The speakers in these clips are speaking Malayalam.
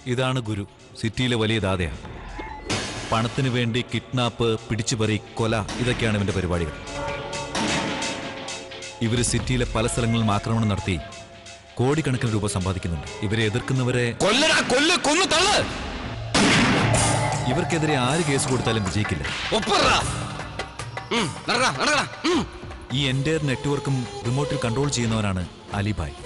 ഇതാണ് ഗുരു സിറ്റിയിലെ വലിയ ദാതയാണ് പണത്തിന് വേണ്ടി കിഡ്നാപ്പ് പിടിച്ചുപറി കൊല ഇതൊക്കെയാണ് ഇവന്റെ പരിപാടികൾ ഇവര് സിറ്റിയിലെ പല സ്ഥലങ്ങളിലും ആക്രമണം നടത്തി കോടിക്കണക്കിന് രൂപ സമ്പാദിക്കുന്നുണ്ട് ഇവരെ എതിർക്കുന്നവരെ കൊല്ലടാ കൊല്ല് കൊന്നു തള്ള് ഇവർക്കെതിരെ ആര് കേസ് കൊടുത്താലും വിജയിക്കില്ല ഒപ്പറാ നടക്കടാ നടക്കടാ ഉം. ഈ എൻ്റെ നെറ്റ്വർക്കും റിമോട്ടിൽ കൺട്രോൾ ചെയ്യുന്നവനാണ് അലിബായ്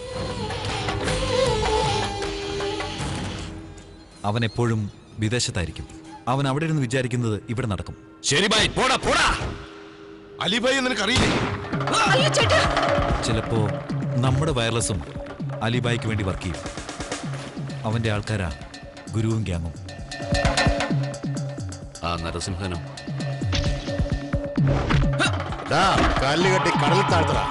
അവൻ എപ്പോഴും വിദേശത്തായിരിക്കും അവൻ അവിടെ ഇരുന്ന് വിചാരിക്കുന്നത് ഇവിടെ നടക്കും ശരി ബായ് പോടാ പോടാ അലിബായി നിനക്ക് അറിയില്ലേ അയ്യോ ചേട്ടാ ചിലപ്പോ നമ്മുടെ വയർലെസ്സും അലിബായ്ക്ക് വേണ്ടി വർക്ക് ചെയ്യും അവന്റെ ആൾക്കാരാ ഗുരുവും ഗ്യാങ്ങും ആ നരസിംഹനം കല്ല് കെട്ടി കടലിൽ താഴ്ത്തടാ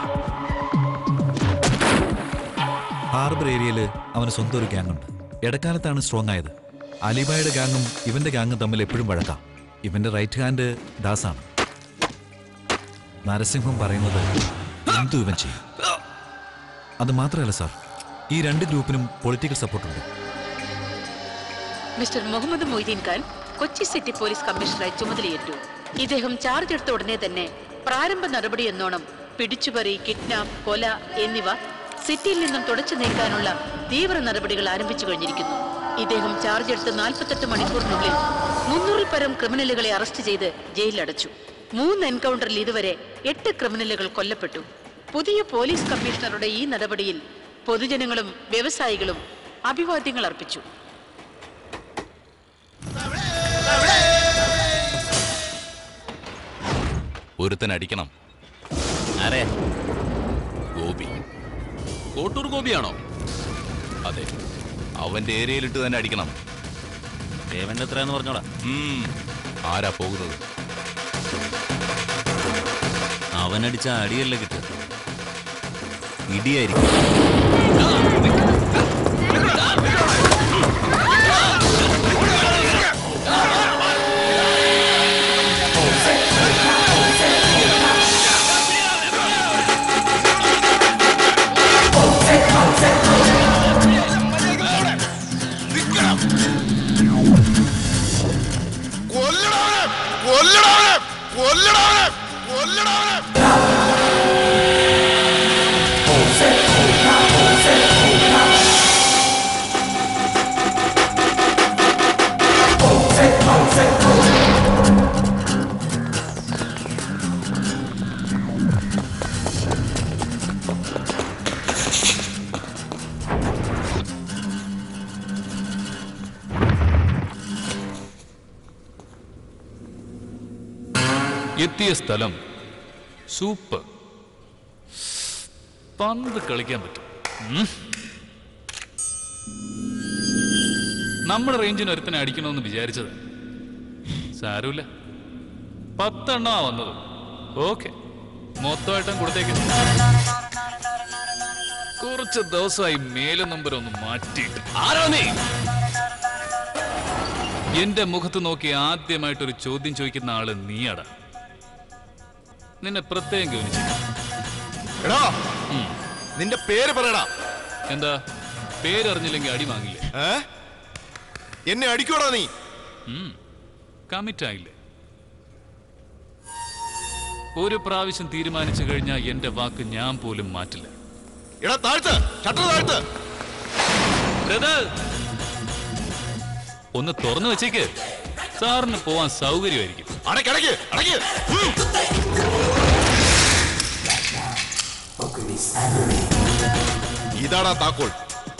ഹാർബർ ഏരിയയിൽ അവന് സ്വന്തം ഒരു ഗ്യാങ് ഉണ്ട് ഇടക്കാലത്താണ് സ്ട്രോങ് ആയത് അലിബായുടെ ഗാങ്ങും ഇവന്റെ ഗാങ്ങും തമ്മിൽ എപ്പോഴും വഴക്കാം ഇവന്റെ റൈറ്റ് ഹാൻഡ് ദാസാണ് നരസിംഹം പറയുന്നത് എന്തു ഇവൻ ചെയ്യും അത് മാത്രമല്ല സാർ ഈ രണ്ട് ഗ്രൂപ്പിനും പൊളിറ്റിക്കൽ സപ്പോർട്ടുണ്ട് mister Muhammad Moideen Khan Kochi city police കമ്മീഷണറായി ചുമതലയേറ്റു ഇദ്ദേഹം ചാർജ് എടുത്ത ഉടനെ തന്നെ പ്രാരംഭ നടപടി എന്നോണം പിടിച്ചുപറി കിഡ്നാപ്പ് കൊല എന്നിവ സിറ്റിയിൽ നിന്നും തുടച്ചു നീക്കാനുള്ള തീവ്ര നടപടികൾ ആരംഭിച്ചു കഴിഞ്ഞിരിക്കുന്നു ഇദ്ദേഹം ചാർജ് എടുത്ത് നാൽപ്പത്തെട്ട് മണിക്കൂറിനുള്ളിൽ മുന്നൂറിൽ പരം ക്രിമിനലുകളെ അറസ്റ്റ് ചെയ്ത് ജയിലിലടച്ചു മൂന്ന് എൻകൗണ്ടറിൽ ഇതുവരെ എട്ട് ക്രിമിനലുകൾ കൊല്ലപ്പെട്ടു പുതിയ പോലീസ് കമ്മീഷണറുടെ ഈ നടപടിയിൽ പൊതുജനങ്ങളും വ്യവസായികളും അഭിവാദ്യങ്ങൾ അർപ്പിച്ചു ഒരുത്തൻ അടിക്കണം ആരെ ഗോപി കോട്ടൂർ ഗോപിയാണോ അതെ അവന്റെ ഏരിയയിലിട്ട് തന്നെ അടിക്കണം ദേവന്റെ എത്രയെന്ന് പറഞ്ഞോടാ ആരാ പോകുന്നത് അവനടിച്ച അടിയല്ല കിട്ടുക ഇടിയായിരിക്കും കൊല്ലടാവനെ കൊല്ലടാവനെ കൊല്ലടാവനെ കൊല്ലടാവനെ എത്തിയ സ്ഥലം സൂപ്പർ പന്ത് കളിക്കാൻ പറ്റും ഉം. നമ്മുടെ റേഞ്ചിന് ഒരുത്തനെ അടിക്കണമെന്ന് വിചാരിച്ചത് സാരമില്ല പത്തെണ്ണാ വന്നത് ഓക്കെ മൊത്തമായിട്ടും കൊടുത്തേക്ക് കുറച്ച് ദിവസമായി മേലെ നമ്പർ ഒന്ന് മാറ്റിയിട്ട് ആരോ നീ എന്റെ മുഖത്ത് നോക്കി ആദ്യമായിട്ടൊരു ചോദ്യം ചോദിക്കുന്ന ആള് നീയാടാ നിന്നെ പ്രത്യേകം ഗവനിച്ചു എടാ നിന്റെ പേര് പറയടാ എന്താ പേരറിഞ്ഞില്ലെങ്കിൽ അടി വാങ്ങില്ലേ ഏ എന്നെ അടിക്കോടാ നീ കമ്മിറ്റ് ആയില്ലേ ഒരു പ്രാവശ്യം തീരുമാനിച്ചു കഴിഞ്ഞാൽ എന്റെ വാക്ക് ഞാൻ പോലും മാറ്റില്ല എടാ താഴ്ത്ത് ഷട്ടർ താഴ്ത്ത് ബ്രദർ ഒന്ന് തുറന്നു വെച്ചേക്ക് സാറിന് പോവാൻ സൗകര്യമായിരിക്കും അടയ്ക്ക് അടയ്ക്ക് അടയ്ക്ക് ഇതാടാ താക്കോൽ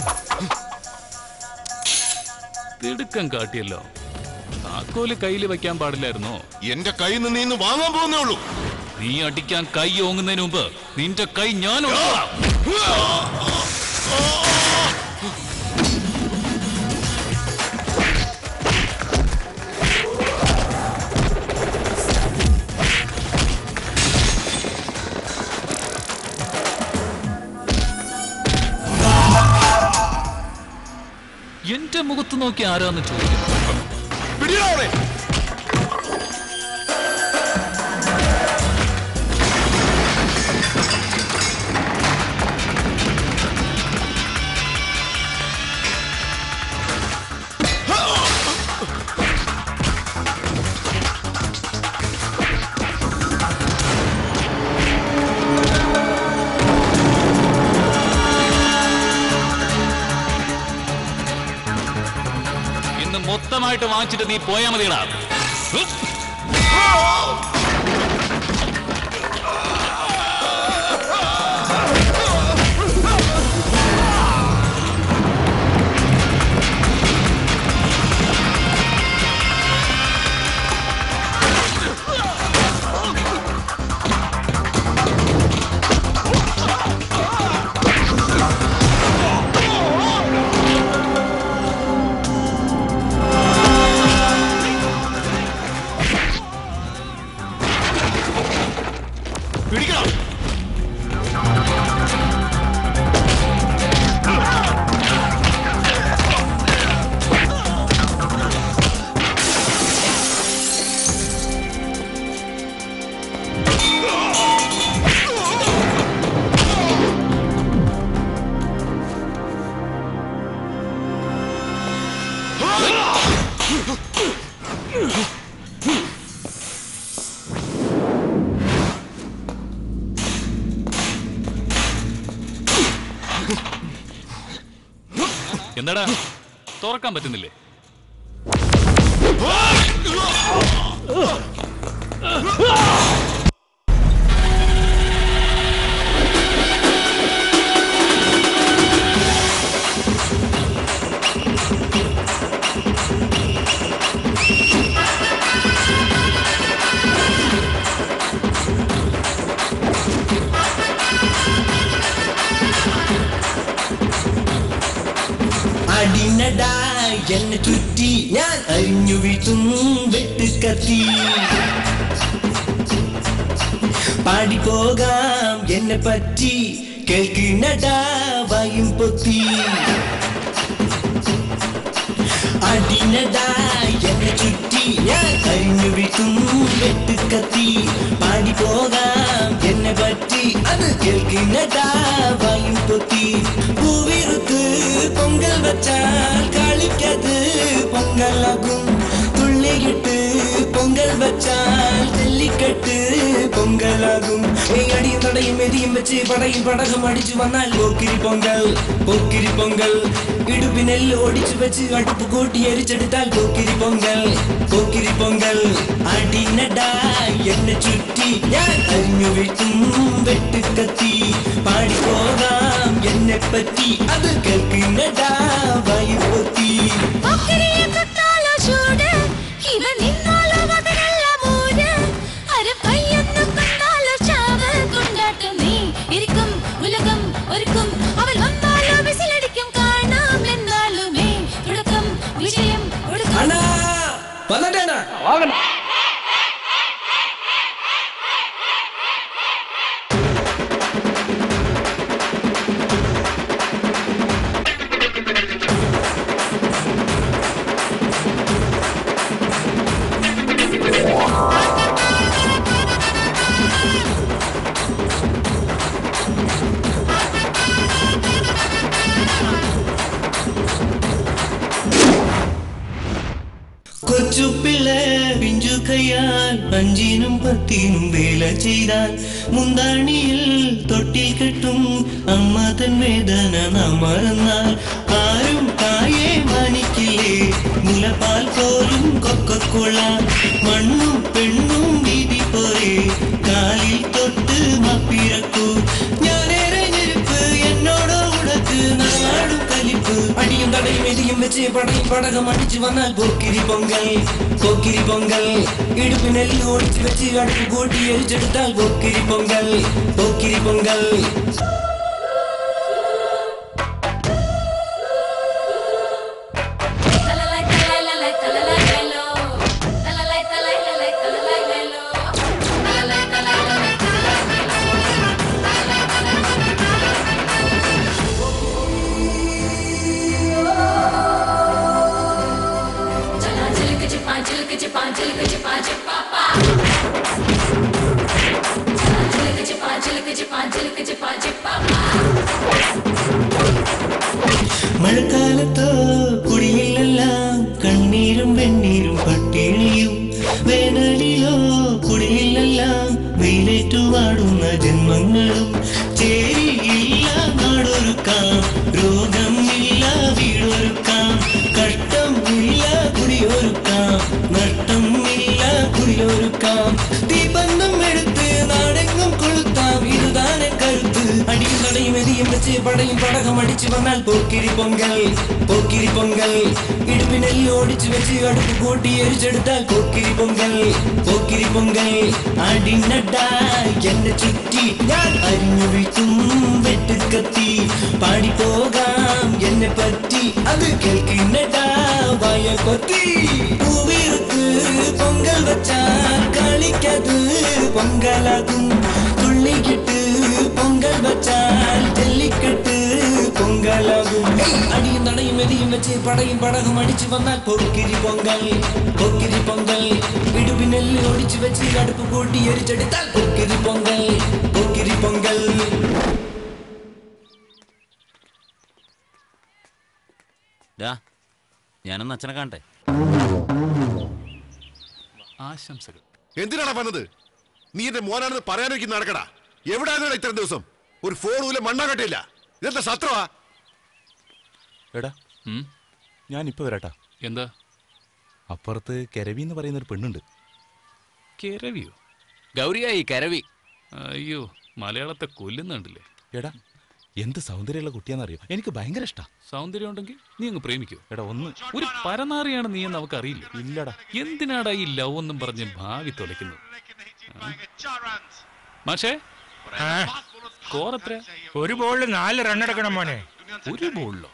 തിടുക്കം കാട്ടിയല്ലോ താക്കോല് കയ്യിൽ വെക്കാൻ പാടില്ലായിരുന്നോ എന്റെ കയ്യിൽ നിന്ന് നീ ഇന്ന് വാങ്ങാൻ പോകുന്നേ ഉള്ളൂ നീ അടിക്കാൻ കൈ ഓങ്ങുന്നതിന് മുമ്പ് നിന്റെ കൈ ഞാൻ ഓങ്ങാം. എന്റെ മുഖത്ത് നോക്കി ആരാന്ന് ചോദിക്കും പിടിയടാ അവനെ. മൊത്തമായിട്ട് വാങ്ങിച്ചിട്ട് നീ പോയാ മതിയടാ പിടിക്കണം എന്താടാ തുറക്കാൻ പറ്റുന്നില്ലേ അടിനടാ എന്നെ ചുറ്റി ഞാൻ അരിഞ്ഞു വീഴ്ത്തും വെട്ടുകത്തി പാടിപ്പോകാം എന്നെ പറ്റി കേൾക്കിനടാ വായും പൊത്തി അടിനടാ എന്നെ ചുറ്റി ഞാൻ അരിഞ്ഞു വീഴ്ത്തും വെട്ടുകത്തി പാടിപ്പോകാം എന്നെ പറ്റി അത് കേൾക്കിനടാ വായും പൊത്തി പൂവിറുത്ത് പൊങ്കൽ വച്ചാൽ കളിക്കത് പൊങ്കലാകും തുള്ളിയിട്ട് പൊങ്കൽ വച്ചാൽ ജല്ലിക്കെട്ട് പൊങ്കലാകും ഈ അടിയും തടയും എതിയും വെച്ച് പടയും പടകം അടിച്ചു വന്നാൽ പോക്കിരി പൊങ്കൽ പോക്കിരി പൊങ്കൽ ഇടുപ്പിനെല്ല് ഓടിച്ചു വെച്ച് അടുപ്പ് കൂട്ടി എരിച്ചെടുത്താൽ പോക്കിരി പൊങ്കൽ പോക്കിരി പൊങ്കൽ അടിനടാ എന്നെ ചുറ്റി ഞാൻ അരിഞ്ഞു വീട്ടും വെട്ടുകത്തി പാടിപ്പോകാം എന്നെ പറ്റി അത് കേൾക്കുന്നടാ വൈപ്പൊത്തി പൊക്കിരിയെ തൊട്ടാലോ ചൂട് ഇവ നിന്നാലോ അതിനല്ല മൂട് അര കയ്യൊന്ന് കണ്ടാലോ ചാവ് കൊണ്ടാട്ടം നീ ഇരിക്കും ഉലകം ഒരുക്കും അവൾ വന്നാലോ വിസിലടിക്കും കാണാം എന്നാലുമേ തുടക്കം വിജയം ഒടുക്കം അണ്ണാ വന്നിട്ടേണ കൊച്ചുപിള്ളേ പിഞ്ചു കയ്യാൽ അഞ്ചിനും പത്തിനും വേല ചെയ്താൽ മുന്താണിയിൽ തൊട്ടിൽ കെട്ടും അമ്മ തൻ വേദന നാം മറന്നാൽ ആരും തായെ മാനിക്കില്ലേ മുലപ്പാൽ പോലും കൊക്കക്കൊള്ള മണ്ണും പെണ്ണും വീതി പോരെ കാലിൽ തൊട്ട് മപ്പിറക്കൂ ഞാനേറെ ഞെരുപ്പ് എന്നോടോ ഉടക്ക് നാടും കലിപ്പ് അടിയും തടയും എതിയും വെച്ച് പടയും പടകം അടിച്ചു വന്നാൽ പോക്കിരി പൊങ്കൽ പോക്കിരി പൊങ്കൽ ഇടുപ്പിനെല്ലി ഓടിച്ചു വെച്ച് അടുപ്പ് കൂട്ടി എരിച്ചെടുത്താൽ പോക്കിരി പൊങ്കൽ പോക്കിരി പൊങ്കൽ തലലൈ തലലൈ തലലൈ ലൈലോ തലലൈ തലലൈ തലലൈ ലൈലോ തലലൈ തലലൈ ചലാ ചിലക്ക് ചിപ്പാ ചിലക്ക് ചിപ്പാ ചിലക്ക് ചിപ്പാ ചിപ്പാ ചലാ ചിലക്ക് ചിപ്പാ ചിലക്ക് ചിപ്പാ ചിലക്ക് ചിപ്പാ ചിപ്പാ മഴക്കാലത്തോ കുടിയിലെല്ലാം കണ്ണീരും വെണ്ണീരും പട്ടിണിയും വേനലിലോ കുടിയിലെല്ലാം വെയിലേറ്റു വാടുന്ന ജന്മങ്ങളും ചേരിയില്ല നാടൊരുക്കാം രോഗം ഇല്ല വീടൊരുക്കാം കഷ്ടം ഇല്ല കുടി കൊളുത്താം തീബന്ധം എടുത്ത് നാടെങ്ങും കൊളുത്താം ഇതുതാണ് കരുത്ത് അടിയും തടയും എതിയും വെച്ച് പടയും പടകം അടിച്ചു വന്നാൽ പോക്കിരി പൊങ്കൽ പോക്കിരി പൊങ്കൽ ഇടുപ്പിനെല്ലി ഓടിച്ചു വെച്ച് അടുപ്പ് കൂട്ടി എരിച്ചെടുത്താൽ പോക്കിരി പൊങ്കൽ പോക്കിരി പൊങ്കൽ അടിനട എന്നെ ചുറ്റി ഞാൻ അരിഞ്ഞു വീഴ്ത്തും വെട്ടുകത്തി പാടിപ്പോകാം എന്നെ പറ്റി അത് കേൾക്കുന്നടാ വായ കൊത്തി പൂവിറുത്ത് പൊങ്കൽ വച്ചാൽ കളിക്കത് പൊങ്കലാകും തുള്ളിക്കിട്ട് പൊങ്കൽ വച്ചാൽ ജല്ലിക്കെട്ട് പൊങ്കലാകും അടിയും തടയും എതിയും വെച്ച് പടയും പടകും അടിച്ചു വന്നാൽ പൊക്കിരി പൊങ്കൽ പൊക്കിരി പൊങ്കൽ ഇടുപ്പിനെല്ല് ഒടിച്ചു വെച്ച് അടുപ്പ് കൂട്ടി എരിച്ചെടുത്താൽ പൊക്കിരി പൊങ്കൽ പൊക്കിരി പൊങ്കൽ ഡാ ഞാനൊന്ന് അച്ഛനെ കാണട്ടെ ആശംസകൾ എന്തിനാണ് വന്നത് നീ എന്റെ മോനാണെന്ന് പറയാനൊക്കെ നടക്കടാ എവിടാണ് ഇത്രയും ദിവസം ഒരു ഫോൺ പോലും മണ്ണാകട്ടില്ല ഇതെന്താ സത്രവാ എടാ ഉം, ഞാൻ ഇപ്പൊ വരാട്ടാ എന്താ അപ്പുറത്ത് കരവി എന്ന് പറയുന്ന ഒരു പെണ്ണുണ്ട് കിരവിയോ ഗൗരിയായി കരവി അയ്യോ മലയാളത്തെ കൊല്ലുന്നുണ്ടല്ലേ എടാ എന്ത് സൗന്ദര്യമുള്ള കുട്ടിയാന്നറിയോ എനിക്ക് ഭയങ്കര ഇഷ്ടാ സൗന്ദര്യം ഉണ്ടെങ്കിൽ നീ അങ്ങ് പ്രേമിക്കോ എടാ ഒന്ന് ഒരു പരനാറിയാണ് നീ എന്ന് നമുക്കറിയില്ല ഇല്ലടാ എന്തിനാടാ ഈ ലവ് എന്നും പറഞ്ഞ് ഭാവി തുലയ്ക്കുന്നത് മാഷേ സ്കോർ എത്ര ഒരു ബോളിൽ നാല് റൺ എടുക്കണം മോനെ ഒരു ബോളിലോ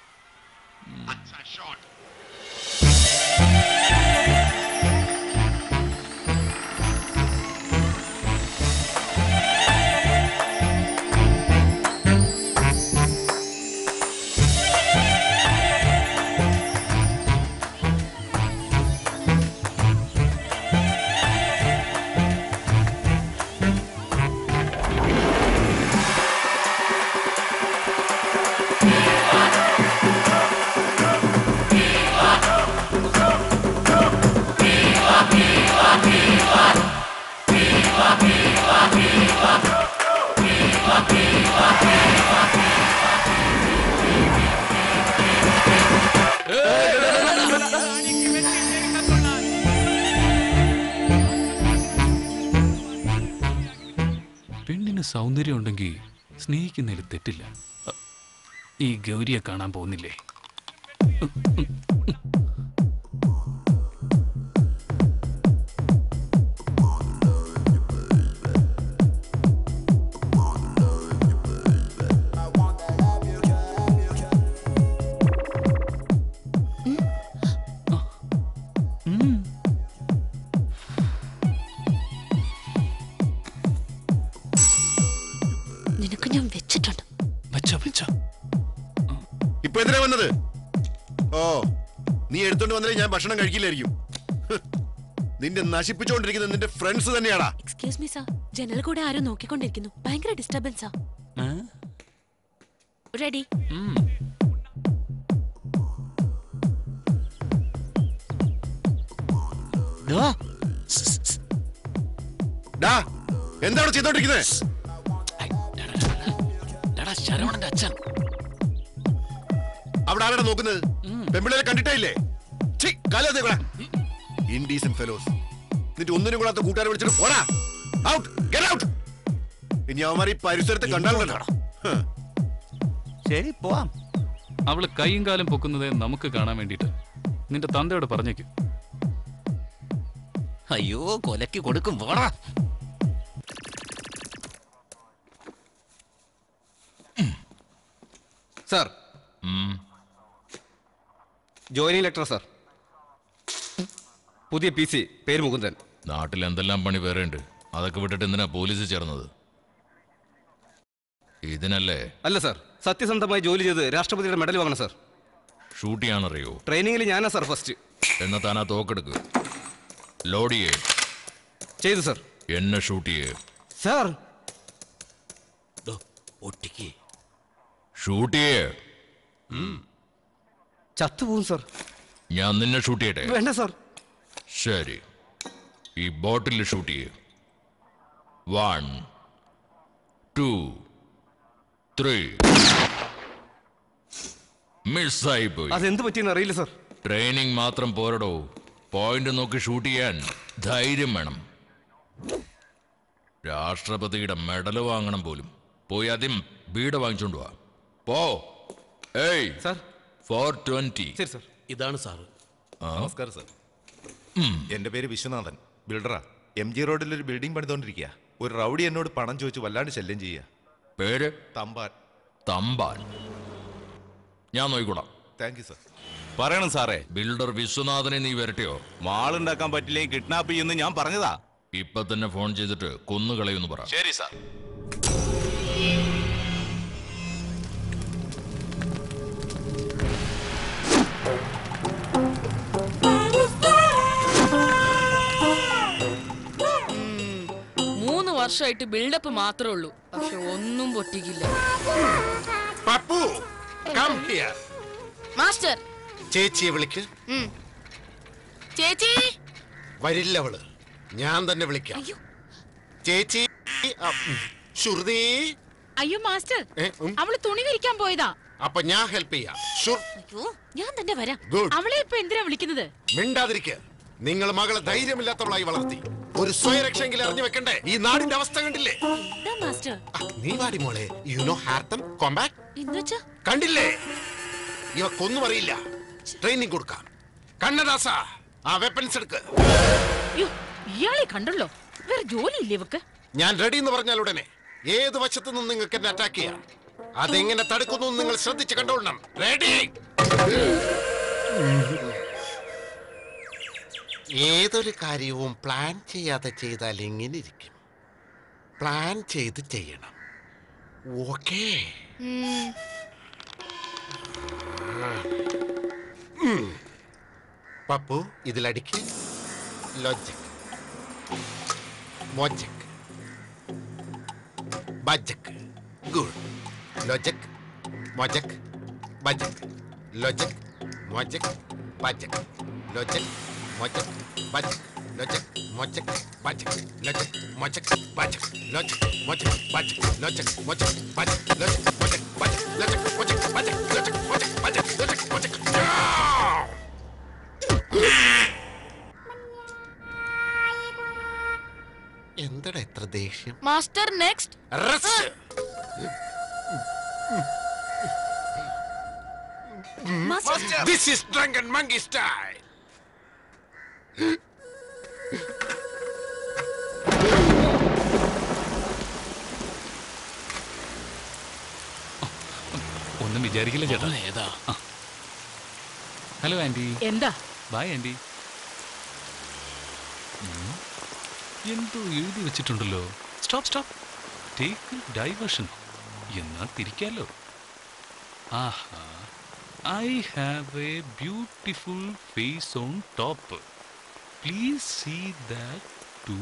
പെണ്ണിന് സൗന്ദര്യം ഉണ്ടെങ്കിൽ സ്നേഹിക്കുന്നതിൽ തെറ്റില്ല അ, ഈ ഗൗരിയെ കാണാൻ പോകുന്നില്ലേ നിനക്ക് ഞാൻ വെച്ചിട്ടുണ്ട് വെച്ചോ വെച്ചോ ഇപ്പൊ എന്തിനാ വന്നത് ഓ നീ എടുത്തോണ്ട് വന്നാലേ ഞാൻ ഭക്ഷണം കഴിക്കില്ലായിരിക്കും ഹ്. നിന്റെ നശിപ്പിച്ചുകൊണ്ടിരിക്കുന്നത് നിന്റെ ഫ്രണ്ട്സ് തന്നെയാടാ എക്സ്ക്യൂസ് മീ സാർ ജനൽ കൂടെ ആരോ നോക്കിക്കൊണ്ടിരിക്കുന്നു ഭയങ്കര ഡിസ്റ്റർബൻസാ റെഡി ഡാ എന്താണ് ചെയ്തോണ്ടിരിക്കുന്നത് ശരവണന്റെ അച്ഛൻ അവിടെ ആരാടാ നോക്കുന്നത് പെമ്പിളരെ കണ്ടിട്ടേ ഇല്ലേ ഇൻഡീസൻ ഫെലോസ് എന്നിട്ട് ഒന്നിനും കൂടാത്ത കൂട്ടുകാരെ വിളിച്ചിട്ട് പോടാ ഔട്ട് ഗെറ്റ് ഔട്ട് ഇനി അവന്മാർ ഈ പരിസരത്ത് കണ്ടാലുണ്ടല്ലോ ഹ്. ശരി പോവാം അവള് കൈയും കാലും പൊക്കുന്നത് നമുക്ക് കാണാൻ വേണ്ടിയിട്ട് നിന്റെ തന്തയോട് പറഞ്ഞേക്കും അയ്യോ കൊലക്ക് കൊടുക്കും പോടാ സാർ ജോയിനിങ് ലെറ്റർ സാർ പുതിയ പി സി പേര് മുകുന്ദൻ നാട്ടിൽ എന്തെല്ലാം പണി വേറെ ഉണ്ട് അതൊക്കെ വിട്ടിട്ട് എന്തിനാ പോലീസ് ചേർന്നത് ഇതിനല്ലേ അല്ല സാർ സത്യസന്ധമായി ജോലി ചെയ്ത് രാഷ്ട്രപതിയുടെ മെഡൽ വാങ്ങണം സാർ ഷൂട്ട് ചെയ്യാനറിയോ ട്രെയിനിങ്ങിൽ ഞാനാ സാർ ഫസ്റ്റ് എന്നാ താനാ തോക്കെടുക്ക് ലോഡ് ചെയ്യേ ചെയ്തു സാർ എന്നെ ഷൂട്ട് ചെയ്യേ സാർ ഒട്ടിക്ക് ഷൂട്ട് ചെയ്യേ ചത്തുപോകും സാർ ഞാൻ നിന്നെ ഷൂട്ട് ചെയ്യട്ടെ വേണ്ട സാർ ശരി ഈ ബോട്ടിൽ ഷൂട്ട് ചെയ്യേ വൺ ടു ത്രീ മിസ്സായി പോയി അതെന്ത് പറ്റിയെന്ന് അറിയില്ല സാർ ട്രെയിനിങ് മാത്രം പോരടോ പോയിന്റ് നോക്കി ഷൂട്ട് ചെയ്യാൻ ധൈര്യം വേണം രാഷ്ട്രപതിയുടെ മെഡൽ വാങ്ങണം പോലും പോയി ആദ്യം ബീഡ വാങ്ങിച്ചോണ്ട് വാ പോ ഏയ് സാർ ഫോർ ട്വന്റി ശരി സാർ ഇതാണ് സാറ് നമസ്കാരം സാർ എന്റെ പേര് വിശ്വനാഥൻ ബിൽഡറാ എം ജി റോഡിൽ ഒരു ബിൽഡിംഗ് പണിതുകൊണ്ടിരിക്കുക ഒരു റൗഡി എന്നോട് പണം ചോദിച്ചു വല്ലാണ്ട് ശല്യം ചെയ്യുക പേര് തമ്പാൻ തമ്പാൻ ഞാൻ നോക്കിക്കോളാം താങ്ക് യു സാർ പറയണം സാറേ ബിൽഡർ വിശ്വനാഥനെ നീ വരട്ടെയോ മാളുണ്ടാക്കാൻ പറ്റില്ലെങ്കിൽ കിഡ്നാപ്പ് ചെയ്യുന്ന ഞാൻ പറഞ്ഞതാ ഇപ്പൊ തന്നെ ഫോൺ ചെയ്തിട്ട് കൊന്നുകളയുന്നു പറ ശരി സാർ മൂന്ന് വർഷമായിട്ട് ബിൽഡപ്പ് മാത്രമേ ഉള്ളൂ പക്ഷെ ഒന്നും പൊട്ടിക്കില്ല പപ്പു കം ഹിയർ മാസ്റ്റർ ചേച്ചിയെ വിളിക്ക് ഉം. ചേച്ചി വരില്ല അവള് ഞാൻ തന്നെ വിളിക്കാം ചേച്ചി ആ, ഉം. ശ്രുതി അയ്യോ മാസ്റ്റർ ഏ, ഉം. അവള് തുണി വിരിക്കാൻ പോയതാ അപ്പൊ ഞാൻ ഹെൽപ്പ് ചെയ്യാം ഷുർ അയ്യോ ഞാൻ തന്നെ വരാം Good. അവളെ ഇപ്പൊ എന്തിനാ വിളിക്കുന്നത് മിണ്ടാതിരിക്ക നിങ്ങൾ മകളെ ധൈര്യമില്ലാത്തവളായി വളർത്തി ഒരു സ്വയരക്ഷയെങ്കിലും അറിഞ്ഞു വെക്കണ്ടേ ഈ നാടിന്റെ അവസ്ഥ കണ്ടില്ലേ എന്താ മാസ്റ്റർ നീ വാടി മോളെ യു നോ ഹാർത്തം കോമ്പാക്ട് എന്നുവെച്ചാ കണ്ടില്ലേ ഇവക്കൊന്നും അറിയില്ല ട്രെയിനിങ് കൊടുക്കാം കണ്ണദാസ ആ വെപ്പൻസ് എടുക്ക് അയ്യോ ഇയാളെ കണ്ടല്ലോ വേറെ ജോലിയില്ലേ ഇവക്ക് ഞാൻ റെഡി എന്ന് പറഞ്ഞാൽ ഉടനെ ഏത് വശത്തു നിന്നും നിങ്ങൾക്ക് എന്നെ അറ്റാക്ക് ചെയ്യാം അതെങ്ങനെ തടുക്കുന്നു എന്ന് നിങ്ങൾ ശ്രദ്ധിച്ച് കണ്ടോളണം റെഡി ഏതൊരു കാര്യവും പ്ലാൻ ചെയ്യാതെ ചെയ്താൽ എങ്ങനെ ഇരിക്കും പ്ലാൻ ചെയ്ത് ചെയ്യണം ഓക്കേ പപ്പു ഇതിലടിക്ക് ലോജിക് മോജക് ബജക് ഗുഡ് ലോജക് മോജക് ബജക് ലോജക് മോജക് ബജക് ലോജക് മോജക് ബജക് ലോജക് മോജക് ബജക് ലോജക് മോജക് ബജക് ലോജക് മോജക് ബജക് ലോജക് മോജക് ബജക് ലോജക് മോജക് ബജക് ലോജക് മോജക് ബജക് ലോജക് മോജക് ബജക് ലോജക് മോജക് എന്തടാ എത്ര ദേഷ്യം master next rest This is drunken monkey style. ഒന്നും വിചാരിക്കില്ല ചേട്ടാ ഏതാ ഹലോ ആന്റി എന്താ ബായ് ആന്റി ഉം. എന്തോ എഴുതി വെച്ചിട്ടുണ്ടല്ലോ സ്റ്റോപ്പ് സ്റ്റോപ്പ് ടേക്ക് ഡൈവേർഷൻ എന്നാൽ തിരിക്കാലോ ആഹാ I have a beautiful face on top please see that to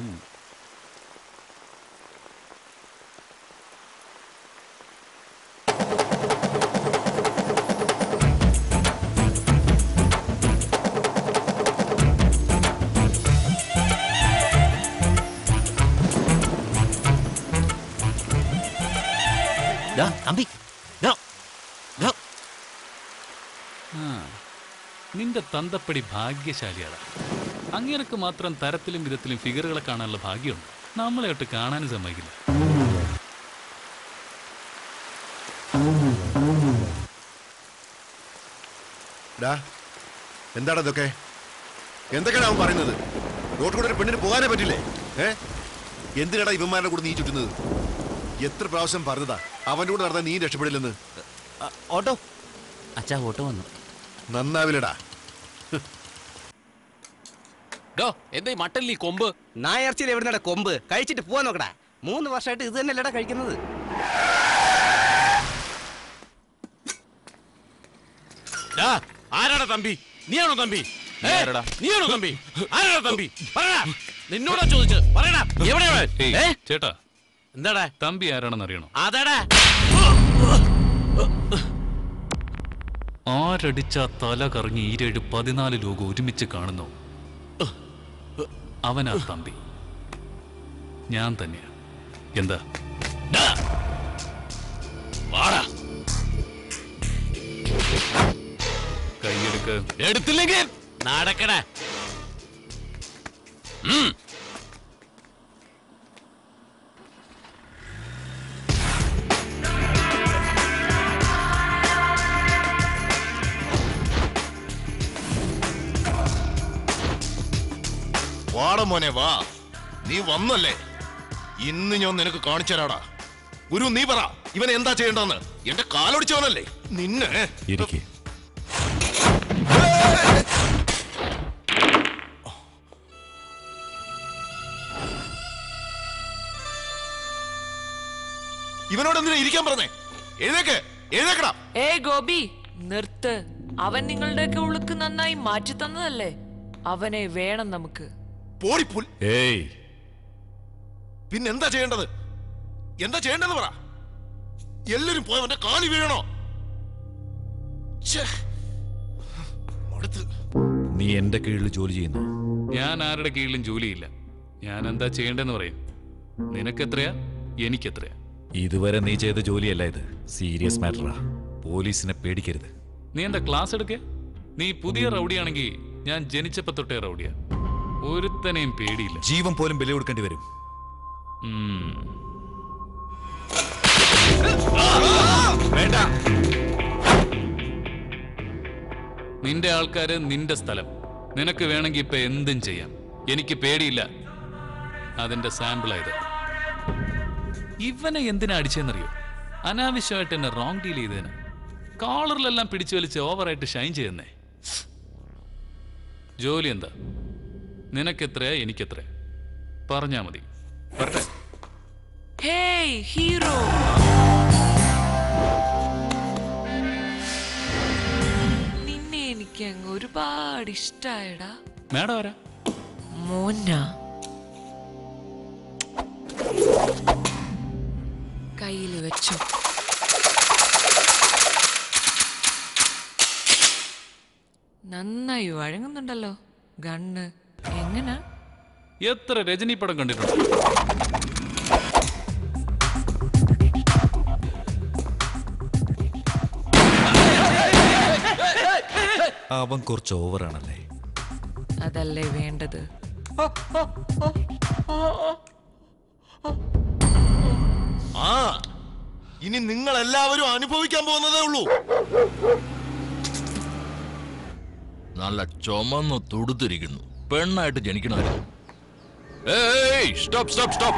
തമ്പി ദാ, ദാ. ആ, നിന്റെ തന്തപ്പടി ഭാഗ്യശാലിയാടാ അങ്ങേർക്ക് മാത്രം തരത്തിലും വിധത്തിലും ഫിഗറുകളെ കാണാനുള്ള ഭാഗ്യമുണ്ട് നമ്മളെ ഒട്ട് കാണാനും സമ്മതിക്കില്ല ഡാ എന്താടാ ഇതൊക്കെ എന്തൊക്കെയാണ് അവൻ പറയുന്നത് റോഡ് കൂടെ ഒരു പെണ്ണിന് പോകാനേ പറ്റില്ലേ ഏ എന്തിനാടാ ഇവന്മാരുടെ കൂടെ നീ ചുറ്റുന്നത് എത്ര പ്രാവശ്യം പറഞ്ഞതാ അവന്റെ കൂടെ നടന്നാൽ നീ രക്ഷപ്പെടില്ലെന്ന് ഓട്ടോ അച്ഛാ ഓട്ടോ വന്നു നന്നാവില്ലടാ ഡോ എന്താ ഈ മട്ടല്ലി കൊമ്പ് നായർച്ചിയിൽ എവിടുന്നടാ കൊമ്പ് കഴിച്ചിട്ട് പോവാൻ നോക്കടാ മൂന്ന് വർഷമായിട്ട് ഇത് തന്നെയല്ലടാ കഴിക്കുന്നത് ഡാ, ആരാടാ തമ്പി നീയാണോ തമ്പി ഏ, ആരെടാ? നീയാണോ തമ്പി ആരാടാ തമ്പി പറയടാ നിന്നോടാ ചോദിച്ചു പറയടാ എവിടെയാ അവൻ? ഏയ്, ഏ? ചേട്ടാ എന്താടാ തമ്പി ആരാണെന്ന് അറിയണോ അതാടാ ആരടിച്ച തല കറങ്ങി ഈരേഴ് പതിനാല് ലോകം ഒരുമിച്ച് കാണുന്നു അവനാ തമ്പി ഞാൻ തന്നെയാ എന്താ വാടാ കൈയെടുക്ക് എടുത്തില്ലെങ്കിൽ നടക്കട വാട മോനെ വാ നീ വന്നല്ലേ ഇന്ന് ഞാൻ നിനക്ക് കാണിച്ചു തരാടാ ഗുരു നീ പറ ഇവൻ എന്താ ചെയ്യേണ്ടെന്ന് എന്റെ കാലൊടിച്ചവനല്ലേ നിന്നെ ഇരിക്കെ ഇവനോട് എന്തിനാ ഇരിക്കാൻ പറഞ്ഞേ എഴുന്നേക്ക് എഴുന്നേക്കടാ ഏ ഗോപി നിർത്ത് അവൻ നിങ്ങളുടെയൊക്കെ ഉളുക്ക് നന്നായി മാറ്റി തന്നതല്ലേ അവനെ വേണം നമുക്ക് പോടിപ്പുൽ ഏയ് പിന്നെന്താ ചെയ്യേണ്ടത് എന്താ ചെയ്യേണ്ടത് പറ എല്ലാരും പോയി അവന്റെ കാലി വീഴണോ ഛേ, മടുത്ത് നീ എന്റെ കീഴിൽ ജോലി ചെയ്യുന്നു ഞാൻ ആരുടെ കീഴിലും ജോലിയില്ല ഞാൻ എന്താ ചെയ്യേണ്ടതെന്ന് പറയും നിനക്കെത്രയാ എനിക്കെത്രയാ ഇതുവരെ നീ ചെയ്ത ജോലിയല്ല ഇത് സീരിയസ് മാറ്ററാ പോലീസിനെ പേടിക്കരുത് നീ എന്താ ക്ലാസ് എടുക്കേ നീ പുതിയ റൗഡിയാണെങ്കിൽ ഞാൻ ജനിച്ചപ്പോ തൊട്ടേ റൗഡിയാ ഒരുത്തനെയും പേടിയില്ല ജീവൻ പോലും ബലി കൊടുക്കേണ്ടി വരും ഉം. വേണ്ട നിന്റെ ആൾക്കാര് നിന്റെ സ്ഥലം നിനക്ക് വേണമെങ്കിൽ ഇപ്പൊ എന്തും ചെയ്യാം എനിക്ക് പേടിയില്ല അതിന്റെ സാമ്പിളായത് ഇവനെ എന്തിനാ അടിച്ചെന്നറിയോ അനാവശ്യമായിട്ട് എന്നെ റോങ് ഡീൽ ചെയ്തതിന് കോളറിലെല്ലാം പിടിച്ചു വലിച്ച് ഓവറായിട്ട് ഷൈൻ ചെയ്യുന്നേ ജോലി എന്താ നിനക്കെത്രയാ എനിക്കെത്രയാ പറഞ്ഞാ മതി വരട്ടെ ഹേയ് ഹീറോ നിന്നെ എനിക്ക് അങ്ങ് ഒരുപാട് ഇഷ്ടായടാ മാഡം ആരാ മോന കയ്യിൽ വെച്ചു നന്നായി വഴങ്ങുന്നുണ്ടല്ലോ ഗണ്ണ് എങ്ങനാ എത്ര രജനി പടം കണ്ടിട്ടുണ്ട് അവൻ കുറച്ച് ഓവറാണല്ലേ അതല്ലേ വേണ്ടത് ആ ഇനി നിങ്ങൾ എല്ലാവരും അനുഭവിക്കാൻ പോകുന്നതേ ഉള്ളൂ നല്ല ചുമന്ന് തുടുത്തിരിക്കുന്നു പെണ്ണായിട്ട് ജനിക്കണമായിരുന്നു ഏയ് സ്റ്റോപ്പ് സ്റ്റോപ്പ് സ്റ്റോപ്പ്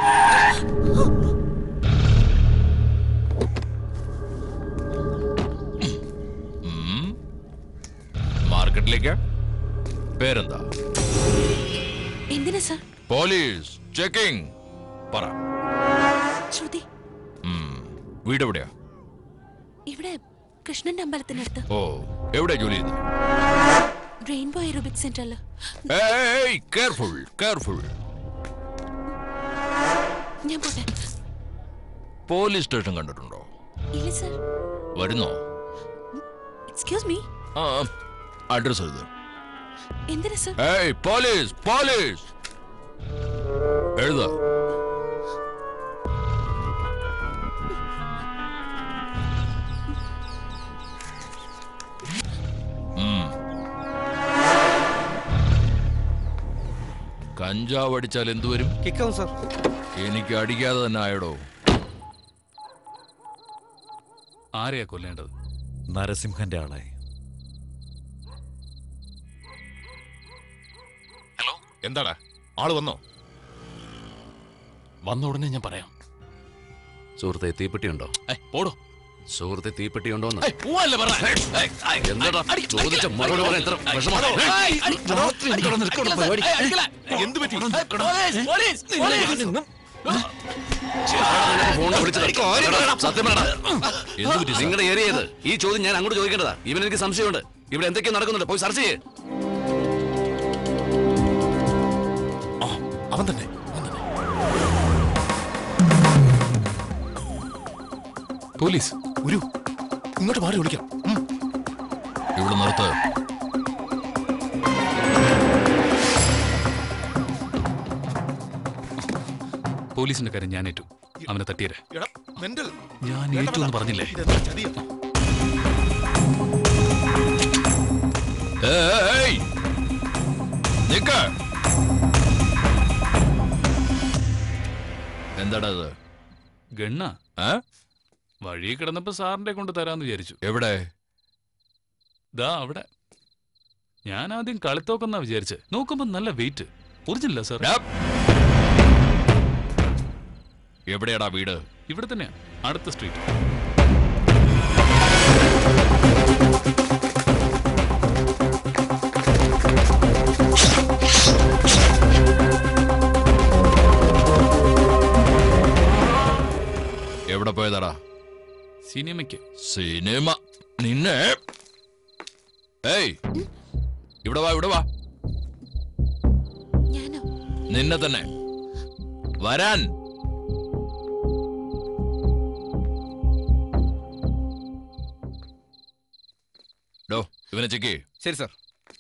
മാർക്കറ്റിലേക്ക് പേരെന്താ എന്തിനാ സർ പോലീസ് ചെക്കിംഗ് പറ ശ്രുതി ഉം. വീട് എവിടെയാ ഇവിടെ കൃഷ്ണന്റെ അമ്പലത്തിനടുത്ത് ഓ എവിടെ ജോലി ചെയ്യുന്നു റെയിൻബോ എറോബിക് സെന്ററിൽ ഏയ് കെയർഫുൾ കെയർഫുൾ ഞാൻ പോട്ടെ പോലീസ് സ്റ്റേഷൻ കണ്ടിട്ടുണ്ടോ ഇല്ല സർ വരുന്നോ എക്സ്ക്യൂസ് മീ ആ അഡ്രസ് എഴുത് എന്തിനാ സർ ഏയ് പോലീസ് പോലീസ് എഴുത കഞ്ചാവ് അടിച്ചാൽ എന്തു വരും കിക്കാവും സാർ എനിക്ക് അടിക്കാതെ തന്നെ ആയടോ ആരെയാ കൊല്ലേണ്ടത് നരസിംഹന്റെ ആളെ എന്താടാ ആള് വന്നോ വന്ന ഉടനെ ഞാൻ പറയാം സുഹൃത്തെ തീപ്പെട്ടിയുണ്ടോ പോടോ സുഹൃത്തെ തീപ്പെട്ടിയുണ്ടോന്ന് ഏയ്, പോവല്ലേ പറഞ്ഞെ? ഏയ്, ഏയ്, എന്താടാ അടി, ചോദിച്ച അടി, മറുപടി പറയാൻ ഇത്ര അടി, വിഷമമാണോ? അടി, ഏയ്, അടി, രാത്രി അടി, ഇവിടെ നിൽക്കണം അടിക്കല, പരിപാടി. ഏയ്, അടിക്കല. എന്ത് പറ്റി ഏയ്, പോലീസ്, പോലീസ്, പോലീസ്. ഫോണിൽ വിളിച്ചത്. എടാ, സത്യം പറയടാ. നിങ്ങളുടെ ഏരിയ ഏത് ഈ ചോദ്യം ഞാൻ അങ്ങോട്ട് ചോദിക്കേണ്ടതാ ഇവൻ എനിക്ക് സംശയമുണ്ട് ഇവിടെ എന്തൊക്കെയോ നടക്കുന്നുണ്ട് പോയി സെർച്ച് ചെയ്യേ അവൻ തന്നെ പോലീസ് ഒരു ഇങ്ങോട്ട് മാറി വിളിക്കാം ഉം. ഇവിടെ നിർത്ത് പോലീസിന്റെ കാര്യം ഞാൻ ഏറ്റു അവനെ തട്ടിയരെ എടാ മെന്റൽ ഞാൻ വേണ്ട, ഏറ്റു എന്ന് വേണ്ട. പറഞ്ഞില്ലേ ഇതെന്താ ചതിയാ? ഏയ് നിക്ക എന്താടാ ഇത് ഗണ്ണ ഏ? വഴി കിടന്നപ്പോ സാറിന്റെ കൊണ്ട് തരാന്ന് വിചാരിച്ചു എവിടെ ദാ അവിടെ ഞാൻ ആദ്യം കളിത്തോക്കെന്നാ വിചാരിച്ച് നോക്കുമ്പോ നല്ല വെയിറ്റ് ഒറിജിനല്ല സാർ എവിടെയാടാ വീട് ഇവിടെ തന്നെയാ അടുത്ത സ്ട്രീറ്റ് എവിടെ പോയതാടാ സിനിമയ്ക്ക് സിനിമ നിന്നെ ഏയ് ഇവിടെ വാ ഇവിടെ വാ ഞാനോ നിന്നെ തന്നെ വരാൻ ഡോ ഇവനെ ചെക്ക് ചെയ്യ്. ശരി സാർ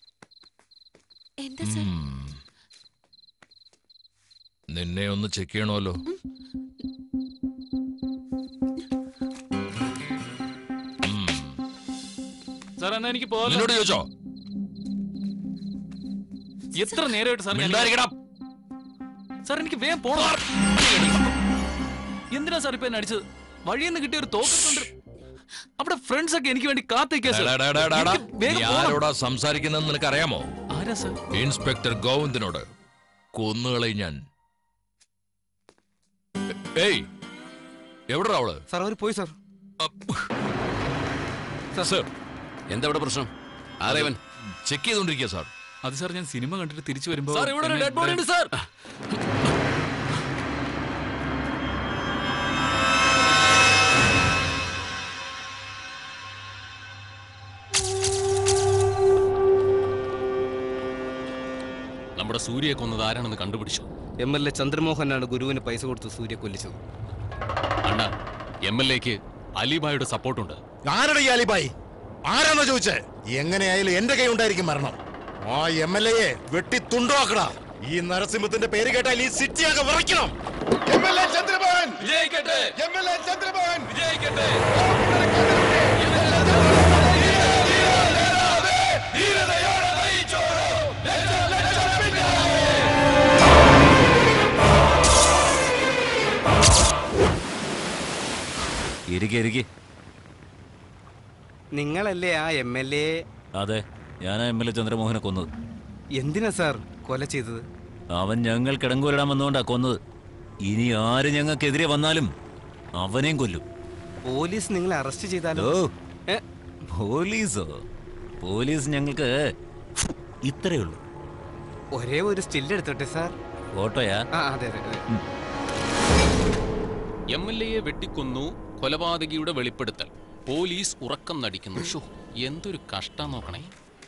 എന്താ സാർ ഉം. നിന്നെ ഒന്ന് ചെക്ക് ചെയ്യണമല്ലോ സാർ എന്നാ എനിക്ക് പോകാം നിന്നോട് ചോദിച്ചോ എത്ര നേരമായിട്ട് സാർ ഞാൻ- മിണ്ടാതിരിക്കടാ. സാർ എനിക്ക് വേഗം പോണം എന്തിനാ സാർ ഇപ്പൊ എന്നെ അടിച്ചത് വഴിയിൽ നിന്ന് കിട്ടിയ ഒരു തോക്കുണ്ട് അവിടെ ഫ്രണ്ട്സ് ഒക്കെ എനിക്ക് വേണ്ടി കാത്തിരിക്കാ സാർ എടാ, എടാ, എടാ, എടാ, എടാ. എനിക്ക് വേഗം നീ പോണം. ആരോടാ സംസാരിക്കുന്നതെന്ന് നിനക്ക് അറിയാമോ ആരാ സാർ ഇൻസ്പെക്ടർ ഗോവിന്ദനോട് കൊന്നുകളയും ഞാൻ എ- ഏയ് എവിടെടാ അവള് സാർ അവർ പോയി സാർ സാർ എന്താ ഇവിടെ പ്രശ്നം ആരേവൻ ചെക്ക് ചെയ്തോണ്ടിരിക്കുക സാർ അത് സാർ ഞാൻ സിനിമ കണ്ടിട്ട് തിരിച്ചു വരുമ്പോ സാർ ഇവിടെ ഒരു എന്നെ ഡെഡ് ബോഡി ഉണ്ട് സാർ നമ്മുടെ സൂര്യയെ കൊന്നത് ആരാണെന്ന് കണ്ടുപിടിച്ചു എം എൽ എ ചന്ദ്രമോഹനാണ് ഗുരുവിന് പൈസ കൊടുത്ത് സൂര്യ കൊല്ലിച്ചത് അണ്ണ എം എൽ എക്ക് അലിബായുടെ സപ്പോർട്ടുണ്ട് ആരുടെ ഈ അലിബായി ആരാണോ ചോദിച്ചേ എങ്ങനെയായാലും എന്റെ കൈ ഉണ്ടായിരിക്കും മരണം ആ എം എൽ എയെ വെട്ടി തുണ്ടുവാക്കടാ ഈ നരസിംഹത്തിന്റെ പേര് കേട്ടാൽ ഈ സിറ്റിയാകെ വിറയ്ക്കണം എം എൽ എ ചന്ദ്രബോഹൻ വിജയിക്കട്ടെ എം എൽ എ ചന്ദ്രബോഹൻ വിജയിക്കട്ടെ ഇരിക്കെ ഇരിക്കെ നിങ്ങളല്ലേ ആ എം എൽ എ അതെ ഞാൻ എം എൽ എ ചന്ദ്രമോഹനെ കൊന്നത് എന്തിനാ സാർ കൊല ചെയ്തത് അവൻ ഞങ്ങൾ കിടങ്കൂരിടാൻ വന്നുകൊണ്ടാ കൊന്നത് ഇനി ആര് ഞങ്ങൾക്കെതിരെ വന്നാലും അവനെയും കൊല്ലും പോലീസ് നിങ്ങളെ അറസ്റ്റ് ചെയ്താലോ ഓ ഏ? പോലീസോ പോലീസ് ഞങ്ങൾക്ക് ഇത്രയേ ഉള്ളൂ ഒരേ ഒരു സ്റ്റിൽ എടുത്തോട്ടെ സാർ ഫോട്ടോയാ ആ അതെ അതെ അതെ എം എൽ എയെ വെട്ടിക്കൊന്നു കൊലപാതകിയുടെ വെളിപ്പെടുത്തൽ പോലീസ് ഉറക്കം നടിക്കുന്നു ഷോ എന്തൊരു കഷ്ടം നോക്കണേ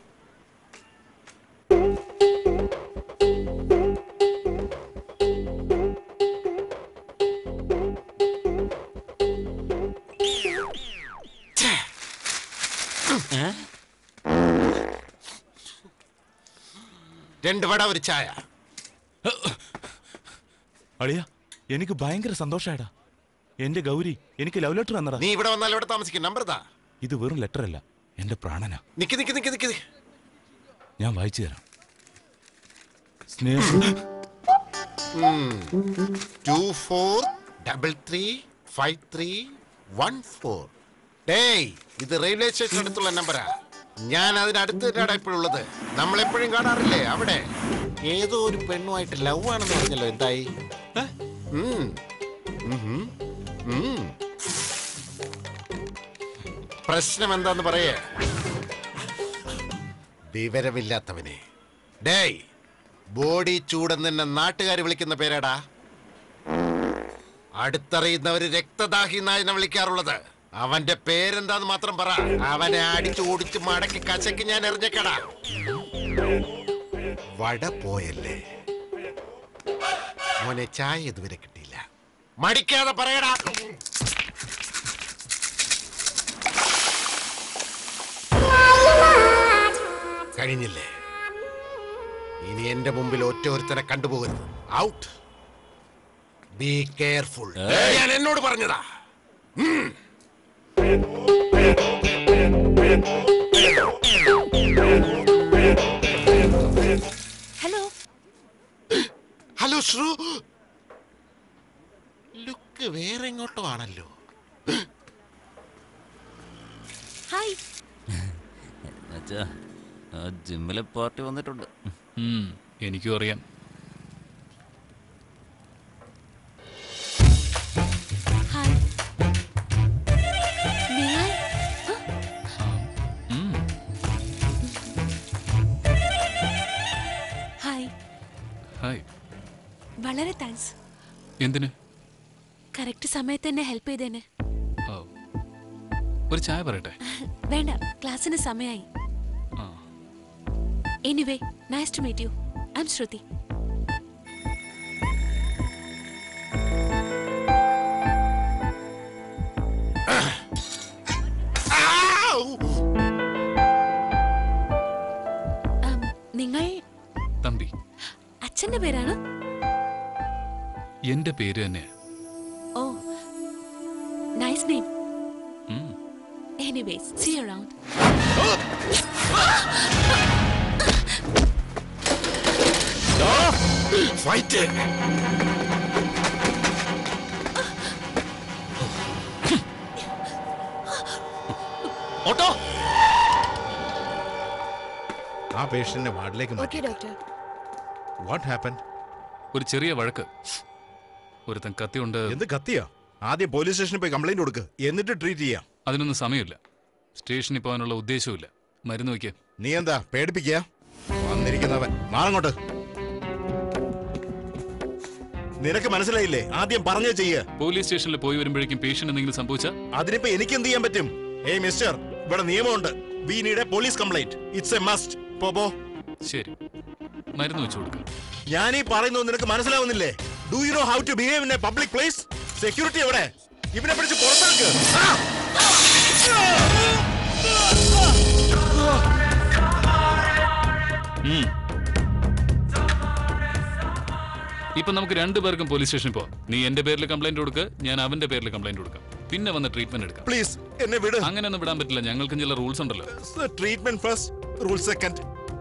രണ്ട് വട ഒരു ചായ അളിയ എനിക്ക് ഭയങ്കര സന്തോഷായടാ എന്റെ ഗൗരി എനിക്ക് ലവ് ലെറ്റർ തന്നടാ നീ ഇവിടെ വന്നാൽ ഇവിടെ താമസിക്കും നമ്പർ താ ഇത് വെറും ലെറ്റർ അല്ല എന്റെ പ്രാണനാ നിക്ക് നിക്ക് നിക്ക് നിക്ക് ഞാൻ വായിച്ചു തരാം സ്നേഹം two four double three five three one four ഡേയ് ഇത് റെയിൽവേ സ്റ്റേഷൻ അടുത്തുള്ള നമ്പറാ ഞാൻ അതിനടുത്ത് തന്നെയാണ് ഇപ്പോഴുള്ളത് നമ്മൾ എപ്പോഴും കാണാറില്ലേ അവിടെ ഏതോ ഒരു പെണ്ണുമായിട്ട് ലവ് ആണെന്ന് പറഞ്ഞല്ലോ എന്തായി ഉം. ഉഹും. ഉം. പ്രശ്നം എന്താന്ന് പറയേ വിവരമില്ലാത്തവനെ ഡേയ് ബോഡി ചൂടെന്ന് എന്നെ നാട്ടുകാർ വിളിക്കുന്ന പേരാടാ അടുത്തറിയുന്നവര് രക്തദാഹി എന്നാണ് വിളിക്കാറുള്ളത് അവന്റെ പേരെന്താന്ന് മാത്രം പറ അവനെ അടിച്ചു ഓടിച്ച് മടക്കി കശക്ക് ഞാൻ എറിഞ്ഞേക്കടാ വട പോയല്ലേ മോനെ ചായ ഇതുവരെ കിട്ടിയില്ല മടിക്കാതെ പറയടാ കഴിഞ്ഞില്ലേ ഇനി എന്റെ മുമ്പിൽ ഒറ്റ ഒരുത്തനെ കണ്ടുപോകരുത് ഔട്ട് ബി കെയർഫുൾ ഞാൻ എന്നോട് പറഞ്ഞതാ ഉം. ഹലോ ഹലോ ശ്രു ലുക്ക് വേറെ എങ്ങോട്ടോ ആണല്ലോ ഹായ് അച്ഛാ ആ ജിമ്മിലെ പാർട്ടി വന്നിട്ടുണ്ട് ഉം, എനിക്കും അറിയാം വളരെ താങ്ക്സ് എന്തിന് കറക്റ്റ് സമയത്ത് എന്നെ ഹെൽപ്പ് ചെയ്തേന് ഓ ഒരു ചായ പറയട്ടെ വേണ്ട ക്ലാസ്സിന് സമയമായി ആ. Anyway nice to meet you I'm Shruti ഉം, നിങ്ങൾ തമ്പി അച്ഛന്റെ പേരാണ് എന്റെ പേര് തന്നെ ഓ nice name anyways see around fight auto ആ പേഷ്യന്റിനെ വാർഡിലേക്ക് മാറ്റി ഡോക്ടർ വാട്ട് ഹാപ്പൻ ഒരു ചെറിയ വഴക്ക് ഒരുത്തൻ കത്തിയുണ്ട് എന്ത് കത്തിയോ ആദ്യം പോലീസ് സ്റ്റേഷനിൽ പോയി കംപ്ലൈന്റ് കൊടുക്ക് എന്നിട്ട് ട്രീറ്റ് ചെയ്യാം അതിനൊന്നും സമയമില്ല സ്റ്റേഷനിൽ പോകാനുള്ള ഉദ്ദേശവുമില്ല മരുന്ന് വയ്ക്കുക നീ എന്താ പേടിപ്പിക്കുക വന്നിരിക്കുന്നവൻ മാറങ്ങോട്ട് നിനക്ക് മനസ്സിലായില്ലേ ആദ്യം പറഞ്ഞേ ചെയ്യ് പോലീസ് സ്റ്റേഷനിൽ പോയി വരുമ്പോഴേക്കും പേഷ്യന്റ് എന്തെങ്കിലും സംഭവിച്ചാൽ അതിനിപ്പോ എനിക്ക് എന്ത് ചെയ്യാൻ പറ്റും ഏയ് മിസ്റ്റർ ഇവിടെ നിയമമുണ്ട് we need a police complaint it's a must പോ പോ ശരി മരുന്ന് വെച്ചു കൊടുക്കുക ഞാൻ ഈ പറയുന്നത് നിനക്ക് മനസ്സിലാവുന്നില്ലേ do you know how to behave in a public place security എവിടെ ഇവനെ പിടിച്ച് പുറത്താക്ക് ആ! ഉം. ഇപ്പൊ നമുക്ക് രണ്ടുപേർക്കും പോലീസ് സ്റ്റേഷനിൽ പോവാം നീ എന്റെ പേരിൽ കംപ്ലൈന്റ് കൊടുക്കുക ഞാൻ അവന്റെ പേരിൽ കംപ്ലൈന്റ് കൊടുക്കാം പിന്നെ വന്ന് ട്രീറ്റ്മെന്റ് എടുക്കാം പ്ലീസ് എന്നെ വിട് അങ്ങനെയൊന്നും വിടാൻ പറ്റില്ല ഞങ്ങൾക്കും ചില റൂൾസ് ഉണ്ടല്ലോ ട്രീറ്റ്മെന്റ് ഫസ്റ്റ് റൂൾ സെക്കൻഡ്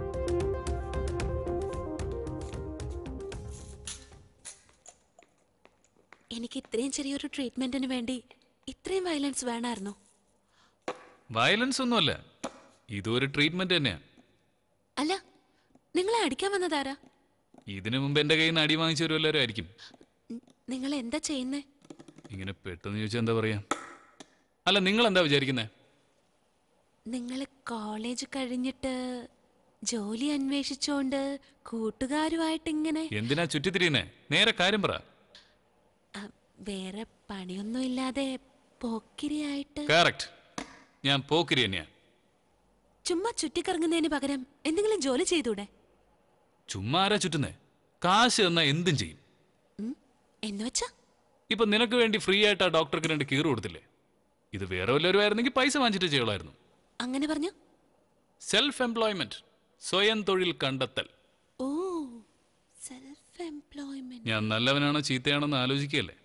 എനിക്ക് ഇത്രയും ചെറിയൊരു ട്രീറ്റ്മെന്റിന് വേണ്ടി ഇത്രയും വയലൻസ് വേണമായിരുന്നോ വയലൻസ് ഒന്നുമല്ല ഇതൊരു ട്രീറ്റ്മെന്റ് തന്നെയാ അല്ല നിങ്ങളെ അടിക്കാൻ വന്നതാരാ ഇതിനു മുമ്പ് എന്റെ കയ്യിൽ നിന്ന് അടി വാങ്ങിച്ചവരും എല്ലാവരും ആയിരിക്കും നിങ്ങൾ എന്താ ചെയ്യുന്നേ ഇങ്ങനെ പെട്ടെന്ന് ചോദിച്ചാൽ എന്താ പറയാ അല്ല നിങ്ങൾ എന്താ വിചാരിക്കുന്നേ നിങ്ങൾ കോളേജ് കഴിഞ്ഞിട്ട് ജോലി അന്വേഷിച്ചോണ്ട് കൂട്ടുകാരുമായിട്ട് ഇങ്ങനെ എന്തിനാ ചുറ്റിത്തിരിയുന്നേ നേരെ കാര്യം പറ ആ, വേറെ പണിയൊന്നും ഇല്ലാതെ പോക്കിരിയായിട്ട് കറക്റ്റ് ഞാൻ പോക്കിരി തന്നെയാ ചുമ്മാ ചുറ്റിക്കറങ്ങുന്നതിന് പകരം എന്തെങ്കിലും ജോലി ചെയ്തൂടെ ചുമ്മാ ആരാ ചുറ്റുന്നേ കാശ് തന്നാ എന്തും ചെയ്യും എന്ന് വെച്ചാ ഇപ്പൊ നിനക്ക് വേണ്ടി ഫ്രീ ആയിട്ട് ആ ഡോക്ടർക്ക് രണ്ട് കീറ് കൊടുത്തില്ലേ ഇത് വേറെ വല്ലവരും ആയിരുന്നെങ്കിൽ പൈസ വാങ്ങിച്ചിട്ട് ചെയ്യണമായിരുന്നു അങ്ങനെ പറഞ്ഞു സെൽഫ് എംപ്ലോയ്മെന്റ് സ്വയം തൊഴിൽ കണ്ടെത്തൽ ഓ സെൽഫ് എംപ്ലോയ്മെന്റ് ഞാൻ നല്ലവനാണോ ചീത്തയാണോ എന്ന് ആലോചിക്കുകയല്ലേ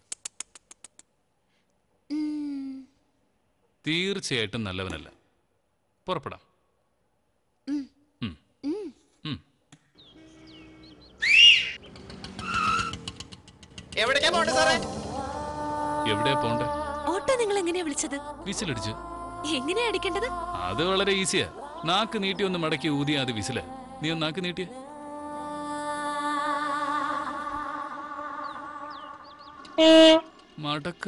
തീർച്ചയായിട്ടും നല്ലവനല്ല പുറപ്പെടാം ഉം. ഉം. എവിടേക്കാ പോണ്ടേ സാറേ എവിടെയാ പോണ്ടേ ഓട്ടോ നിങ്ങൾ എങ്ങനെയാ വിളിച്ചത് വിസിലടിച്ചു എങ്ങനെയാ അടിക്കേണ്ടത് അത് വളരെ ഈസിയാ നാക്ക് നീട്ടി ഒന്ന് മടക്കി ഊതിയാ അത് വിസില നീ ഒന്ന് നാക്ക് നീട്ടിയ മടക്ക്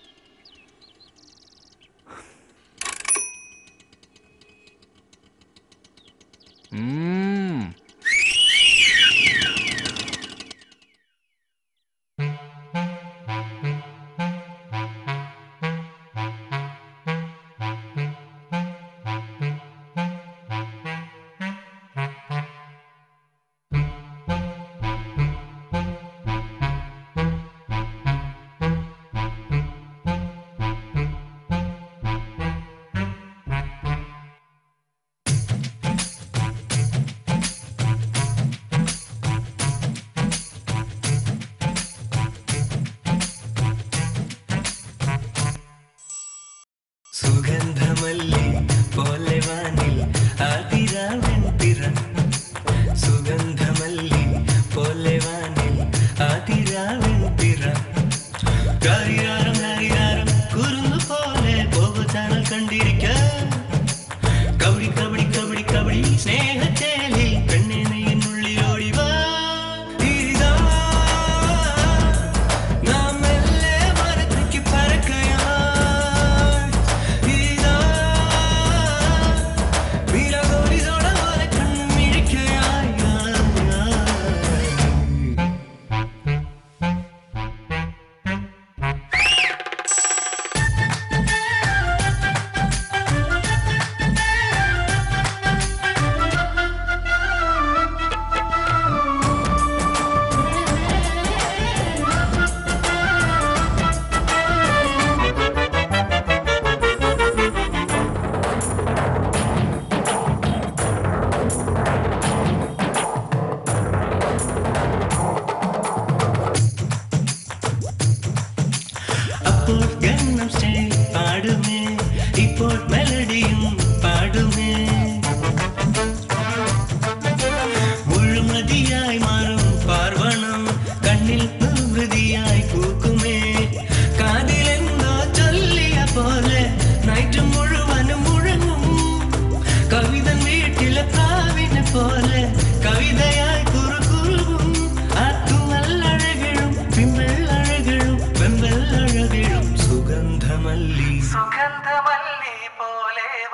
സുഗന്ധമല്ലി പോലെ വാനിൽ ആതിരാവൻ തിറ സുഗന്ധമല്ലി പോലെ വാനിൽ ആതിരാവൻ തിറ കാരിയാരം നാരിയാരം കുറുന്നു പോലെ പോകച്ചാണൽ കണ്ടിരിക്ക കബഡി കബഡി കബഡി കബഡി സ്നേഹത്തേലിൽ പെണ്ണെ നെയ്യുള്ളിൽ ഓടിവാ ഇതാ നാം മെല്ലെ മരത്തേക്ക് പറക്കയാ ഇതാ വിരകോടിസോടെ പോലെ കണ്ണുമിഴിക്കയായി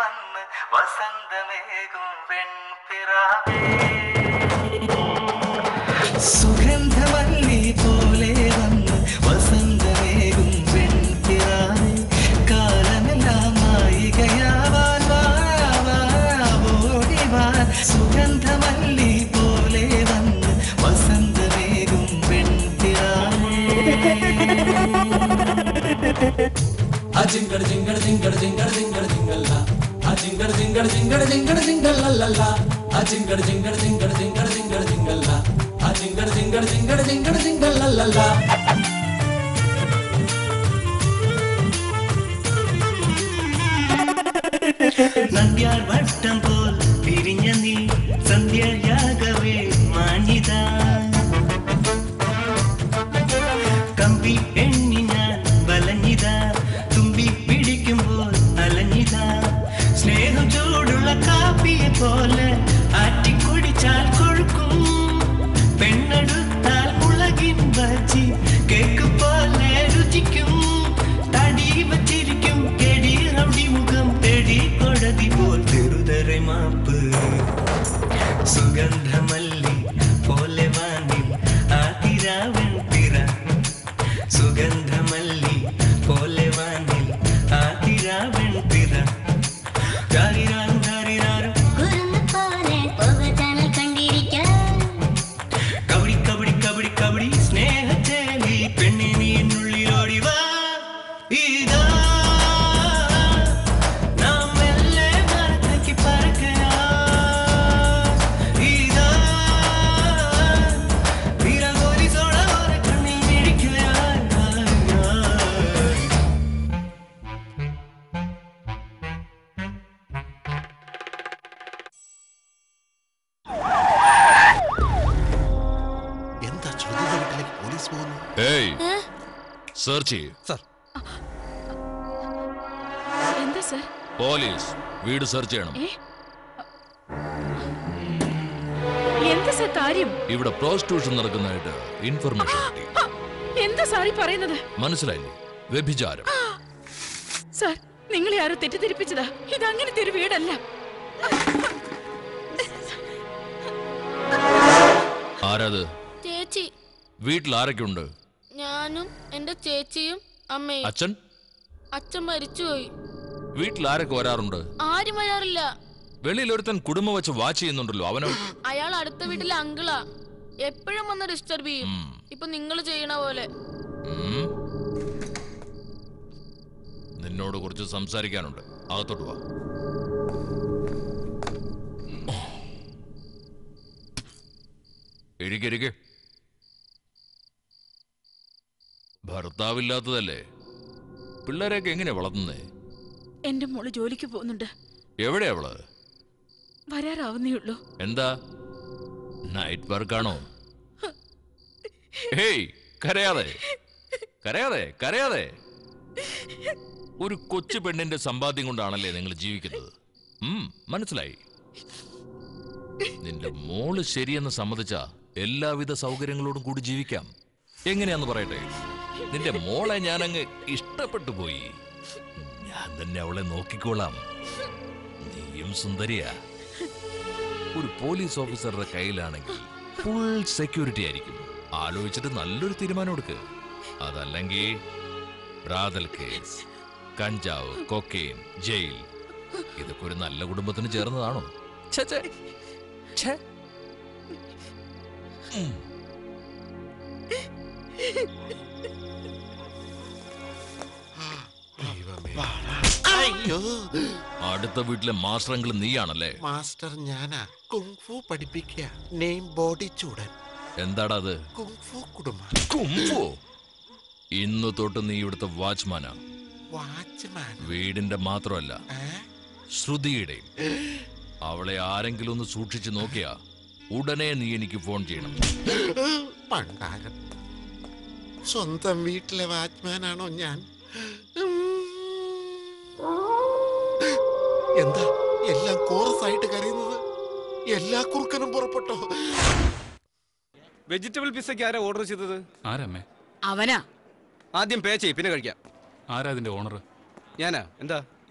വന്ന് വസന്തമേകും വെൺപിറാവേ സുഗന്ധമല്ലി പോലെ വന്ന് വസന്തമേകും വെൺപിറാവേ കാലമെല്ലാം നായികയാവാൻ വാ, വാ, ഓടിവാൻ സുഗന്ധമല്ലി പോലെ വന്ന് വസന്തമേകും വെൺപിറാവേ അജിങ്കട ജിങ്കട ജിങ്കട ജിങ്കട ജിങ്കട ജിങ്കല്ല അജിങ്കട ജിങ്കട ജിങ്കട ജിങ്കട ജിങ്കല്ലല്ല അജിങ്കട ജിങ്കട ജിങ്കട ജിങ്കട ജിങ്കട ജിങ്കല്ല അജിങ്കട ജിങ്കട ജിങ്കട ജിങ്കട ജിങ്കല്ലല്ല നന്ദ്യാർ വട്ടം പോൽ പിരിഞ്ഞ നീ സന്ധ്യയാകവേ മാഞ്ഞിത കമ്പി എണ്ണി ഞാൻ വലഞ്ഞിത തുമ്പി പിടിക്കുമ്പോൾ അലഞ്ഞിത സ്നേഹം ചൂടുള്ള കാപ്പിയെ പോലെ ആറ്റിക്കുടിച്ചാൽ കൊഴുക്കും പെണ്ണെടുത്താൽ മുളകിൻ ബജി കേക്ക് പോലെ രുചിക്കും തടി വച്ചിരിക്കും കെടി റൗഡി മുഖം തെടി കൊടതി പോൽ തെറുതരെ മാപ്പ് സുഗന്ധമല്ലി പോലെ വാനിൽ ആതിരാവൻ പിറ സുഗന്ധമല്ലി പോലെ വാനിൽ ആതിരാവൻ പിറ ധാരിരാരും ധാരിരാരും കബഡി കബഡി കബഡി കബഡി സ്നേഹച്ചേലി പെണ്ണി നീ എന്നുള്ളിലോടി വാ ഇതാ നാം മെല്ലെ മരത്തേക്ക് പറക്കയാ ഇതാ വിരകോരി സോള ഓര കണ്ണിൽ മിഴിക്കുകയാ എന്താ ചോദ്യത്തിന്റെ വീട്ടിലേക്ക് പോലീസ് പോകുന്നു ഏയ് സെർച്ച് ചെയ്യ് എന്താ സർ പോലീസ് വീട് സെർച്ച് ചെയ്യണം ഏ എന്താ സർ കാര്യം ഇവിടെ പ്രോസ്റ്റിറ്റ്യൂഷൻ നടക്കുന്നതായിട്ട് ഇൻഫർമേഷൻ കിട്ടി ഹ, എന്താ സാറി പറയുന്നത് മനസ്സിലായില്ലേ വ്യഭിചാരം സാർ നിങ്ങളെ ആരോ തെറ്റിദ്ധരിപ്പിച്ചതാ ഇത് അങ്ങനത്തെ ഒരു വീടല്ല ആരാത് ചേച്ചി വീട്ടിൽ ആരൊക്കെ ഉണ്ട് ഞാനും എന്റെ ചേച്ചിയും അമ്മയും അച്ഛൻ അച്ഛൻ മരിച്ചുപോയി വീട്ടിൽ ആരൊക്കെ വരാറുണ്ട് ആരും വരാറില്ല വെളിയിൽ ഒരുത്തൻ കുടുംബം വെച്ച് വാച്ച് ചെയ്യുന്നുണ്ടല്ലോ അവനോ അയാൾ അടുത്ത വീട്ടിലെ അങ്കിളാ എപ്പോഴും വന്ന് ഡിസ്റ്റർബ് ചെയ്യും ഇപ്പൊ നിങ്ങൾ ചെയ്യണ പോലെ ഉം. നിന്നോട് കുറച്ച് സംസാരിക്കാനുണ്ട് അകത്തോട്ട് വാ ഇരിക്കെ ഭർത്താവില്ലാത്തതല്ലേ പിള്ളേരെയൊക്കെ എങ്ങനെയാ വളർത്തുന്നേ എന്റെ മോള് ജോലിക്ക് പോകുന്നുണ്ട് എവിടെയാ അവള് വരാറാവുന്നേ ഉള്ളൂ എന്താ നൈറ്റ് വർക്കാണോ ഹേയ് കരയാതെ കരയാതെ കരയാതെ ഒരു കൊച്ചു പെണ്ണിന്റെ സമ്പാദ്യം കൊണ്ടാണല്ലേ നിങ്ങൾ ജീവിക്കുന്നത് ഉം, മനസ്സിലായി നിന്റെ മോള് ശരിയെന്ന് സമ്മതിച്ച എല്ലാവിധ സൗകര്യങ്ങളോടും കൂടി ജീവിക്കാം എങ്ങനെയാന്ന് പറയട്ടെ നിന്റെ മോളെ ഞാനങ്ങ് ഇഷ്ടപ്പെട്ടു പോയി ഞാൻ തന്നെ അവളെ നോക്കിക്കോളാം നീയും സുന്ദരിയാ ഒരു പോലീസ് ഓഫീസറുടെ കയ്യിലാണെങ്കിൽ ഫുൾ സെക്യൂരിറ്റി ആയിരിക്കും ആലോചിച്ചിട്ട് നല്ലൊരു തീരുമാനം എടുക്ക് അതല്ലെങ്കിൽ ബ്രാതൽ കേസ് കഞ്ചാവ് കൊക്കെയിൻ ജയിൽ ഇതൊക്കെ ഒരു നല്ല കുടുംബത്തിന് ചേർന്നതാണോ ഛെ, ഛെ. ഛെ. ഉം. അയ്യോ അടുത്ത വീട്ടിലെ മാസ്റ്ററെങ്കിലും നീയാണല്ലേ മാസ്റ്റർ ഞാനാ കുങ്ഫു പഠിപ്പിക്കുക നെയിം ബോഡി ചൂടൻ എന്താടാ അത് കുങ്ഫു കുടുംബ കുംഫു ഇന്ന് തൊട്ട് നീ ഇവിടുത്തെ വാച്ച്മാനാ വാച്ച്മാൻ വീടിന്റെ മാത്രമല്ല ശ്രുതിയുടെയും അവളെ ആരെങ്കിലും ഒന്ന് സൂക്ഷിച്ചു നോക്കിയാ ഉടനെ നീ എനിക്ക് ഫോൺ ചെയ്യണം പണ്ടാരം സ്വന്തം വീട്ടിലെ വാച്ച്മാനാണോ ഞാൻ ഉം. എന്താ എല്ലാം കോറസ് ആയിട്ട് കരയുന്നത് എല്ലാ കുറുക്കനും പുറപ്പെട്ടോ വെജിറ്റബിൾ പിസ്സയ്ക്ക് ആരാ ഓർഡർ ചെയ്തത് ആരമ്മേ അവനാ ആദ്യം പേ ചെയ്യ് പിന്നെ കഴിക്കാം ആരാ അതിന്റെ ഓണർ ഞാനാ എന്താ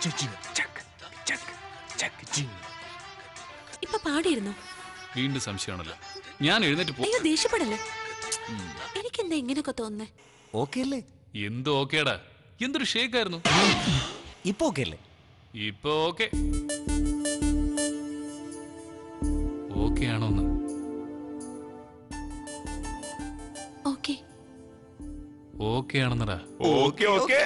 ഇപ്പൊ പാടിയിരുന്നോ വീണ്ടും സംശയമാണല്ലോ ഞാൻ എഴുന്നേറ്റ് പോ അയ്യോ ദേഷ്യപ്പെടല്ലേ എനിക്കെന്താ ഇങ്ങനെയൊക്കെ തോന്നുന്നേ ഓക്കെ അല്ലേ എന്തോ ഓക്കേടാ എന്തൊരു ഷേക്കായിരുന്നു ഇപ്പൊ ഓക്കെ അല്ലേ ഇപ്പൊ ഓക്കെ ഓക്കെ ആണോന്ന് ഓക്കെ ഓക്കെ ആണെന്നടാ ഓക്കെ ഓക്കെ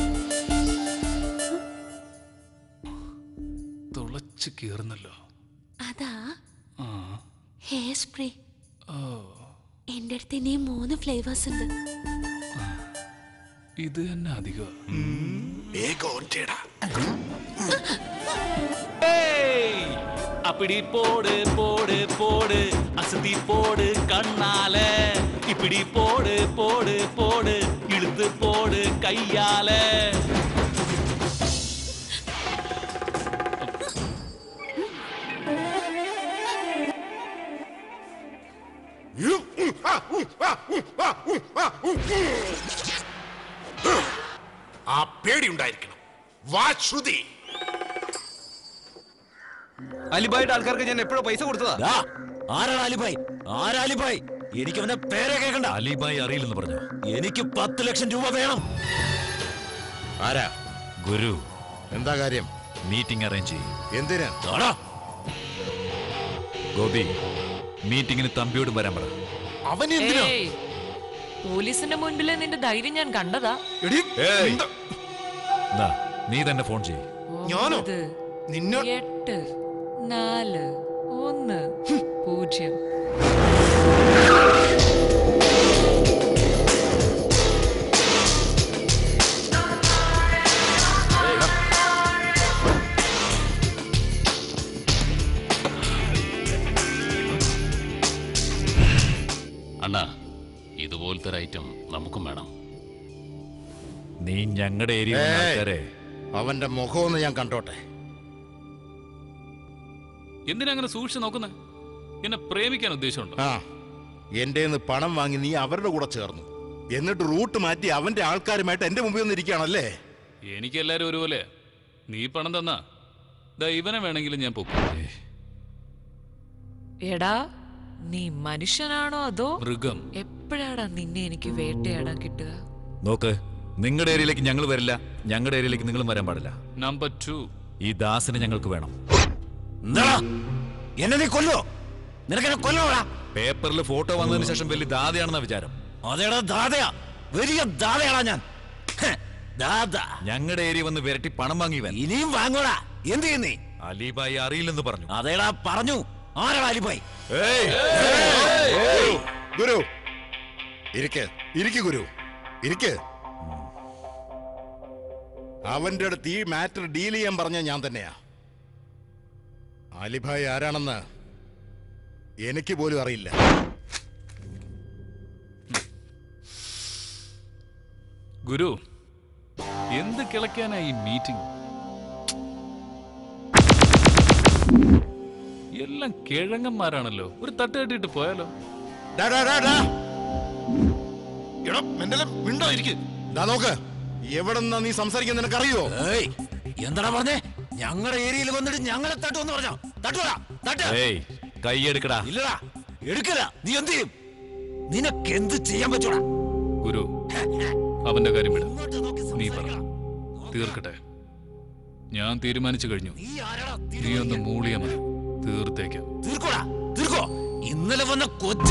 തുളച്ച് കീറുന്നല്ലോ അതാ ആ ഹെയർ സ്പ്രേ ഓ എന്റെ അടുത്ത് ഇനിയും മൂന്ന് ഫ്ലേവേഴ്സ് ഉണ്ട് ഇത് തന്നെ അധികം அப்படி போடு போடு போடு அசதி போடு கண்ணால இப்படி போடு போடு போடு இழுத்து போடு கையால ആ പേടി ഉണ്ടായിരിക്കണം വാ ശ്രുതി അലിബായിട്ട് ആൾക്കാർക്ക് ഞാൻ എപ്പോഴും പൈസ കൊടുത്തതാ ദാ, ആരാണ് അലിബായ് ആരാ അലിബായ് എനിക്ക് അവന്റെ പേരെ കേൾക്കണ്ട അലിബായ് അറിയില്ലെന്ന് പറഞ്ഞു എനിക്ക് പത്ത് ലക്ഷം രൂപ വേണം ആരാ ഗുരു എന്താ കാര്യം മീറ്റിംഗ് അറേഞ്ച് ചെയ്യും എന്തിനാ ഗോപി മീറ്റിംഗിന് തമ്പിയോട് വരാൻ പറ അവൻ ഏയ്, പോലീസിന്റെ മുൻപില് നിന്റെ ധൈര്യം ഞാൻ കണ്ടതാ ദാ, നീ തന്നെ ഫോൺ ചെയ്യ് ഒമ്പത്, എട്ട് നാല് ഒന്ന് പൂജ്യം അണ്ണാ ഇതുപോലത്തെ ഒരു ഐറ്റം നമുക്കും വേണം നീ ഞങ്ങളുടെ ഏരിയ ഏയ്, ആൾക്കാരെ അവന്റെ മുഖമൊന്ന് ഞാൻ കണ്ടോട്ടെ എന്തിനാ അങ്ങനെ സൂക്ഷിച്ച് നോക്കുന്നത് എന്നെ പ്രേമിക്കാൻ ഉദ്ദേശമുണ്ടോ ആ എന്റെ പണം വാങ്ങി നീ അവരുടെ കൂടെ ചേർന്നു എന്നിട്ട് റൂട്ട് മാറ്റി അവന്റെ ആൾക്കാരുമായിട്ട് എന്റെ മുമ്പിൽ ഒന്ന് ഇരിക്കുകയാണല്ലേ എനിക്ക് എല്ലാരും ഒരുപോലെ നീ പണം തന്നാ ദാ ഇവനെ വേണമെങ്കിലും ഞാൻ പൊക്കും എടാ നീ മനുഷ്യനാണോ അതോ മൃഗം എപ്പോഴാടാ നിന്നെ എനിക്ക് വേട്ടയാടാൻ കിട്ടുക നോക്ക് നിങ്ങളുടെ ഏരിയയിലേക്ക് ഞങ്ങൾ വരില്ല ഞങ്ങളുടെ ഏരിയയിലേക്ക് നിങ്ങളും വരാൻ പാടില്ല നമ്പർ ടു ഈ ദാസിനെ ഞങ്ങൾക്ക് വേണം എന്നെ നീ കൊല്ലോ നിനക്കെന്നെ കൊല്ലോടാ പേപ്പറിൽ ഫോട്ടോ വന്നതിന് ശേഷം വലിയ ദാതയാണെന്ന വിചാരം അതേടാ ദാതയാ വലിയ ദാതയാടാ ഞാൻ ഹെ, ദാദ ഞങ്ങളുടെ ഏരിയ വന്ന് വിരട്ടി പണം വാങ്ങിയവൻ ഇനിയും വാങ്ങോടാ എന്ത് ചെയ്യുന്നേ അലിബായി അറിയില്ലെന്ന് പറഞ്ഞു അതേടാ പറഞ്ഞു ആരാടാ അലിബായ് ഗുരു ഇരിക്ക് ഇരിക്ക് ഗുരു ഇരിക്ക് അവന്റെ അടുത്ത് ഈ മാറ്റർ ഡീൽ ചെയ്യാൻ പറഞ്ഞ ഞാൻ തന്നെയാ അലിഭായ് ആരാണെന്ന് എനിക്ക് പോലും അറിയില്ല ഗുരു എന്ത് കിളയ്ക്കാനാ ഈ മീറ്റിംഗ് എല്ലാം കിഴങ്ങന്മാരാണല്ലോ ഒരു തട്ട് കെട്ടിട്ട് പോയാലോ ദാ നോക്ക് എവിടെന്നാ നീ സംസാരിക്കാൻ നിനക്കറിയോ ഏയ് എന്താടാ പറഞ്ഞേ ഞങ്ങളുടെ ഏരിയയിൽ വന്നിട്ട് ഞങ്ങളെ തട്ടുമെന്ന് പറഞ്ഞോ തട്ടുവാ തട്ട് ഏയ് കൈയെടുക്കടാ ഇല്ലടാ എടുക്കല നീ എന്ത് ചെയ്യും നിനക്ക് എന്ത് ചെയ്യാൻ പറ്റൂടാ ഗുരു അവന്റെ കാര്യം വിട നീ പറ തീർക്കട്ടെ ഞാൻ തീരുമാനിച്ചു കഴിഞ്ഞു നീ ഒന്ന് മൂളിയ മതി തീർത്തേക്കാം തീർക്കോടാ തീർക്കോ ഇന്നലെ വന്ന കൊച്ചു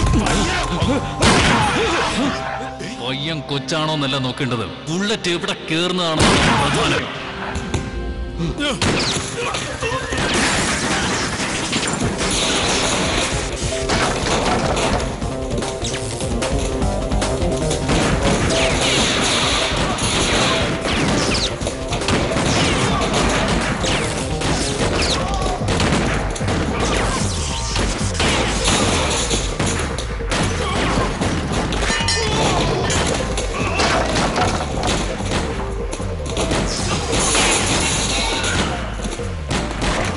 പയ്യൻ കൊച്ചാണോന്നല്ല നോക്കേണ്ടത് ബുള്ളറ്റ് എവിടെ കേറുന്നതാണോ പ്രധാനം ആ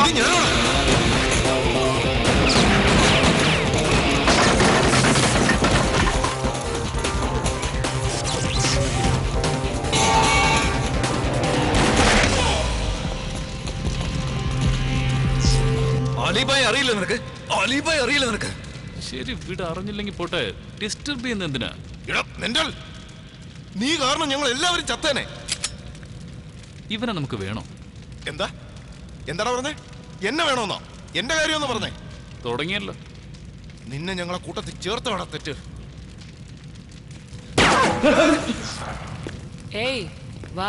അലിബായ് അറിയില്ല നിനക്ക് അലിബായ് അറിയില്ല നിനക്ക് ശരി വീട് അറിഞ്ഞില്ലെങ്കിൽ പോട്ടെ ഡിസ്റ്റർബ് ചെയ്യുന്ന എന്തിനാ മെന്റൽ നീ കാരണം ഞങ്ങൾ എല്ലാവരും ചത്തേനെ ഇവനെ നമുക്ക് വേണോ എന്താ എന്താടാ പറഞ്ഞേ എന്നെ വേണമെന്നോ എന്റെ കാര്യമെന്ന് പറഞ്ഞേ തുടങ്ങിയല്ലോ നിന്നെ ഞങ്ങളെ കൂട്ടത്തിൽ ചേർത്ത് വേണം തെറ്റ് ഏയ് വാ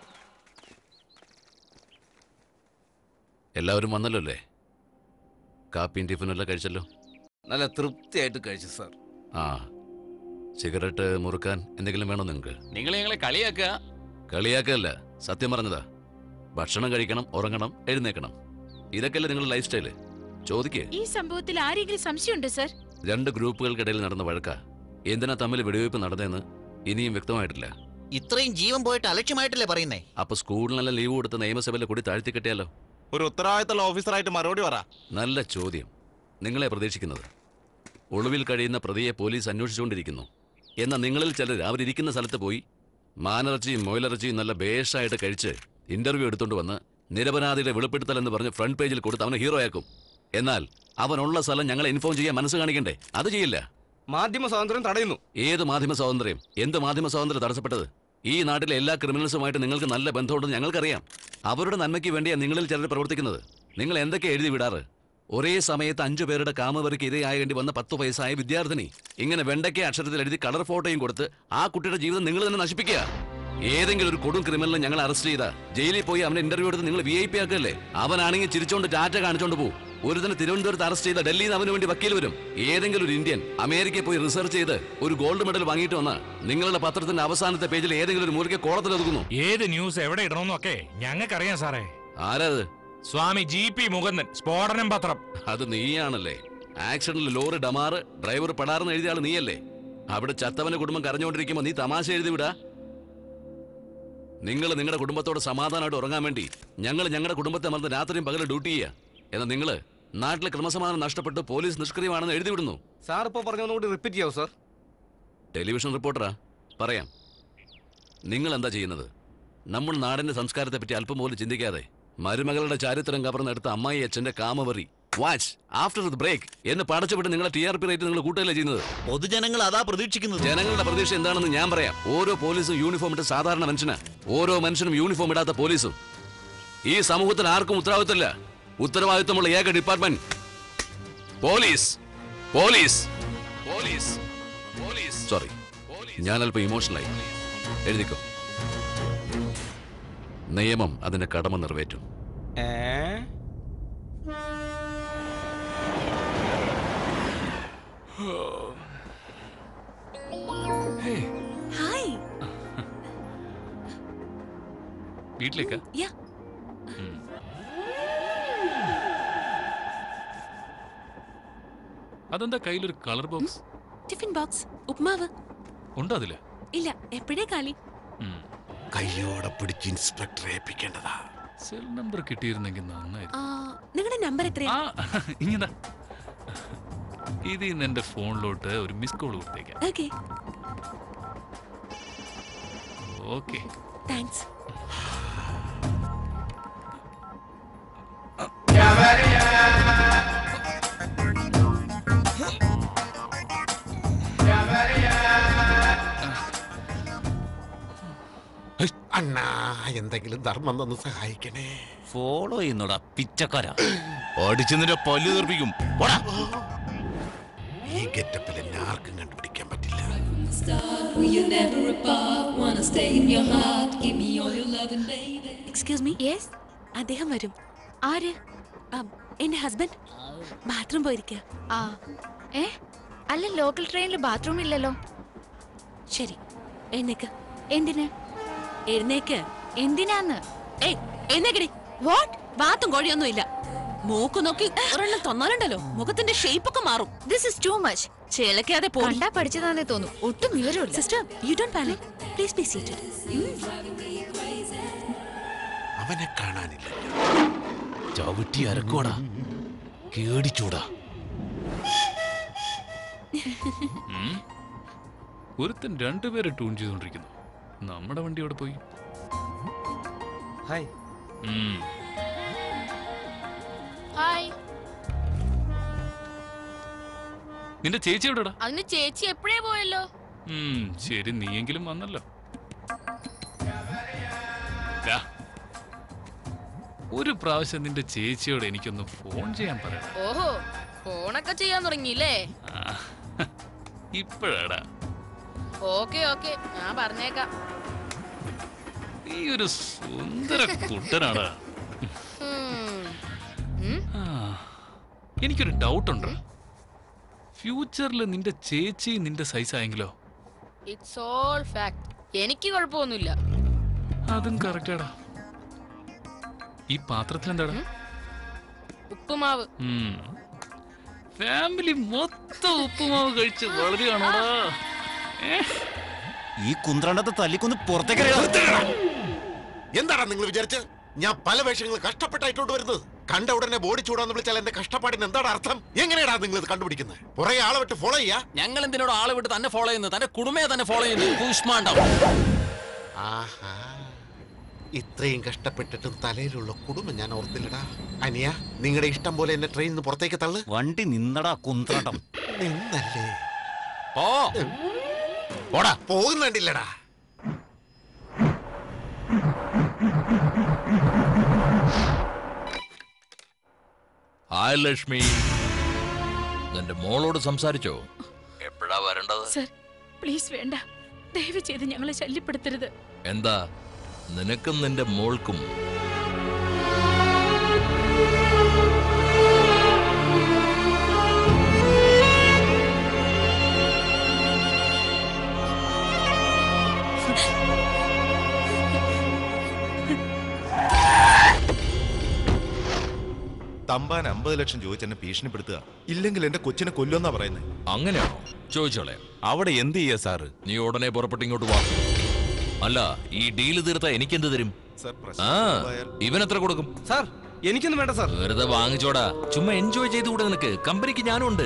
എല്ലാവരും വന്നല്ലോ അല്ലേ കാപ്പിയും ടിഫിനും എല്ലാം കഴിച്ചല്ലോ നല്ല തൃപ്തിയായിട്ട് കഴിച്ചു സാർ ആ സിഗരറ്റ് മുറുക്കാൻ എന്തെങ്കിലും വേണോ നിങ്ങൾക്ക് നിങ്ങൾ ഞങ്ങളെ കളിയാക്കുക കളിയാക്കല്ല സത്യം പറഞ്ഞതാ ഭക്ഷണം കഴിക്കണം ഉറങ്ങണം എഴുന്നേക്കണം ഇതൊക്കെയല്ലേ നിങ്ങളുടെ ലൈഫ് സ്റ്റൈല് ചോദിക്കേ ഈ സംഭവത്തിൽ ആരെങ്കിലും സംശയമുണ്ടോ സർ രണ്ട് ഗ്രൂപ്പുകൾക്കിടയിൽ നടന്ന വഴക്ക എന്തിനാ തമ്മിൽ വെടിവയ്പ് നടന്നതെന്ന് ഇനിയും വ്യക്തമായിട്ടില്ല ഇത്രയും ജീവൻ പോയിട്ട് അലക്ഷ്യമായിട്ടല്ലേ പറയുന്നേ അപ്പൊ സ്കൂളിനെല്ലാം ലീവ് കൊടുത്ത് നിയമസഭയിൽ കൂടി താഴ്ത്തി കെട്ടിയാലോ ഒരു ഉത്തരവാദിത്തമുള്ള ഓഫീസറായിട്ട് മറുപടി പറ നല്ല ചോദ്യം നിങ്ങളെ പ്രതീക്ഷിക്കുന്നത് ഒളിവിൽ കഴിയുന്ന പ്രതിയെ പോലീസ് അന്വേഷിച്ചുകൊണ്ടിരിക്കുന്നു എന്നാൽ നിങ്ങളിൽ ചിലർ അവരിയ്ക്കുന്ന സ്ഥലത്ത് പോയി മാനിറച്ചിയും മൊയിലിറച്ചിയും നല്ല ബേഷായിട്ട് കഴിച്ച് ഇന്റർവ്യൂ എടുത്തുകൊണ്ട് വന്ന് നിരപരാധിയുടെ വെളിപ്പെടുത്തൽ എന്ന് പറഞ്ഞ് ഫ്രണ്ട് പേജിൽ കൊടുത്ത് അവനെ ഹീറോ ആക്കും എന്നാൽ അവനുള്ള സ്ഥലം ഞങ്ങളെ ഇൻഫോം ചെയ്യാൻ മനസ്സ് കാണിക്കണ്ടേ അത് ചെയ്യില്ല മാധ്യമ സ്വാതന്ത്ര്യം തടയുന്നു ഏത് മാധ്യമ സ്വാതന്ത്ര്യം എന്ത് മാധ്യമ സ്വാതന്ത്ര്യം തടസ്സപ്പെട്ടത് ഈ നാട്ടിലെ എല്ലാ ക്രിമിനൽസുമായിട്ട് നിങ്ങൾക്ക് നല്ല ബന്ധമുണ്ടെന്ന് ഞങ്ങൾക്കറിയാം അവരുടെ നന്മയ്ക്ക് വേണ്ടിയാണ് നിങ്ങളിൽ ചിലർ പ്രവർത്തിക്കുന്നത് നിങ്ങൾ എന്തൊക്കെ എഴുതി വിടാറ് ഒരേ സമയത്ത് അഞ്ചു പേരുടെ കാമവർക്ക് ഇരയാകേണ്ടി വന്ന പത്ത് വയസ്സായ വിദ്യാർത്ഥിനി ഇങ്ങനെ വെണ്ടയ്ക്ക അക്ഷരത്തിൽ എഴുതി കളർ ഫോട്ടോയും കൊടുത്ത് ആ കുട്ടിയുടെ ജീവിതം നിങ്ങൾ തന്നെ നശിപ്പിക്കുക ഏതെങ്കിലും ഒരു കൊടും ക്രിമിനലിനെ ഞങ്ങൾ അറസ്റ്റ് ചെയ്താ ജയിലിൽ പോയി അവനെ ഇന്റർവ്യൂ എടുത്ത് നിങ്ങൾ വി ഐ പി ആക്കല്ലേ അവനാണെങ്കിൽ ചിരിച്ചോണ്ട് ടാറ്റ കാണിച്ചോണ്ട് പോകും ഒരു തന്നെ തിരുവനന്തപുരത്ത് അറസ്റ്റ് ചെയ്ത ഡൽഹിയിൽ നിന്ന് അവന് വേണ്ടി വക്കീൽ വരും ഏതെങ്കിലും ഒരു ഇന്ത്യൻ അമേരിക്കയിൽ പോയി റിസർച്ച് ചെയ്ത് ഒരു ഗോൾഡ് മെഡൽ വാങ്ങിയിട്ട് വന്ന നിങ്ങളുടെ പത്രത്തിന്റെ അവസാനത്തെ പേജിൽ ഏതെങ്കിലും ഒരു മുറിക്ക് കോളത്തിൽ ഒതുക്കുന്നു ഏത് ന്യൂസ് എവിടെ ഇടണമെന്നൊക്കെ ഞങ്ങൾക്കറിയാം സാറേ ആരാത് സ്വാമി ജി പി മുകുന്ദൻ സ്ഫോടനം പത്രം അത് നീയാണല്ലേ ആക്സിഡന്റിൽ ലോറി ഡമാറ് ഡ്രൈവർ പടാർന്ന് എഴുതിയ ആള് നീയല്ലേ അവിടെ ചത്തവന്റെ കുടുംബം കരഞ്ഞുകൊണ്ടിരിക്കുമ്പോ നീ തമാശ എഴുതി വിടാ നിങ്ങൾ നിങ്ങളുടെ കുടുംബത്തോട് സമാധാനമായിട്ട് ഉറങ്ങാൻ വേണ്ടി ഞങ്ങൾ ഞങ്ങളുടെ കുടുംബത്തെ മറന്ന് രാത്രിയും പകലും ഡ്യൂട്ടി ചെയ്യുക എന്നാൽ നിങ്ങൾ നാട്ടിലെ ക്രമസമാധാനം നഷ്ടപ്പെട്ട് പോലീസ് നിഷ്ക്രിയമാണെന്ന് എഴുതി വിടുന്നു സാർ ഇപ്പോൾ പറഞ്ഞൊന്നുകൂടി റിപ്പീറ്റ് ചെയ്യാവോ സാർ ടെലിവിഷൻ റിപ്പോർട്ടറാ പറയാം നിങ്ങൾ എന്താ ചെയ്യുന്നത് നമ്മൾ നാടിന്റെ സംസ്കാരത്തെ പറ്റി അല്പം പോലും ചിന്തിക്കാതെ മരുമകളുടെ ചാരിത്രം കവർന്നെടുത്ത അമ്മായി അച്ഛന്റെ കാമവറി വാച്ച് ആഫ്റ്റർ ദ ബ്രേക്ക് എന്ന് പടച്ചുവിട്ട് നിങ്ങളെ ടി ആർ പി റേറ്റ് നിങ്ങൾ കൂട്ടുകയല്ലേ ചെയ്യുന്നത് പൊതുജനങ്ങൾ അതാ പ്രതീക്ഷിക്കുന്നത് ജനങ്ങളുടെ പ്രതീക്ഷ എന്താണെന്ന് ഞാൻ പറയാം ഓരോ പോലീസും യൂണിഫോം ഇട്ട് സാധാരണ മനുഷ്യന് ഓരോ മനുഷ്യനും യൂണിഫോം ഇടാത്ത പോലീസും ഈ സമൂഹത്തിൽ ആർക്കും ഉത്തരവാദിത്തമില്ല ഉത്തരവാദിത്തമുള്ള ഏക department police police police police sorry ഞാൻ അല്പം ഇമോഷണലായി എഴുതിക്കോ നിയമം അതിന്റെ കടമ നിറവേറ്റും ഹായ് വീട്ടിലേക്കാ യാ അതെന്താ കയ്യിലൊരു കളർ ബോക്സ് ടിഫിൻ ബോക്സ് ഉപ്മാവ് ഉണ്ടോ അതില് ഇല്ല എപ്പോഴേ കാലി കയ്യോടെ പിടിച്ച് ഇൻസ്പെക്ടറെ ഏൽപ്പിക്കേണ്ടതാ സെൽ നമ്പർ കിട്ടിയിരുന്നെങ്കിൽ നന്നായി ആ, നിങ്ങളുടെ നമ്പർ എത്രയാ ഇങ്ങനെ ഇതിൽ നിന്ന് എന്റെ ഫോണിലോട്ട് ഒരു മിസ് കോൾ കൊടുത്തേക്കാം ഓക്കെ ഓക്കെ താങ്ക്സ് അണ്ണാ എന്തെങ്കിലും ധർമ്മം തന്ന് സഹായിക്കണേ ഫോളോ ചെയ്യുന്നോടാ പിച്ചക്കാരാ അടിച്ചെന്നിന്റെ പല്ല് തീർപ്പിക്കും ഈ ഗെറ്റപ്പിൽ എന്നെ ആർക്കും കണ്ടുപിടിക്കാൻ പറ്റില്ല You're never apart, wanna stay in your heart. Give me all your loving, baby. Excuse me yes അദ്ദേഹം വരും ആര് എന്റെ ഹസ്ബൻഡ് ബാത്റൂം പോയിരിക്കുക ആ ഏ അല്ല ലോക്കൽ ട്രെയിനിൽ ബാത്റൂം ഇല്ലല്ലോ ശരി എഴുന്നേക്ക് എന്തിന് എഴുന്നേക്ക് എന്തിനാന്ന് ഏയ് എഴുന്നേക്കടി വാട്ട് വാത്തും കോഴിയൊന്നും ഇല്ല മൂക്ക് നോക്കി ഒരെണ്ണം തന്നാലുണ്ടല്ലോ മുഖത്തിന്റെ ഷേപ്പ് ഒക്കെ മാറും ദിസ് ഇസ് ടു മച്ച് ചേലക്കാതെ പോ കണ്ടാ പഠിച്ചതാന്നേ തോന്നും ഒട്ടും വിവരമില്ല sister you don't panic please be seated അവനെ കാണാനില്ല ചവിട്ടി അരക്കോടാ കേടിച്ചൂടാ ഉം. ഒരുത്തൻ രണ്ടുപേരെ ട്യൂൺ ചെയ്തുകൊണ്ടിരിക്കുന്നു നമ്മുടെ വണ്ടി അവിടെ പോയി ഹായ് ഉം. ഹായ് നിന്റെ ചേച്ചി എവിടെടാ അതിന് ചേച്ചി എപ്പോഴേ പോയല്ലോ ഉം, ശരി നീയെങ്കിലും വന്നല്ലോ ദാ, ഒരു പ്രാവശ്യം നിന്റെ ചേച്ചിയോട് എനിക്കൊന്ന് ഫോൺ ചെയ്യാൻ പറയണം ഓഹോ ഫോണൊക്കെ ചെയ്യാൻ തുടങ്ങിയില്ലേ ആ, ഇപ്പോഴാടാ ഓക്കെ ഓക്കെ ഞാൻ പറഞ്ഞേക്കാം നീ ഒരു സുന്ദര കുട്ടനാടാ ഉം. ഉം? ആ, എനിക്കൊരു ഡൗട്ട് ഉണ്ട് ഫ്യൂച്ചറിൽ നിന്റെ ചേച്ചി നിന്റെ സൈസ് ആയെങ്കിലോ ഇറ്റ്സ് ഓൾ ഫാക്ട് എനിക്ക് കുഴപ്പമൊന്നുമില്ല അതും കറക്റ്റാടാ ഈ പാത്രത്തിൽ എന്താടാ ഉപ്പുമാവ് ഫാമിലി മൊത്തം ഉപ്പുമാവ് കഴിച്ച് വളരുകയാണോടാ ഏ? ഈ കുന്ത്രണ്ടത്തെ തല്ലിക്കൊന്ന് പുറത്തേക്ക് എന്താണ് നിങ്ങൾ വിചാരിച്ച് ഞാൻ പല വേഷങ്ങൾ കഷ്ടപ്പെട്ടായിട്ടുണ്ട് വരുന്നത് കണ്ട ഉടനെ ബോഡി ചൂടാന്ന് വിളിച്ചാൽ എന്റെ കഷ്ടപ്പാടിന് എന്താണ് അർത്ഥം എങ്ങനെയാടാ നിങ്ങൾ ഇത് കണ്ടുപിടിക്കുന്നത് പുറകെ ആളെ വിട്ട് ഫോളോ ചെയ്യാ ഞങ്ങൾ എന്തിനോട് ആളെ വിട്ട് തന്നെ ഫോളോ ചെയ്യുന്നത് തന്റെ കുടുംബയെ തന്നെ ഫോളോ ചെയ്യുന്നു കൂഷ്മാണ്ടം ആഹാ ഇത്രയും കഷ്ടപ്പെട്ടിട്ടും തലയിലുള്ള കുടുംബം ഞാൻ ഓർത്തില്ലടാ അനിയ നിങ്ങളുടെ ഇഷ്ടം പോലെ എന്നെ ട്രെയിനിൽ നിന്ന് പുറത്തേക്ക് തള്ളു വണ്ടി നിന്നടാ കുന്ത്രട്ടം നിന്നല്ലേ പോ പോടാ പോകുന്നുണ്ടില്ലടാ ഹായ് ലക്ഷ്മി നിന്റെ മോളോട് സംസാരിച്ചോ എപ്പോഴാ വരേണ്ടത് സർ പ്ലീസ് വേണ്ട ദയവ് ചെയ്ത് ഞങ്ങളെ ശല്യപ്പെടുത്തരുത് എന്താ നിനക്കും നിന്റെ മോൾക്കും തമ്പാൻ അമ്പത് ലക്ഷം ചോദിച്ച് എന്നെ ഭീഷണിപ്പെടുത്തുക ഇല്ലെങ്കിൽ എന്റെ കൊച്ചിനെ കൊല്ലുമെന്നാ പറയുന്നത് അങ്ങനെയാണോ ചോദിച്ചോളെ അവിടെ എന്ത് ചെയ്യാ സാറ് നീ ഉടനെ പുറപ്പെട്ട് ഇങ്ങോട്ട് വാ അല്ല ഈ ഡീല് തീർത്താ എനിക്കെന്ത് തരും സർ ആ ഇവൻ എത്ര കൊടുക്കും സാർ എനിക്കൊന്നും വേണ്ട സാർ വെറുതെ വാങ്ങിച്ചോടാ ചുമ്മാ എൻജോയ് ചെയ്തുകൂടെ നിനക്ക് കമ്പനിക്ക് ഞാനും ഉണ്ട്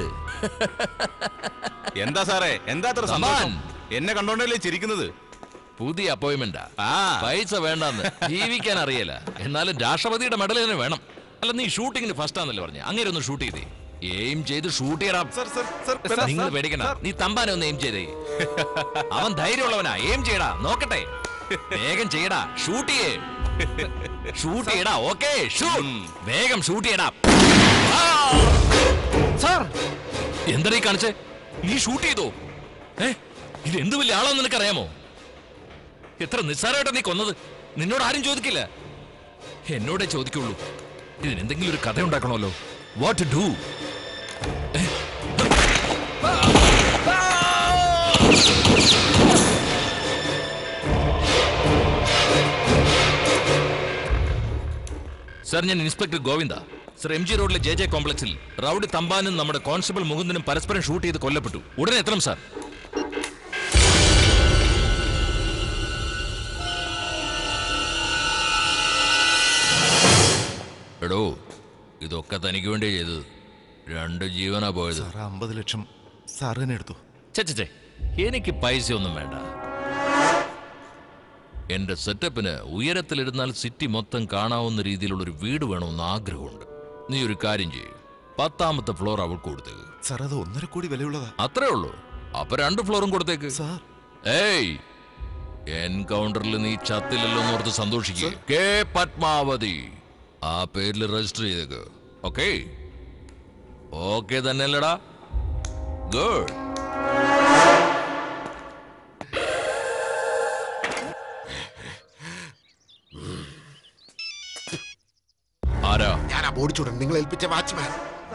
എന്താ സാറേ എന്താ അത്ര സന്തോഷം എന്നെ കണ്ടോണ്ടല്ലേ ചിരിക്കുന്നത് പുതിയ അപ്പോയിന്റ്മെന്റാ പൈസ വേണ്ടെന്ന് ജീവിക്കാൻ അറിയല എന്നാലും രാഷ്ട്രപതിയുടെ മെഡൽ തന്നെ വേണം അല്ല നീ ഷൂട്ടിങ്ങിന് ഫസ്റ്റ് ആണെന്നല്ലേ പറഞ്ഞു അങ്ങനെ ഒന്ന് ഷൂട്ട് ചെയ്തേ എയിം ചെയ്ത് ഷൂട്ട് ചെയ്യണം നിങ്ങൾ പേടിക്കണ്ട നീ തമ്പാനെ ഒന്ന് എയിം ചെയ്തേ അവൻ ധൈര്യമുള്ളവനാ എയിം ചെയ്യടാ നോക്കട്ടെ വേഗം ചെയ്യടാ ഷൂട്ട് ചെയ്യേ ഷൂട്ട് ചെയ്യടാ ഓക്കെ ഷൂട്ട് വേഗം ഷൂട്ട് ചെയ്യടാ സാർ എന്താ ഈ കാണിച്ചേ നീ ഷൂട്ട് ചെയ്തോ ഏ ഇത് എന്ത് വലിയ ആളാന്ന് നിനക്കറിയാമോ എത്ര നിസ്സാരമായിട്ടാ നീ കൊന്നത് നിന്നോട് ആരും ചോദിക്കില്ല എന്നോടേ ചോദിക്കുള്ളൂ ഇതിന് എന്തെങ്കിലും ഒരു കഥ ഉണ്ടാക്കണമല്ലോ വാട്ട് ടു ഡു സർ ഞാൻ inspector Govinda sir M G റോഡിലെ ജെ ജെ കോംപ്ലക്സിൽ റൌഡി തമ്പാനും നമ്മുടെ കോൺസ്റ്റബിൾ മുകുന്ദനും പരസ്പരം ഷൂട്ട് ചെയ്ത് കൊല്ലപ്പെട്ടു ഉടനെ എത്തണം സാർ എടോ ഇതൊക്കെ തനിക്ക് വേണ്ടി ചെയ്തത് രണ്ട് ജീവനാ പോയത് സാർ അമ്പത് ലക്ഷം സാർ തന്നെ എടുത്തു ചേ എനിക്ക് പൈസ ഒന്നും വേണ്ട എന്റെ സെറ്റപ്പിന് ഉയരത്തിലിരുന്നാൽ സിറ്റി മൊത്തം കാണാവുന്ന രീതിയിലുള്ള ഒരു വീട് വേണമെന്ന് ആഗ്രഹമുണ്ട് നീ ഒരു കാര്യം ചെയ്യ് പത്താമത്തെ ഫ്ലോർ അവൾക്ക് കൊടുത്തേക്ക് സാർ അത് ഒന്നര കോടി വിലയുള്ളതാ അത്രേ ഉള്ളൂ അപ്പൊ രണ്ട് ഫ്ലോറും കൊടുത്തേക്ക് സാർ ഏയ് എൻകൗണ്ടറിൽ നീ ചത്തില്ലല്ലോ എന്നോർത്ത് സന്തോഷിക്കുക കെ പത്മാവതി ആ പേരിൽ രജിസ്റ്റർ ചെയ്തേക്ക് ഓക്കെ ഓക്കെ തന്നെയല്ലടാ ഗുഡ് ആരാ ഞാൻ ആ ബോഡി ചൂടൻ നിങ്ങൾ ഏൽപ്പിച്ച വാച്ച്മാൻ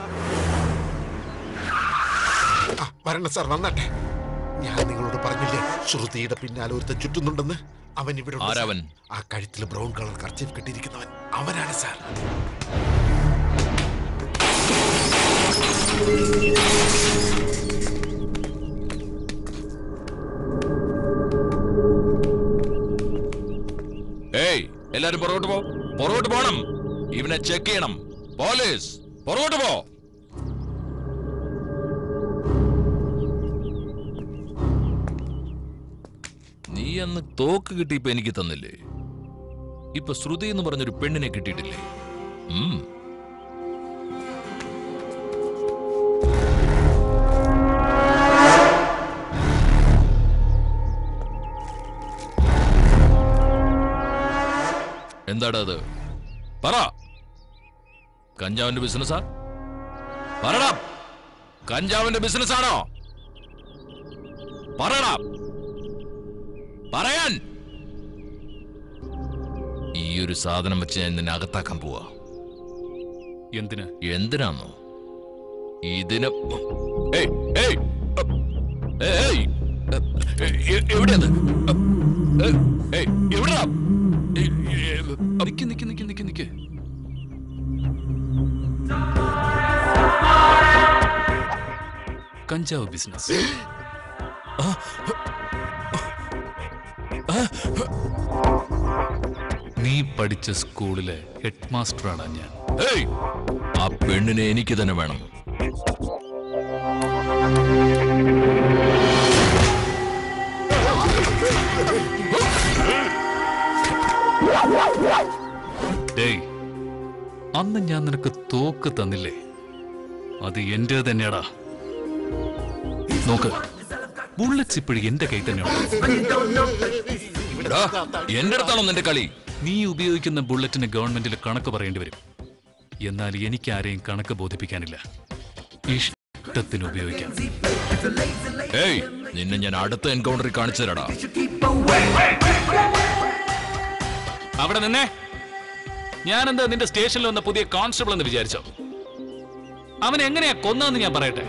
ആ, വരണം സാർ വന്നട്ടെ ഞാൻ നിങ്ങളോട് പറഞ്ഞില്ലേ ശ്രുതിയുടെ പിന്നാലെ ഒരുത്തൻ ചുറ്റുന്നുണ്ടെന്ന് അവൻ ഇവിടെ ഉണ്ട് സാർ. ആരവൻ? ആ കഴുത്തിൽ ബ്രൗൺ കളർ കർച്ചീഫ് കെട്ടിയിരിക്കുന്നവൻ അവനാണ് സാർ ഏയ് എല്ലാരും പുറകോട്ട് പോ പുറകോട്ട് പോണം ഇവനെ ചെക്ക് ചെയ്യണം പോലീസ് പുറകോട്ട് പോ നീ അന്ന് തോക്ക് കിട്ടിയപ്പോ എനിക്ക് തന്നില്ലേ ഇപ്പൊ ശ്രുതി എന്ന് പറഞ്ഞൊരു പെണ്ണിനെ കിട്ടിയിട്ടില്ലേ ഉം. എന്താടാ അത് പറ കഞ്ചാവിന്റെ ബിസിനസ്സാ പറടാ കഞ്ചാവിന്റെ ബിസിനസ് ആണോ പറടാ പറയാൻ ഈ ഒരു സാധനം വെച്ച് ഞാൻ നിന്നെ അകത്താക്കാൻ പോവാ എന്തിന് എന്തിനാന്നോ ഇതിന് ഏയ് ഏയ് ഏയ് ഏയ് എവിടെയത് ഏയ് എവിടെയാ നിക്ക് നിക്ക് നിക്ക് നിക്ക് നിക്ക് കഞ്ചാവ് ബിസിനസ് നീ പഠിച്ച സ്കൂളിലെ ഹെഡ് മാസ്റ്ററാണ് ഞാൻ ഏയ് ആ പെണ്ണിനെ എനിക്ക് തന്നെ വേണം ഡേയ് അന്ന് ഞാൻ നിനക്ക് തോക്ക് തന്നില്ലേ അത് എന്റെ തന്നെയാടാ നോക്ക് ബുള്ളറ്റ്സ് ഇപ്പോഴും എന്റെ കൈ തന്നെയാണ് എന്റെ അടുത്താണോ നിന്റെ കളി നീ ഉപയോഗിക്കുന്ന ബുള്ളറ്റിന് ഗവൺമെന്റിൽ കണക്ക് പറയേണ്ടി വരും എന്നാൽ എനിക്ക് ആരെയും കണക്ക് ബോധിപ്പിക്കാനില്ല ഇഷ്ടത്തിന് ഉപയോഗിക്കാം ഏയ് നിന്നെ ഞാൻ അടുത്ത എൻകൗണ്ടറിൽ കാണിച്ചു തരാടാ അവിടെ നിന്നെ ഞാനെന്താ നിന്റെ സ്റ്റേഷനിൽ വന്ന പുതിയ കോൺസ്റ്റബിൾ എന്ന് വിചാരിച്ചോ അവൻ എങ്ങനെയാ കൊന്നതെന്ന് ഞാൻ പറയട്ടെ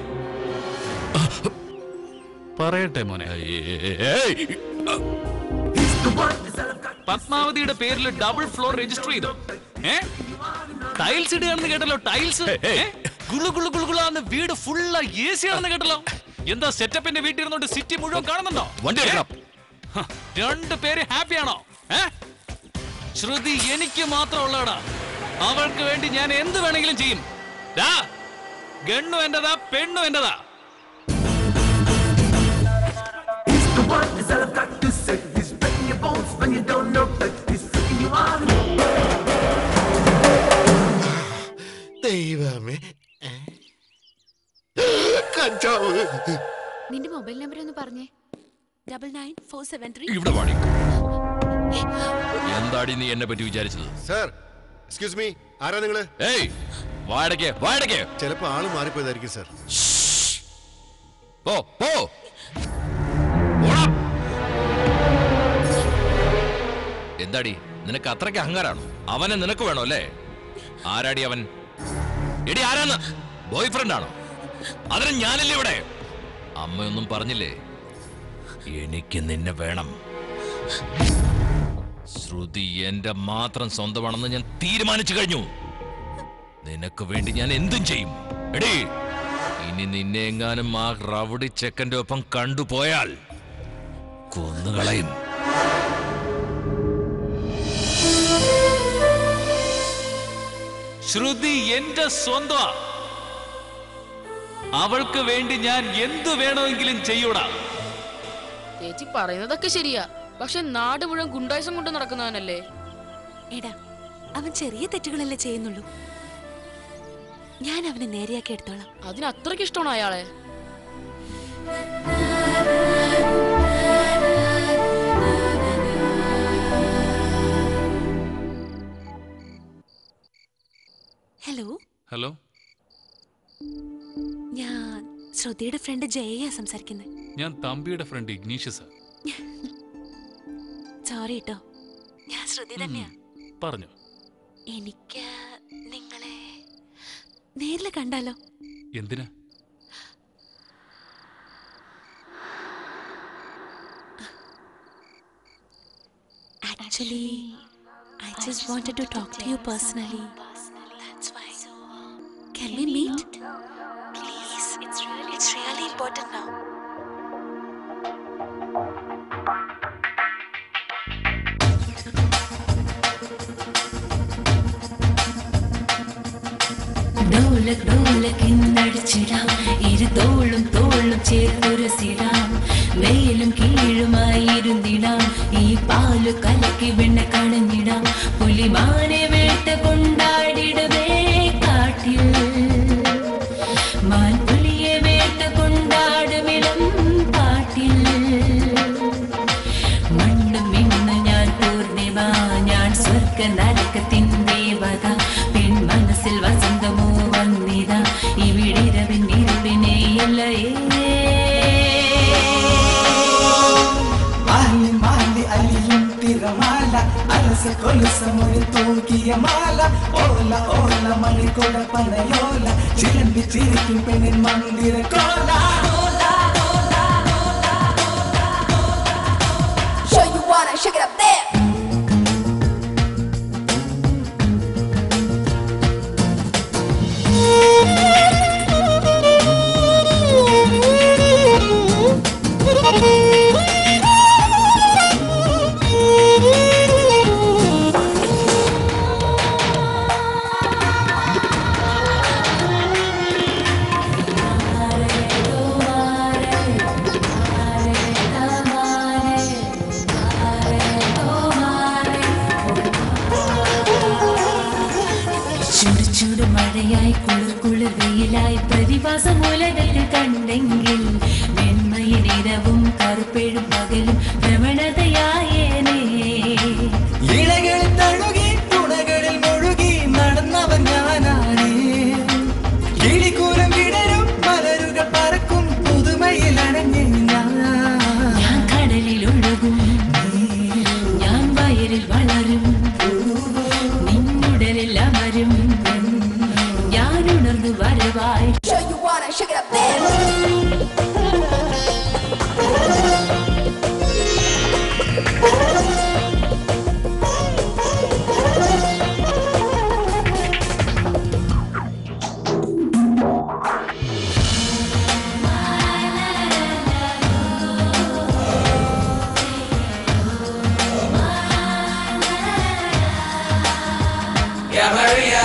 പറയട്ടെ മോനെ പത്മാവതിയുടെ പേരിൽ ഡബിൾ ഫ്ലോർ രജിസ്റ്റർ ചെയ്തു ഏ ടൈൽസ് ഇടുകയാണെന്ന് കേട്ടല്ലോ ടൈൽസ് ഗുളു ഗുളു ഗുളു ഗുളാന്ന് വീട് ഫുള്ള് എ സി ആണെന്ന് കേട്ടല്ലോ എന്താ സെറ്റപ്പിന്റെ വീട്ടിൽ ഇരുന്നോണ്ട് സിറ്റി മുഴുവൻ കാണുന്നുണ്ടോ വണ്ടി ഏ? ഹ, രണ്ട് പേര് ഹാപ്പിയാണോ ഏ ശ്രുതി എനിക്ക് മാത്രമുള്ളടാ അവൾക്ക് വേണ്ടി ഞാൻ എന്ത് വേണമെങ്കിലും ചെയ്യും ദാ, ഗണ്ണു എന്റതാ പെണ്ണു എന്റതാ ദൈവമേ കഞ്ചാവ് നിന്റെ മൊബൈൽ നമ്പർ ഒന്ന് പറഞ്ഞേ double nine four seven three ഇവിടെ വാടി എന്താടി നീ എന്നെ പറ്റി വിചാരിച്ചത് സർ എക്സ്ക്യൂസ് മീ ആരാ നിങ്ങള് ഏയ് വാടകയ്ക്ക് വാടകയ്ക്ക് ചിലപ്പോ ആള് മാറിപ്പോയതായിരിക്കും സർ പോ പോ എന്താടി നിനക്ക് അത്രയ്ക്ക് അഹങ്കാരാണോ അവനെ നിനക്ക് വേണോ അല്ലേ ആരാടി അവൻ എടി ആരാന്ന് ബോയ് ഫ്രണ്ട് ആണോ അതിന് ഞാനല്ലേ ഇവിടെ അമ്മയൊന്നും പറഞ്ഞില്ലേ എനിക്ക് നിന്നെ വേണം ശ്രുതി എന്റെ മാത്രം സ്വന്തമാണെന്ന് ഞാൻ തീരുമാനിച്ചു കഴിഞ്ഞു നിനക്ക് വേണ്ടി ഞാൻ എന്തും ചെയ്യും എടീ ഇനി നിന്നെ എങ്ങാനും ആ റവടി ചെക്കന്റെ ഒപ്പം കണ്ടുപോയാൽ കൊന്നുകളയും ശ്രുതി എന്റെ സ്വന്തമാ അവൾക്ക് വേണ്ടി ഞാൻ എന്തു വേണമെങ്കിലും ചെയ്യൂടാ ചേച്ചി പറയുന്നതൊക്കെ ശരിയാ പക്ഷെ നാട് മുഴുവൻ ഗുണ്ടായിസം കൊണ്ട് നടക്കുന്നവനല്ലേ എടാ അവൻ ചെറിയ തെറ്റുകളല്ലേ ചെയ്യുന്നുള്ളൂ ഞാൻ അവനെ നേരെയാക്കി എടുത്തോളാം അതിന് അത്രയ്ക്ക് ഇഷ്ടമാണോ അയാളെ ഹലോ ഹലോ ഞാൻ ശ്രുതിയുടെ ഫ്രണ്ട് ജയയാ സംസാരിക്കുന്നത് ഞാൻ തമ്പിയുടെ ഫ്രണ്ട് ഇഗ്നീഷ്യസാ സോറി കേട്ടോ ഞാൻ ശ്രുതി തന്നെയാ പറഞ്ഞു എനിക്ക് നിങ്ങളെ നേരിൽ കണ്ടാലോ എന്തിനാ Actually, I just wanted to talk to you personally. That's why. Can we meet? Please, it's really, it's really important now. Dholak dholak ഇന്നടിച്ചിടാം ഇരു തോളും തോളും ചേർത്തുരസിടാം മേലും കീഴുമായിരുന്നിടാം ഈ പാലു കലക്കി വെണ്ണ കണഞ്ഞിടാം പുലിമാനെ വേട്ട കൊണ്ടാടിടവേ കാട്ടിൽ മാൻപുലിയെ വേട്ട കൊണ്ടാടുമിടം കാട്ടിൽ മണ്ണും മിന്ന് ഞാൻ പൂർണിമ ഞാൻ സ്വർഗ നരകത്തിൻ ദേവത പെൺ മനസ്സിൽ വസന്തമോ വന്നിത ഇവിടിരവിൻ ഇരുളിനെയല്ലയേ മാലി മാലി അലിയും തിരമാല അലസ കൊലുസ മൊഴി തൂക്കിയ മാല ഓല ഓല മണിക്കൊട പനയോല ചിലമ്പി ചിരിക്കും പെണ്ണിൻ മന്ദിര കോല Show you wanna shake it up there. ചുടു ചുടു മഴയായി കുളിർ കുളിർ വെയിലായി പ്രതിഭാസം ഉലകത്തിൽ കണ്ടെങ്കിൽ വെണ്മയിലിരവും കറുപ്പെഴും പകലും പ്രവണതയായേനേ ഇണകളിൽ തഴുകി തുണകളിൽ മുഴുകി നടന്നവൻ ഞാനാണ് കിളിക്കൂലം വിടരും മലരുകൾ പറക്കും പുതുമയിൽ അണഞ്ഞ ഞാൻ ഞാൻ കടലിൽ ഒഴുകും ഞാൻ വയലിൽ വളരും നിന്നുടലിൽ അമരും ഞാൻ ഉണർന്നു വരവായി Show you wanna shake it up there. Yeah, Maria.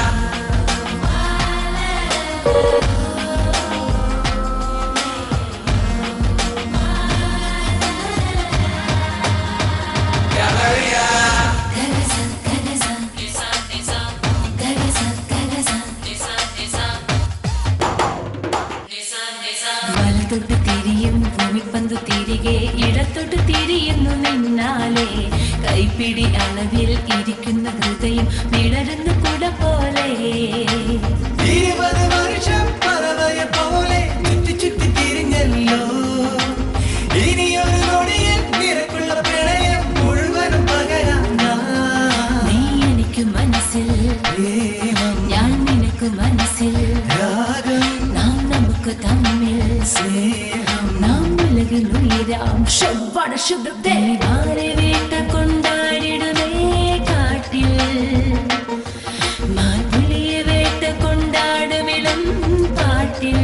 Yeah, Maria. വലത്തോട്ട് തിരിയും ഭൂമിപ്പന്ത് തിരികെ ഇടത്തോട്ട് തിരിയുന്നു നിന്നാലെ കൈപ്പിടി അളവിൽ ഇരിക്കുന്ന ഹൃദയം വിടരുന്ന കുട പോലെ ഇരുപത് വർഷം പറവയ പോലെ ചുറ്റി ചുറ്റി തിരിഞ്ഞല്ലോ ഇനിയൊരു നൊടിയിൽ നിനക്കുള്ള പ്രണയം മുഴുവനും പകരാം നീ എനിക്ക് മനസ്സിൽ ഞാൻ നിനക്ക് മനസ്സിൽ നാം നമുക്ക് തമ്മിൽ സ്നേഹം നാം ഉലകിൽ ഉയരാം ശവ്വട ശുഭ്രത്തെ ആരെ വേട്ട കൊണ്ടാടിടുമേ കാട്ടിൽ മാൻപുലിയെ വേട്ട കൊണ്ടാടുമിളം പാട്ടിൽ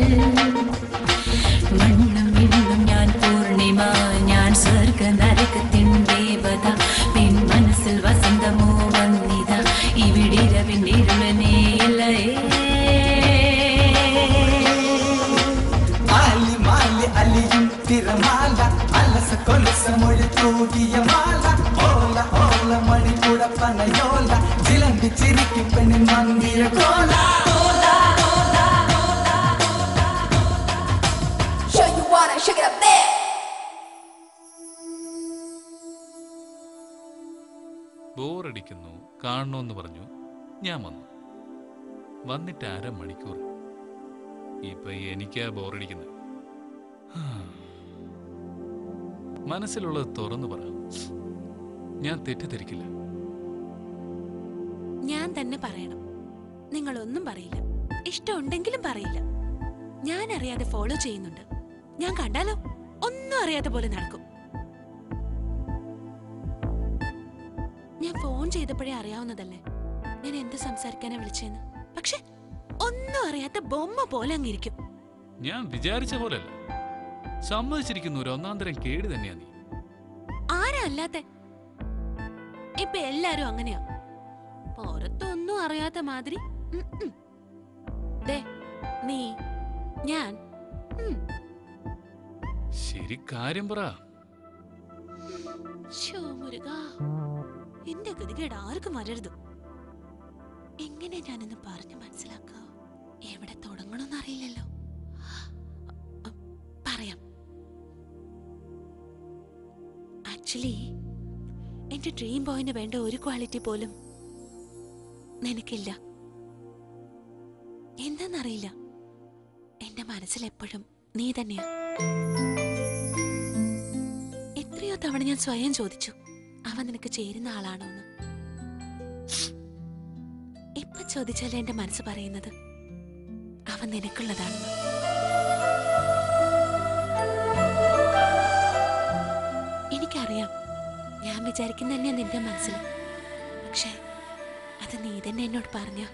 മണ്ണും വിണ്ണും ഞാൻ പൂർണിമ ഞാൻ സ്വർഗ നരകത്തിൻ ദേവത പിൻ മനസ്സിൽ വസന്തമോ വന്നിത ഇവിടിരവിൻ ഇരുളനെയല്ലേ മാലി മാലി അലിയും തിരമാല അലസ കൊലുസ മൊഴി തൂകിയ മാല ഓല ഓല മണിക്കൂട പനയോല ചിലമ്പി ചിരിക്കും പെണ്ണിൻ മന്ദിര കോല Show you wanna shake it up there. ബോറടിക്കുന്നു കാണണമെന്ന് പറഞ്ഞു ഞാൻ വന്നു വന്നിട്ട് അരമണിക്കൂർ ഇപ്പൊ എനിക്കാ ബോറടിക്കുന്നത് മനസ്സിലുള്ളത് തുറന്നു പറ ഞാൻ തെറ്റിദ്ധരിക്കില്ല ഞാൻ തന്നെ പറയണം നിങ്ങളൊന്നും പറയില്ല ഇഷ്ടമുണ്ടെങ്കിലും പറയില്ല ഞാൻ അറിയാതെ ഫോളോ ചെയ്യുന്നുണ്ട് ഞാൻ കണ്ടാലോ ഒന്നും അറിയാത്ത പോലെ നടക്കും ഞാൻ ഫോൺ ചെയ്തപ്പോഴേ അറിയാവുന്നതല്ലേ ഞാൻ എന്ത് സംസാരിക്കാനാ വിളിച്ചെന്ന് പക്ഷെ ഒന്നും അറിയാത്ത ബൊമ്മ പോലെ അങ്ങിരിക്കും ഞാൻ വിചാരിച്ച പോലല്ല സമ്മതിച്ചിരിക്കുന്ന ഒരു ഒന്നാം തരം കേട് തന്നെയാ നീ ആരാ അല്ലാത്തെ ഇപ്പൊ എല്ലാരും അങ്ങനെയാ പുറത്തൊന്നും അറിയാത്ത മാതിരി ഉം ഉം. ദേ നീ ഞാൻ ഉം, ശരി കാര്യം പറ ശോ മുരുക എന്റെ ഗതികേട് ആർക്കും വരരുത് എങ്ങനെ ഞാനൊന്ന് പറഞ്ഞു മനസ്സിലാക്കുക എവിടെ തുടങ്ങണമെന്ന് അറിയില്ലല്ലോ അ, പറയാം ആക്ച്വലി എന്റെ ഡ്രീം ബോയിന് വേണ്ട ഒരു ക്വാളിറ്റി പോലും നിനക്കില്ല എന്താന്നറിയില്ല എന്റെ മനസ്സിൽ എപ്പോഴും നീ തന്നെയാ എത്രയോ തവണ ഞാൻ സ്വയം ചോദിച്ചു അവൻ നിനക്ക് ചേരുന്ന ആളാണോ എന്ന് ഇപ്പൊ ചോദിച്ചാലേ എന്റെ മനസ്സ് പറയുന്നത് അവൻ നിനക്കുള്ളതാണെന്ന് എനിക്കറിയാം ഞാൻ വിചാരിക്കുന്ന തന്നെയാ നിന്റെ മനസ്സിൽ പക്ഷേ അത് നീ തന്നെ എന്നോട് പറഞ്ഞ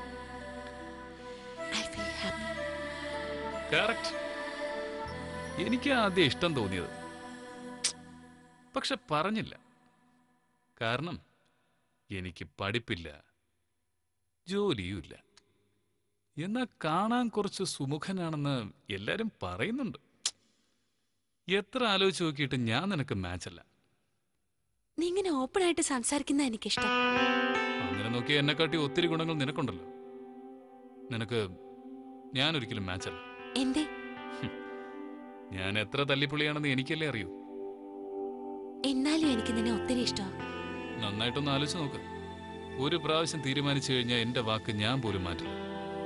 ഐ ഫീൽ ഹാപ്പി കറക്റ്റ് എനിക്ക് ആദ്യം ഇഷ്ടം തോന്നിയത് പക്ഷെ പറഞ്ഞില്ല കാരണം എനിക്ക് പഠിപ്പില്ല ജോലിയുമില്ല എന്നാൽ കാണാൻ കുറച്ച് സുമുഖനാണെന്ന് എല്ലാരും പറയുന്നുണ്ട് എത്ര ആലോചിച്ച് നോക്കിയിട്ട് ഞാൻ നിനക്ക് മാച്ചല്ല നീ ഇങ്ങനെ ഓപ്പൺ ആയിട്ട് സംസാരിക്കുന്ന എനിക്കിഷ്ടം അങ്ങനെ നോക്കിയാൽ എന്നെക്കാട്ടി ഒത്തിരി ഗുണങ്ങൾ നിനക്കുണ്ടല്ലോ നിനക്ക് ഞാൻ ഒരിക്കലും മാച്ചല്ല എന്തേ ഞാൻ എത്ര തല്ലിപ്പുള്ളിയാണെന്ന് എനിക്കല്ലേ അറിയൂ എന്നാലും എനിക്ക് നിന്നെ ഒത്തിരി ഇഷ്ടമാണ് നന്നായിട്ടൊന്ന് ആലോചിച്ച് നോക്ക് ഒരു പ്രാവശ്യം തീരുമാനിച്ചു കഴിഞ്ഞാൽ എന്റെ വാക്ക് ഞാൻ പോലും മാറ്റില്ല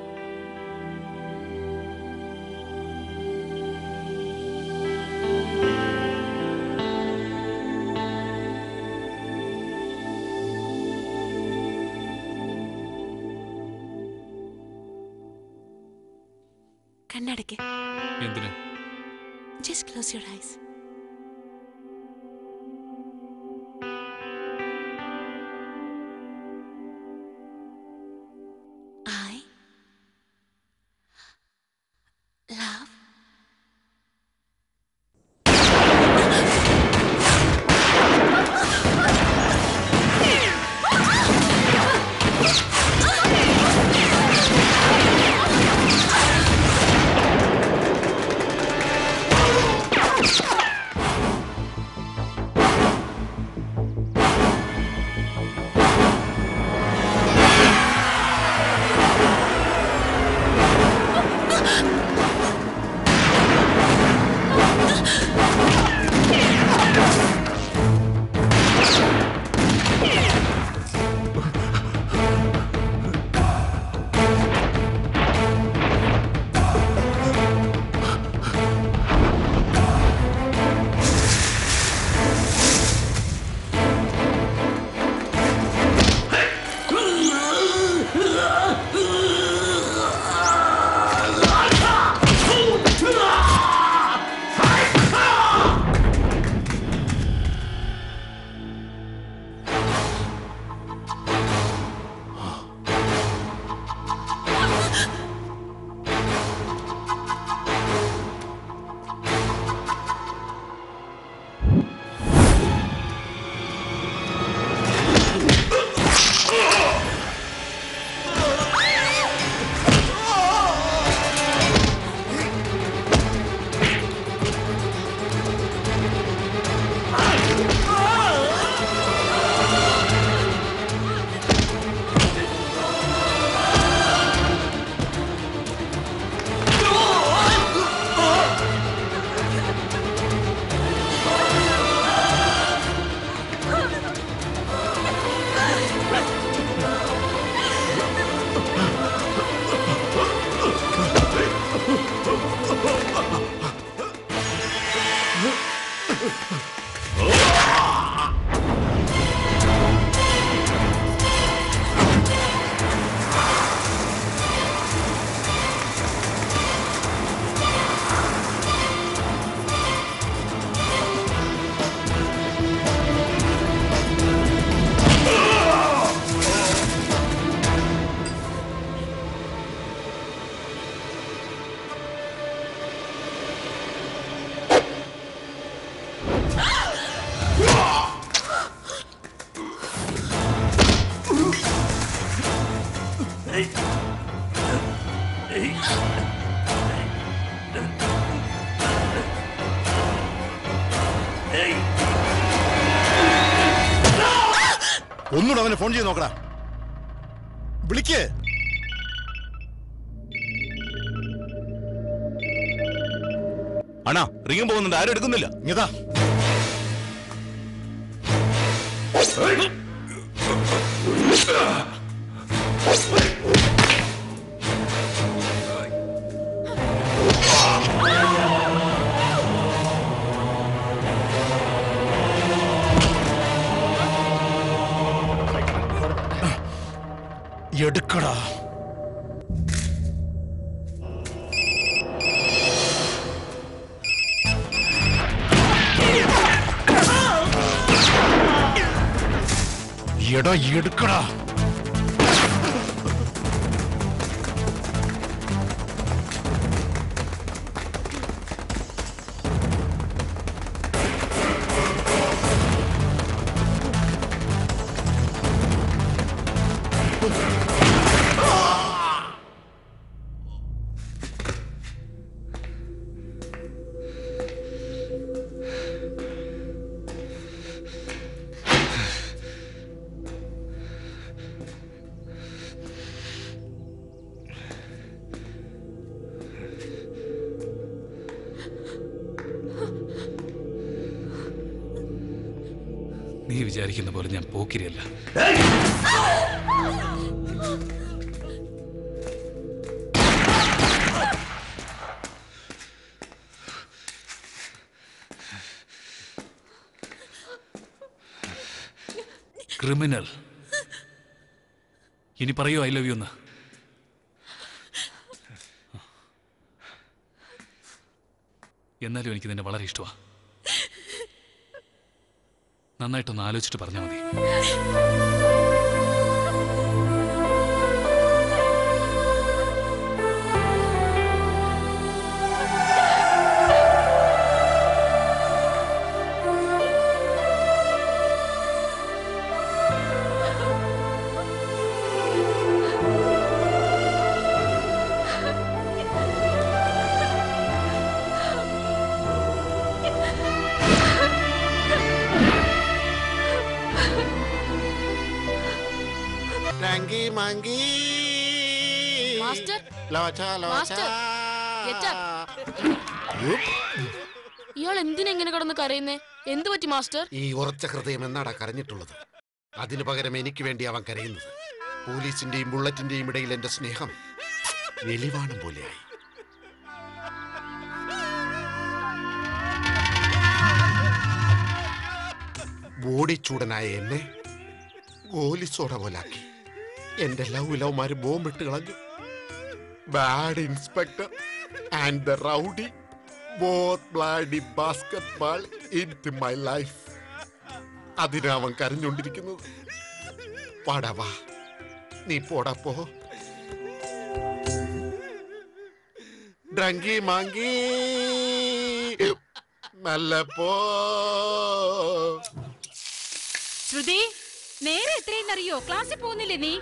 കണ്ണടയ്ക്ക് എന്തിന് just close your eyes I love ഒന്നുകൂടെ അവനെ ഫോൺ ചെയ്ത് നോക്കടാ വിളിക്ക് അണ്ണാ റിങ്ങും പോകുന്നുണ്ട് ആരും എടുക്കുന്നില്ല ഇങ്ങതാ എടുക്കടാ എടാ എടുക്കടാ നീ വിചാരിക്കുന്ന പോലെ ഞാൻ പോക്കിരിയല്ല ക്രിമിനൽ ഇനി പറയൂ ഐ ലവ് യു എന്ന് എന്നാലും എനിക്ക് നിന്നെ വളരെ ഇഷ്ടമാണ് നന്നായിട്ടൊന്ന് ആലോചിച്ചിട്ട് പറഞ്ഞാൽ മതി ടാങ്കി മാങ്കി മാസ്റ്റർ ലോച്ച ലോച്ച മാസ്റ്റർ get up. ഇയാൾ എന്തിനാ ഇങ്ങനെ കിടന്ന് കരയുന്നേ എന്തു പറ്റി മാസ്റ്റർ ഈ ഉറച്ച ഹൃദയം എന്നാടാ കരഞ്ഞിട്ടുള്ളത് അതിനു പകരം എനിക്ക് വേണ്ടി അവൻ കരയുന്നത് പോലീസിന്റെയും ബുള്ളറ്റിന്റെയും ഇടയിൽ എന്റെ സ്നേഹം വെളിവാണം പോലെയായി ബോഡിച്ചൂടനായ എന്നെ ഗോലിസോട പോലാക്കി എന്റെ ലവ് ലവ്മാര് ബോംബിട്ട് കളഞ്ഞു bad inspector and the rowdy both bloody basketball in my life അതിനാ അവൻ കരഞ്ഞുകൊണ്ടിരിക്കുന്നത് പാടാ വാ നീ പോടാ പോ ഡ്രങ്കി മാങ്കി നല്ല പോ ശ്രുതി നേരെ എത്രയെന്നറിയോ ക്ലാസ്സിൽ പോകുന്നില്ലേ നീ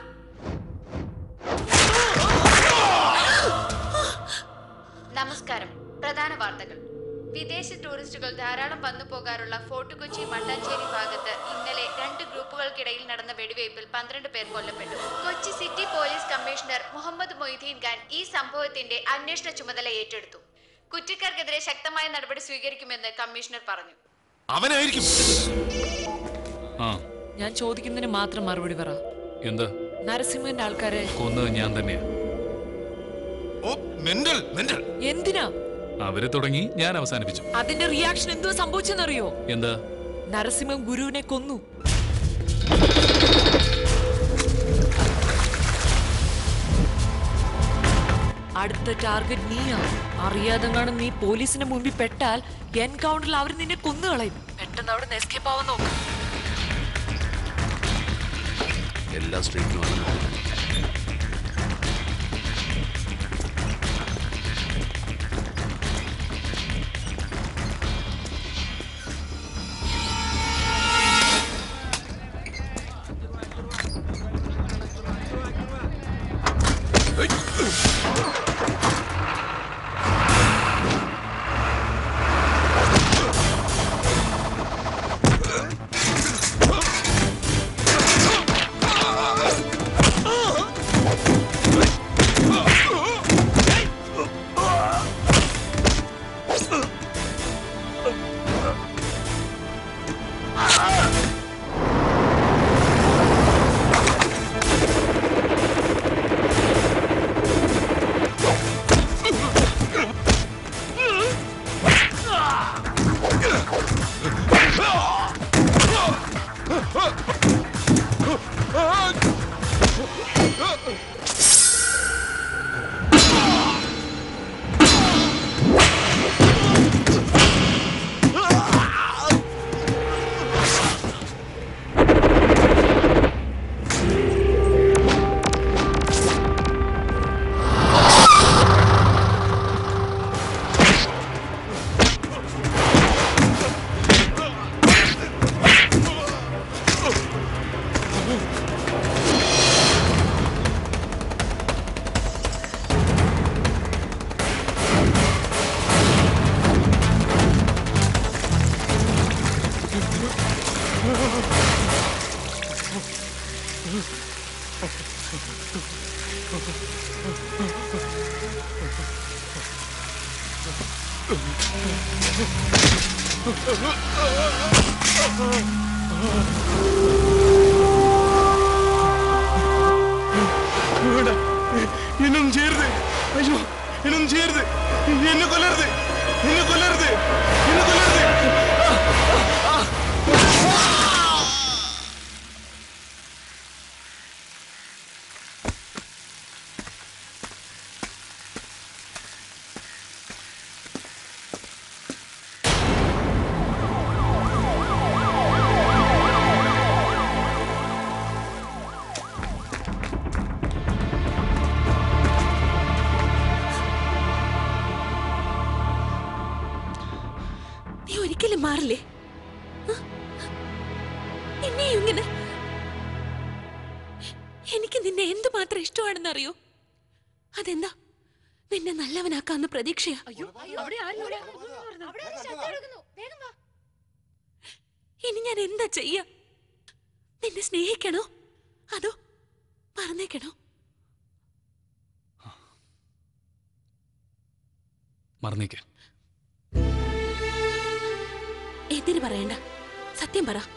നമസ്കാരം പ്രധാന വാർത്തകൾ വിദേശ ടൂറിസ്റ്റുകൾ ധാരാളം വന്നു പോകാറുള്ള ഫോർട്ട് കൊച്ചി മട്ടാഞ്ചേരി ഭാഗത്ത് ഇന്നലെ രണ്ട് ഗ്രൂപ്പുകൾക്കിടയിൽ നടന്ന വെടിവയ്പിൽ പന്ത്രണ്ട് പേർ കൊല്ലപ്പെട്ടു Kochi city police commissioner Muhammad Moideen Khan ഈ സംഭവത്തിന്റെ അന്വേഷണ ചുമതല ഏറ്റെടുത്തു കുറ്റക്കാർക്കെതിരെ ശക്തമായ നടപടി സ്വീകരിക്കുമെന്ന് കമ്മീഷണർ പറഞ്ഞു അവനായിരിക്കും ആ ഞാൻ ചോദിക്കുന്നതിന് മാത്രം മറുപടി പറ എന്ത് നരസിംഹന്റെ ആൾക്കാരെ കൊന്നത് ഞാൻ തന്നെയാ മെന്റൽ മെന്റൽ എന്തിനാ അവര് തുടങ്ങി ഞാൻ അവസാനിപ്പിച്ചു അതിന്റെ റിയാക്ഷൻ എന്തോ സംഭവിച്ചെന്നറിയോ എന്താ നരസിംഹം ഗുരുവിനെ കൊന്നു അടുത്ത ടാർഗറ്റ് നീയാ അറിയാതെ കാണും നീ പോലീസിന്റെ മുമ്പിൽ പെട്ടാൽ എൻകൗണ്ടറിൽ അവർ നിന്നെ കൊന്നുകളയും പെട്ടെന്ന് അവിടെ നിന്ന് എസ്കേപ്പ് ആവാൻ നോക്കും എല്ലാ സ്ട്രീറ്റിലും வேண்டாம் இன்னும் சேருது ஐயோ இன்னும் சேருது என்ன கொல்லருது என்ன கொல்லருது என்ன கொல்லருது ஆ, ஆ, ஆ. നീ ഒരിക്കലും മാറില്ലേ ആ? എന്നെയും ഇങ്ങനെ എനിക്ക് നിന്നെ എന്തുമാത്രം ഇഷ്ടമാണെന്ന് അറിയോ അതെന്താ നിന്നെ നല്ലവനാക്കാന്ന് പ്രതീക്ഷയാ ഇനി ഞാൻ എന്താ ചെയ്യ നിന്നെ സ്നേഹിക്കണോ അതോ പറഞ്ഞേക്കണോ മറന്നേക്ക് എതിര് പറയണ്ട സത്യം പറ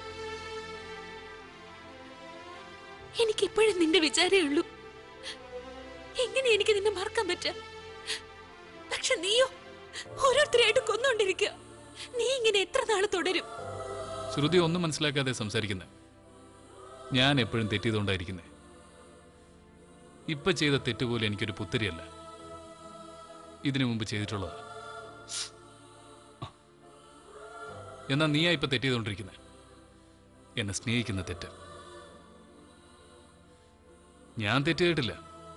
എനിക്ക് ഇപ്പോഴും നിന്റെ വിചാരേ ഉള്ളൂ എങ്ങനെ എനിക്ക് നിന്നെ മറക്കാൻ പറ്റുക പക്ഷെ നീയോ ഓരോരുത്തരെയായിട്ട് കൊന്നുകൊണ്ടിരിക്കുക നീ ഇങ്ങനെ എത്ര നാള് തുടരും ശ്രുതി ഒന്നും മനസ്സിലാക്കാതെ സംസാരിക്കുന്നത് ഞാൻ എപ്പോഴും തെറ്റിയതുകൊണ്ടായിരിക്കുന്നത് ഇപ്പൊ ചെയ്ത തെറ്റ് പോലും എനിക്കൊരു പുത്തരിയല്ല ഇതിനു മുമ്പ് ചെയ്തിട്ടുള്ളത് എന്നാ നീയാ ഇപ്പൊ തെറ്റിയതുകൊണ്ടിരിക്കുന്നത് എന്നെ സ്നേഹിക്കുന്ന തെറ്റ് ഞാൻ തെറ്റ് ചെയ്തിട്ടില്ല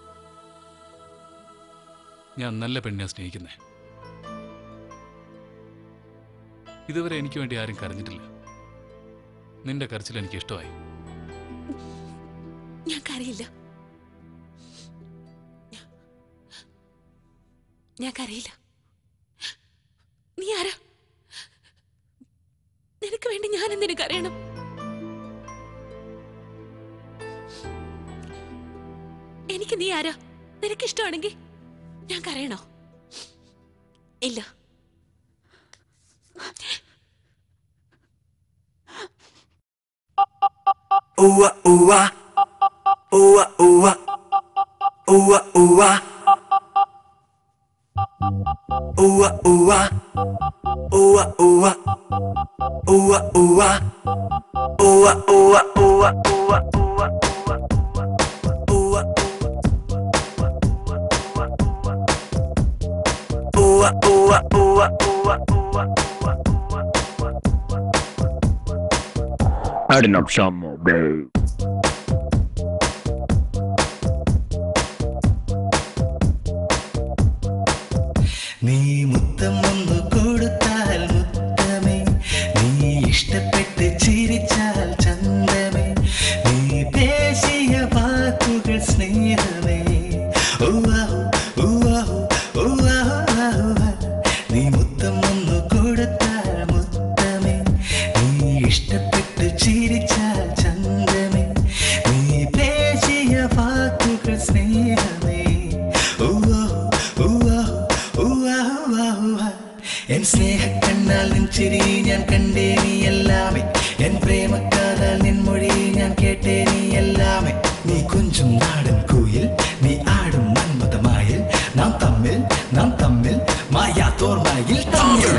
ഞാൻ നല്ല പെണ്ണിനെ സ്നേഹിക്കുന്നേ ഇതുവരെ എനിക്ക് വേണ്ടി ആരും കരഞ്ഞിട്ടില്ല നിന്റെ കരച്ചിൽ എനിക്ക് ഇഷ്ടമായി ഞാൻ കരയില്ല ഞാൻ കരയില്ല നീ ആരാ നിനക്ക് വേണ്ടി ഞാൻ എന്തിനു കരയണം എനിക്ക് നീ ആരാ നിനക്ക് ഇഷ്ടമാണെങ്കിൽ ഞാൻ കരയണോ ഇല്ല Ooh ooh ooh ooh ooh ooh Ooh ooh ooh ooh ooh ooh ooh ooh ooh ooh ooh ooh Adding up some more, babe. നീ മുത്തം ഒന്ന് കൊടുത്താൽ മുത്തമേ നീ ഇഷ്ടപ്പെട്ട് ചിരിച്ചാൽ ചന്തമേ നീ പേശിയ വാക്കുകൾ സ്നേഹമേ ഊവാഹു, ഊവാഹു, ഊവാഹു. നീ മുത്തം ഒന്ന് കൊടുത്താൽ മുത്തമേ നീ ഇഷ്ടപ്പെട്ട് ചിരിച്ചാൽ ചന്തമേ നീ പേശിയ വാക്കുകൾ സ്നേഹമേ ഊവാഹു, ഊവാഹു, ഊവാഹു. എൻ സ്നേഹക്കണ്ണാൽ നിൻ ചിരി ഞാൻ കണ്ടേ നീ എല്ലാമേ എൻ പ്രേമക്കാരാൽ നിൻ മൊഴി ഞാൻ കേട്ടേ നീ എല്ലാമേ നീ കുഞ്ചും നാടൻ കുയിൽ നീ ആടും മന്മതമായിൽ നാം തമ്മിൽ നാം തമ്മിൽ മായാത്തോർമയിൽ തമ്മിൽ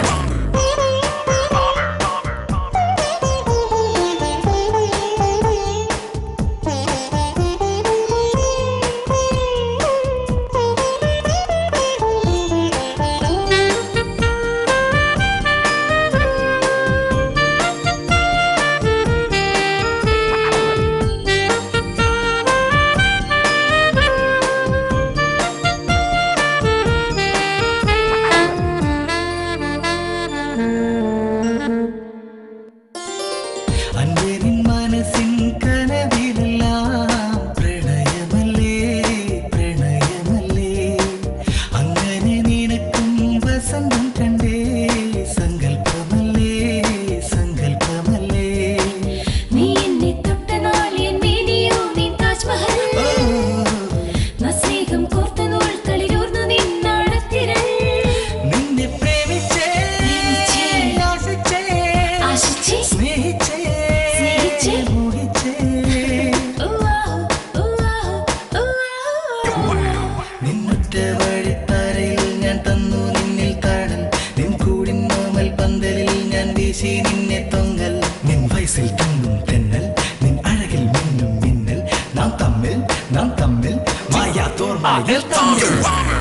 നാം തമ്മിൽ മായാത്തോർമ്മയിൽ തമ്മിൽ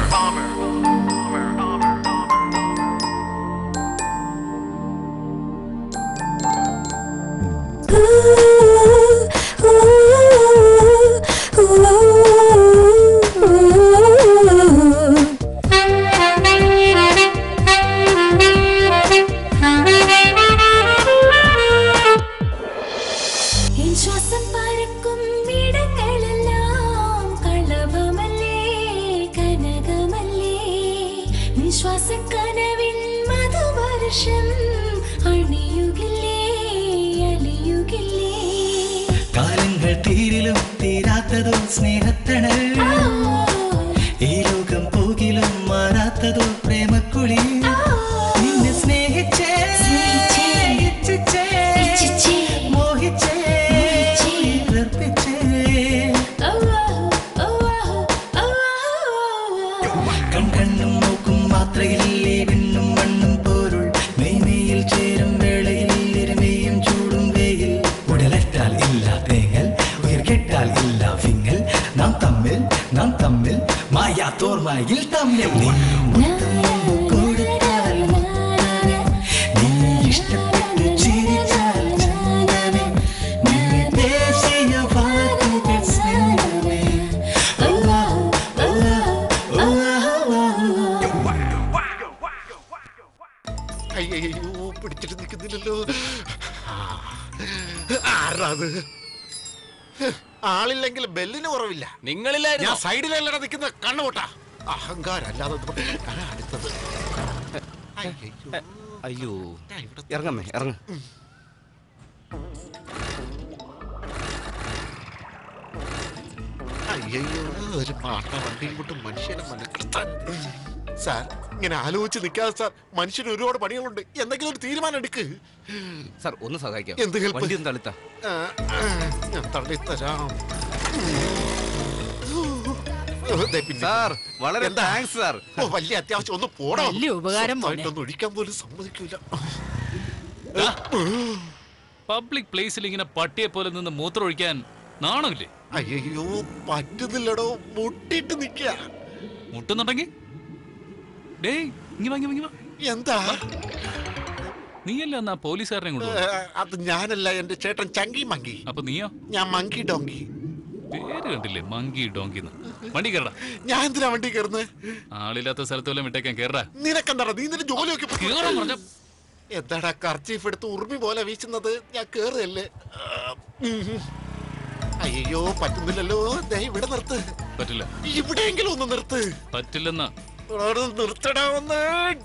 എൻ ശ്വാസം പറക്കും ഇടങ്ങളെല്ലാം കളഭമല്ലേ കനകമല്ലേ നിശ്വാസക്കനവിൻ മധുവർഷം അണിയുകില്ലേ അലിയുകില്ലേ കാലങ്ങൾ തീരിലും തീരാത്തതോ സ്നേഹത്തണൽ ഈ ലോകം പോകിലും മാറാത്തതോ പ്രേമക്കുളി നിന്നെ സ്നേഹിച്ചേ ഇച്ഛിച്ചേ, മോഹിച്ചേ ഉയർപ്പിച്ചേ കൺകണ്ണും നോക്കും മാത്രയിൽ ഈ വിണ്ണും മണ്ണും പോരുൾ മെയ്മയിൽ ചേരും വേളയിൽ ഇരുമയും ചൂടും വെയിൽ ഉടലറ്റാൽ ഇല്ല തേങ്ങൽ ഉയർകെട്ടാൽ ഇല്ല വിങ്ങൽ നാം തമ്മിൽ നാം തമ്മിൽ മായാത്തോർമയിൽ തമ്മിൽ നീ മുത്തം മുമ്പ് കൊടുത്താൽ മുത്തമേ, നീ ഇഷ്ടപ്പെട്ട് ചിരിച്ചാൽ ചന്ദമേ, നീ ദേശീയ വാക്കുകൾ സ്നേഹമേ. അല്ലാഹു, അല്ലാഹു, അല്ലാഹു. അയ്യോ പിടിച്ചിട്ട് നിൽക്കുന്നില്ലല്ലോ ആരാ അത് ആളില്ലെങ്കിൽ ബെല്ലിന് കുറവില്ല നിങ്ങളില്ലായിരുന്നോ? ഞാൻ സൈഡിലല്ലട നിൽക്കുന്ന കണ്ണുപൊട്ടാ അഹങ്കാരം അല്ലാതെ ഇത് ആരാ അടുത്തത് അയ്യോ ഇറങ്ങമ്മേ ഇറങ്ങ അയ്യോ ഒരു പാട്ട വണ്ടിയും കൊണ്ട് മനുഷ്യനെ മനക്കെടുത്താൻ സാർ ഇങ്ങനെ ആലോചിച്ച് നിൽക്കാതെ സാർ മനുഷ്യന് ഒരുപാട് പണികളുണ്ട് എന്തെങ്കിലും ഒരു തീരുമാനം എടുക്ക് സാർ ഒന്ന് സഹായിക്കാം എന്ത് help? വണ്ടി ഒന്ന് തളിത്ത ആ, ആ, ഞാൻ തള്ളിത്തരാം ദേ പിന്നെ. സാർ വളരെ എന്താ? താങ്ക്സ് സാർ ഓ വലിയ അത്യാവശ്യം ഒന്ന് പോടാ വലിയ ഉപകാരം മോനെ. സ്വന്തമായിട്ടൊന്ന് ഒഴിക്കാൻ പോലും സമ്മതിക്കൂല പബ്ലിക് പ്ലേസിൽ ഇങ്ങനെ പട്ടിയെ പോലെ നിന്ന് മൂത്രം ഒഴിക്കാൻ നാണമില്ലേ അയ്യോ പറ്റുന്നില്ലടോ മുട്ടിട്ട് നിക്ക മുട്ടുന്നുണ്ടെങ്കിൽ ഡേയ് ഇങ്ങി വാങ്ങി വാങ്ങി വാ എന്താ നീയല്ലേ എന്നാ പോലീസുകാരനെ കൊണ്ട് ഏ, അത് ഞാനല്ല എന്റെ ചേട്ടൻ ചങ്കി മങ്കി അപ്പൊ നീയോ ഞാൻ മങ്കി ഡോങ്കി പേര് കണ്ടില്ലേ മങ്കി ഡോങ്കിന്ന് വണ്ടി കയറടാ ഞാൻ എന്തിനാ വണ്ടി കയറുന്നത് ആളില്ലാത്ത സ്ഥലത്ത് വല്ലതും വിട്ടേക്കാൻ കയറടാ നിനക്കെന്താടാ നീ നിന്റെ ജോലിയൊക്കെ കേറാൻ പറഞ്ഞ എന്താടാ കർച്ചീഫ് എടുത്ത് ഉറുമി പോലെ വീശുന്നത് ഞാൻ കേറുകയല്ലേ അയ്യോ പറ്റുന്നില്ലല്ലോ ദേ ഇവിടെ നിർത്ത് പറ്റില്ല ഇവിടെയെങ്കിലും ഒന്ന് നിർത്ത് പറ്റില്ലെന്നാ അവിടെ നിർത്തടാ ഒന്ന്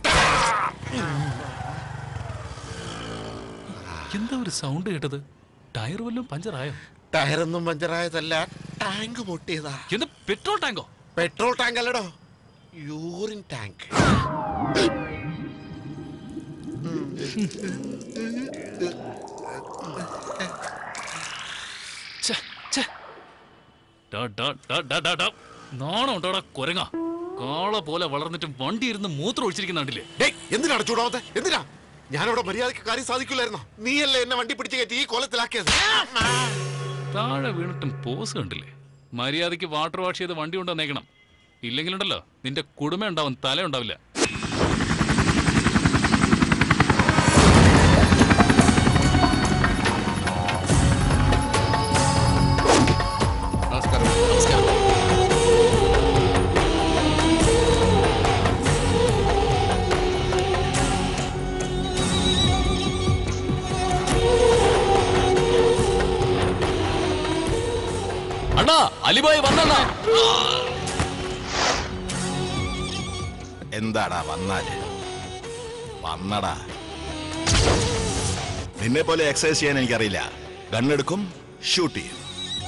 എന്താ ഒരു സൗണ്ട് കേട്ടത് ടയർ വല്ലതും പഞ്ചറായോ ടയറൊന്നും പഞ്ചറായതല്ല ടാങ്ക് പൊട്ടിയതാ എന്ത് പെട്രോൾ ടാങ്കോ പെട്രോൾ ടാങ്ക് അല്ലടോ യൂറിൻ ടാങ്ക് ഡാ, ഡാ, ഡാ, ഡാ, ഡാ, ഡാ. നാണം ഉണ്ടോടാ കുരങ്ങ കാള പോലെ വളർന്നിട്ട് വണ്ടി ഇരുന്ന് മൂത്രം ഒഴിച്ചിരിക്കുന്ന കണ്ടില്ലേ ഡേയ് എന്തിനാണ് ചൂടാവത്തെ എന്തിനാ ഞാനവിടെ മര്യാദയ്ക്ക് കാര്യം സാധിക്കില്ലായിരുന്നോ നീയല്ലേ എന്നെ വണ്ടി പിടിച്ച് കയറ്റി ഈ കോലത്തിലാക്കിയത് താഴെ വീണിട്ടും പോസ് കണ്ടില്ലേ മര്യാദയ്ക്ക് വാട്ടർ വാഷ് ചെയ്ത് വണ്ടി കൊണ്ടുവന്നേക്കണം ഇല്ലെങ്കിലുണ്ടല്ലോ നിന്റെ കുടുംബം ഉണ്ടാവും തല ഉണ്ടാവില്ല നമസ്കാരം നമസ്കാരം അണ്ണാ അലിബായ് വന്നണ്ണാ എന്താടാ വന്നാല് വന്നടാ നിന്നെ പോലെ എക്സസൈസ് ചെയ്യാൻ എനിക്കറിയില്ല ഗണ്ണെടുക്കും ഷൂട്ട് ചെയ്യും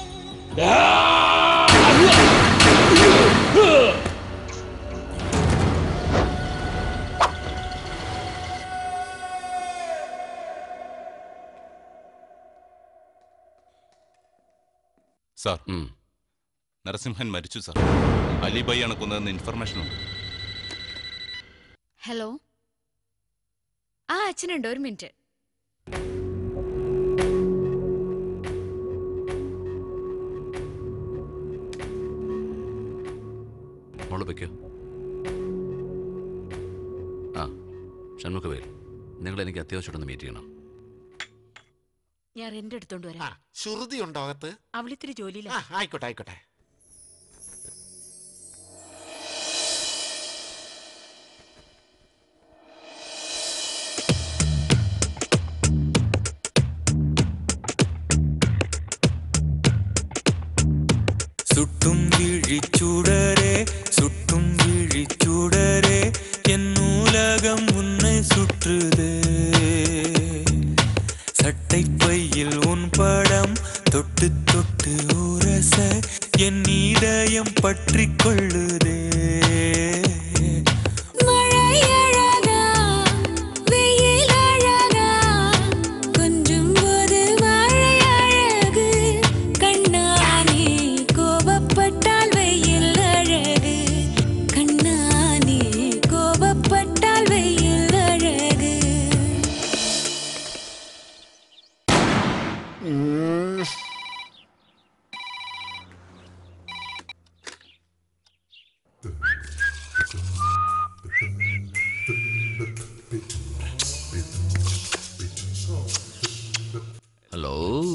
സാർ നരസിംഹൻ മരിച്ചു സാർ അലിബായി ആണ് കൊന്നതെന്ന് ഇൻഫർമേഷൻ ഉണ്ട് ഹലോ ആ അച്ഛനുണ്ട് ഒരു മിനിറ്റ് മോള് വെക്കോ ആ ഷൺമുഖവേൽ നിങ്ങൾ എനിക്ക് അത്യാവശ്യമായിട്ടൊന്ന് മീറ്റ് ചെയ്യണം ഞാൻ റെന്റ് എടുത്തോണ്ട് വരാം ശ്രുതി ഉണ്ടോ അകത്ത് അവളിത്തിരി ജോലിയില്ല ആ ആയിക്കോട്ടെ ആയിക്കോട്ടെ சுட்டும் விழிச்சுடரே சுட்டும் விழிச்சுடரே என் நூலகம் உன்னை சுற்றுதே சட்டை பையில் உன் படம் தொட்டு தொட்டு உரச என் இதயம் பற்றிக் கொள்ளுதே மழை அழகா வெயில் அழகா கொஞ்சும் போது மழை அழகு கண்ணானே கோபப்பட்டால் வெயில் அழகு கண்ணானே கோபப்பட்டால் வெயில் அழகு ഹലോ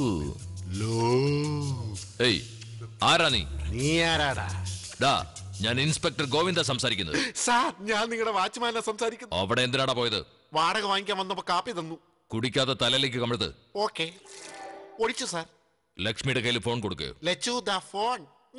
ഏയ് ആരാ നീ നീ ആരാടാ ഡാ ഞാൻ ഇൻസ്പെക്ടർ ഗോവിന്ദ സംസാരിക്കുന്നത് സാർ ഞാൻ നിങ്ങളുടെ വാച്ച്മാനെ സംസാരിക്കുന്നു അവിടെ എന്തിനാടാ പോയത് വാടക വാങ്ങിക്കാൻ വന്നപ്പോ കാപ്പി തന്നു കുടിക്കാതെ തലയിലേക്ക് കമിഴ്ത്ത് ഓക്കെ ഒഴിച്ചു സാർ ലക്ഷ്മിയുടെ കയ്യിൽ ഫോൺ കൊടുക്കുക ലച്ചു ദ ഫോൺ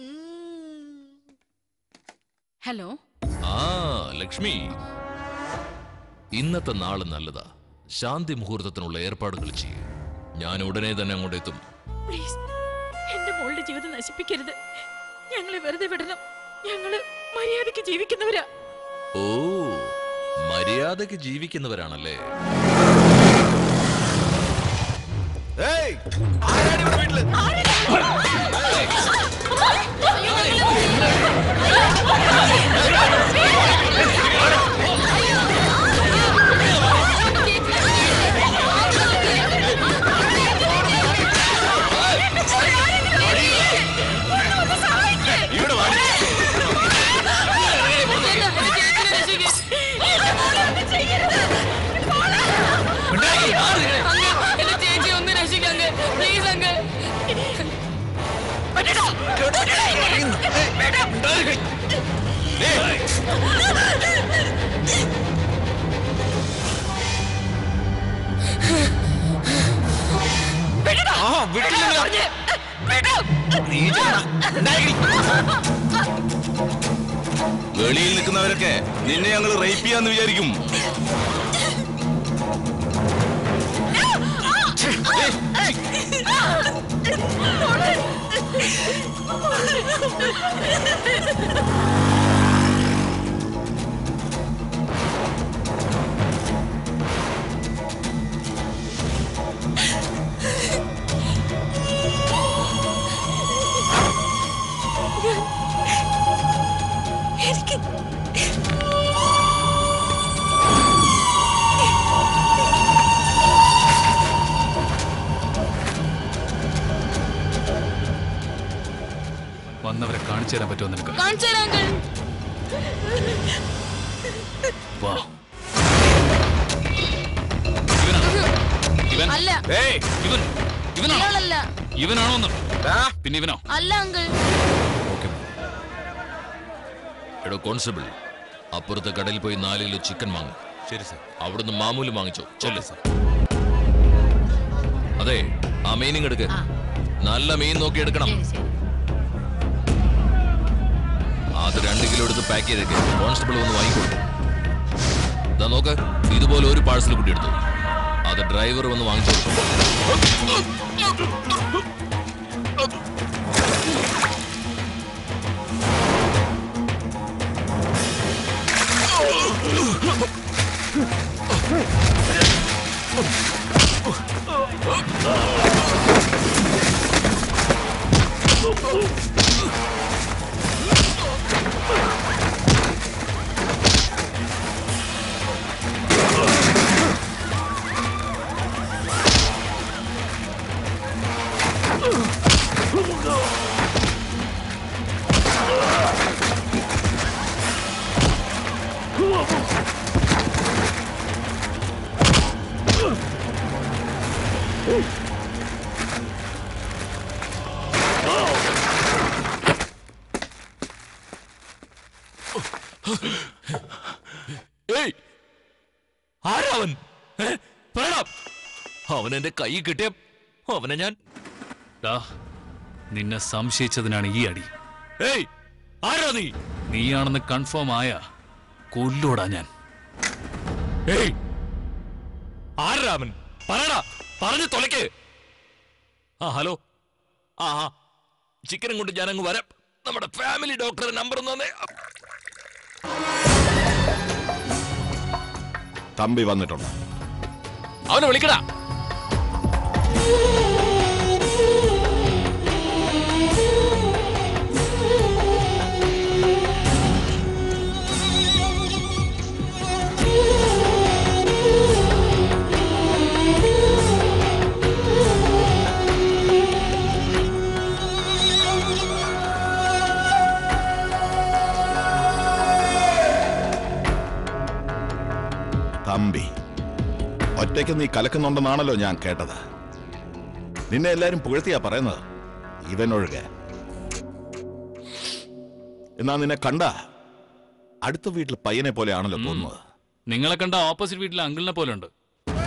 ഹലോ ആ ലക്ഷ്മി ഇന്നത്തെ നാള് നല്ലതാ ശാന്തി മുഹൂർത്തത്തിനുള്ള ഏർപ്പാടുകൾ ചെയ്യ് ഞാൻ ഉടനെ തന്നെ അങ്ങോട്ട് എത്തും പ്ലീസ് എന്റെ മോളുടെ ജീവിതം നശിപ്പിക്കരുത് ഞങ്ങളെ വെറുതെ വിടണം ഞങ്ങള് മര്യാദയ്ക്ക് ജീവിക്കുന്നവരാ ഓ മര്യാദക്ക് ജീവിക്കുന്നവരാണല്ലേ ഏയ് ആരാണ് ഇവിടെ വീട്ടില് ഇവിടെ വാടി എന്റെ ചേച്ചി ഒന്ന് രക്ഷിക്കങ്ങ് പ്ലീസ് അങ്ങ് ആ വിട്ടില്ല നീ ചെല്ലടാ. വെളിയിൽ നിൽക്കുന്നവരൊക്കെ നിന്നെ ഞങ്ങൾ റേപ്പ് ചെയ്യാന്ന് വിചാരിക്കും എനിക്ക് വന്നവരെ കാണിച്ചു തരാൻ പറ്റുമോ നിനക്ക് കാണിച്ചു തരാം അങ്കിൾ വാ ഇവൻ അല്ല ഏയ്, ഇവൻ ഇവനാണോ ഇയാളല്ല ഇവനാണോ എന്ന് പിന്നെ ഇവനോ അല്ല അങ്കിൾ എടോ കോൺസ്റ്റബിൾ അപ്പുറത്തെ കടയിൽ പോയി നാല് കിലോ ചിക്കൻ വാങ്ങി ശരി സർ അവിടുന്ന് മാമൂല് വാങ്ങിച്ചോ ചെല്ലു സർ അതെ ആ മീനിങ് എടുക്ക് നല്ല മീൻ നോക്കി എടുക്കണം അത് രണ്ട് കിലോ എടുത്ത് പാക്ക് ചെയ്തേക്ക് കോൺസ്റ്റബിൾ വന്ന് വാങ്ങിക്കൊടുക്കും ഇതാ നോക്ക് ഇതുപോലെ ഒരു പാഴ്സൽ കൂടി എടുത്തു അത് ഡ്രൈവർ വന്ന് വാങ്ങിച്ചു ആ ഏയ് ആരാവൻ ഏ? പറയടാ. അവൻ എന്റെ കൈ കിട്ടിയ അവനെ ഞാൻ ഡാ, നിന്നെ സംശയിച്ചതിനാണ് ഈ അടി ഏയ് ആരാ നീ നീയാണെന്ന് കൺഫേം ആയ കൊല്ലോടാ ഞാൻ ഏയ് ആരാ അവൻ പറയടാ പറഞ്ഞു തൊലക്ക് ആ ഹലോ ആ ആ ചിക്കനും കൊണ്ട് ഞാൻ അങ്ങ് വരാം നമ്മുടെ ഫാമിലി ഡോക്ടറുടെ നമ്പർ ഒന്ന് തന്നേ തമ്പി വന്നിട്ടുണ്ട് അവനെ വിളിക്കടാ തമ്പി ഒറ്റയ്ക്ക് നീ കലക്കുന്നുണ്ടെന്നാണല്ലോ ഞാൻ കേട്ടത് നിന്നെ എല്ലാരും പുകഴ്ത്തിയാ പറയുന്നത് ഇവനൊഴികെ എന്നാ നിന്നെ കണ്ട അടുത്ത വീട്ടിൽ പയ്യനെ പോലെയാണല്ലോ തോന്നുന്നത് നിങ്ങളെ കണ്ട ഓപ്പോസിറ്റ് വീട്ടിലെ അങ്കിളിനെ പോലെ ഉണ്ട്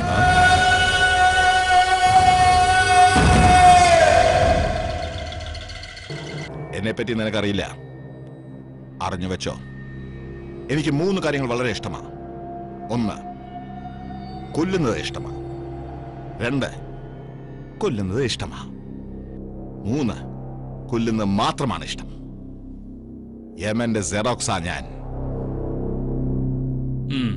എന്നെ പറ്റി നിനക്കറിയില്ല അറിഞ്ഞു വെച്ചോ എനിക്ക് മൂന്ന് കാര്യങ്ങൾ വളരെ ഇഷ്ടമാണ് ഒന്ന് കൊല്ലുന്നത് ഇഷ്ടമാണ് രണ്ട് കൊല്ലുന്നത് ഇഷ്ടമാണ് മൂന്ന് കൊല്ലുന്നത് മാത്രമാണ് ഇഷ്ടം യമന്റെ സെറോക്സാ ഞാൻ ഉം.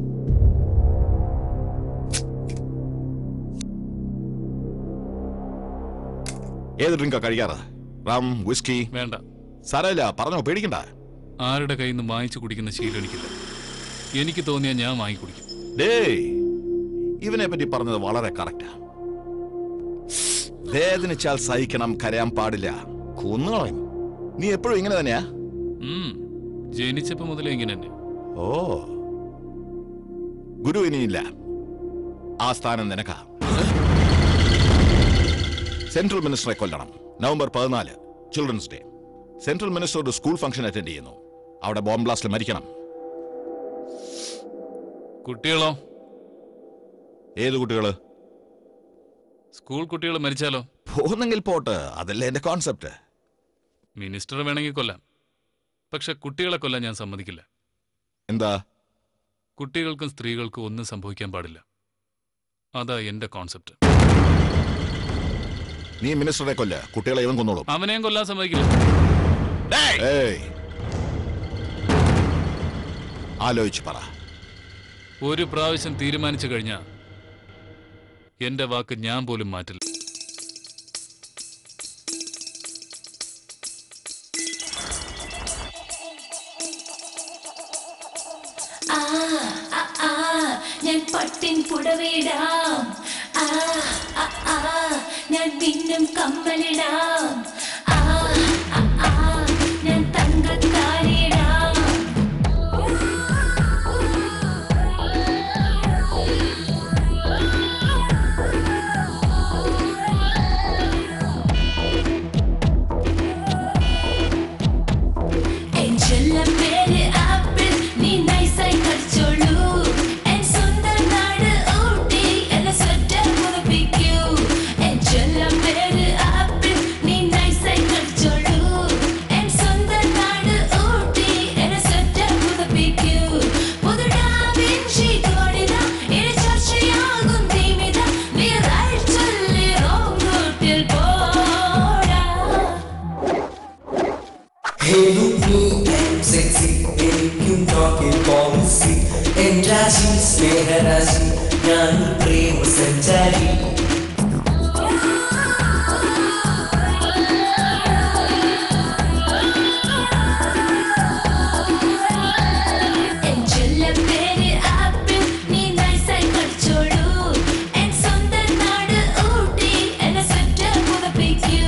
ഏത് ഡ്രിങ്കാ കഴിക്കാറ് റം വിസ്കി വേണ്ട സാരമില്ല പറഞ്ഞോ പേടിക്കണ്ട ആരുടെ കയ്യിൽ നിന്ന് വാങ്ങിച്ചു കുടിക്കുന്ന ശീലം എനിക്കില്ല എനിക്ക് തോന്നിയാൽ ഞാൻ വാങ്ങി കുടിക്കും ഡേയ് ഇവനെ പറ്റി പറഞ്ഞത് വളരെ കറക്റ്റാ വേദനിച്ചാൽ സഹിക്കണം കരയാൻ പാടില്ല കൊന്നുകളയും നീ എപ്പോഴും ഇങ്ങനെ തന്നെയാ ഉം. ജനിച്ചപ്പോ മുതലേ ഇങ്ങനെ തന്നെ ഓ ഗുരു ഇനിയില്ല ആ സ്ഥാനം നിനക്കാ സെൻട്രൽ മിനിസ്റ്ററെ കൊല്ലണം നവംബർ പതിനാല് ചിൽഡ്രൻസ് ഡേ സെൻട്രൽ മിനിസ്റ്റർ ഒരു സ്കൂൾ ഫംഗ്ഷൻ അറ്റൻഡ് ചെയ്യുന്നു അവിടെ ബോംബ് ബ്ലാസ്റ്റിൽ മരിക്കണം കുട്ടികളോ ഏത് കുട്ടികള് സ്കൂൾ കുട്ടികൾ മരിച്ചാലോ പോന്നെങ്കിൽ പോട്ട് അതല്ലേ എന്റെ കോൺസെപ്റ്റ് മിനിസ്റ്റർ വേണമെങ്കിൽ കൊല്ലാം പക്ഷെ കുട്ടികളെ കൊല്ലാൻ ഞാൻ സമ്മതിക്കില്ല എന്താ കുട്ടികൾക്കും സ്ത്രീകൾക്കും ഒന്നും സംഭവിക്കാൻ പാടില്ല അതാ എന്റെ കോൺസെപ്റ്റ് നീ മിനിസ്റ്ററെ കൊല്ല കുട്ടികളെ ഇവൻ കൊന്നോളും അവനെയും കൊല്ലാൻ സമ്മതിക്കില്ല ഏയ് ആലോചിച്ച് പറ ഒരു പ്രാവശ്യം തീരുമാനിച്ചു കഴിഞ്ഞാ എന്റെ വാക്ക് ഞാൻ പോലും മാറ്റില്ല ആ ആ, ആ ഞാൻ പട്ടിൻ പുടവയിടാം ആ ആ, ആ ഞാൻ പിന്നും കമ്മലിടാം ആ ആ, ആ ഞാൻ തങ്കത്താരിടാം എൻ ചെല്ലം പേര് ആപ്പിൾ നീ നൈസായി കളിച്ചോളൂ എൻ സ്വന്തം നാട് ഊട്ടി എന്നെ സ്വെറ്റർ പുതപ്പിക്കൂ എൻ ചെല്ലം പേര് ആപ്പിൾ നീ നൈസായി കളിച്ചോളൂ എൻ സ്വന്തം നാട് ഊട്ടി എന്നെ സ്വെറ്റർ പുതപ്പിക്കൂ പുതുടാവിൻചി തോടിത ഇനി ചർച്ചയാകും തീമിത നീ റൈറ്റ് ചൊല്ലി റോങ് റൂട്ടിൽ പോടാ Hey, look me, I'm sexy. എനിക്കും talking policy. എൻ രാശി സ്നേഹരാശി ഞാൻ പ്രേമ സഞ്ചാരി എൻ ചെല്ലം പേര് ആപ്പിൾ നീ നൈസായി കളിച്ചോളൂ എൻ സ്വന്തം നാട് ഊട്ടി എന്നെ സ്വെറ്റർ പുതപ്പിക്കൂ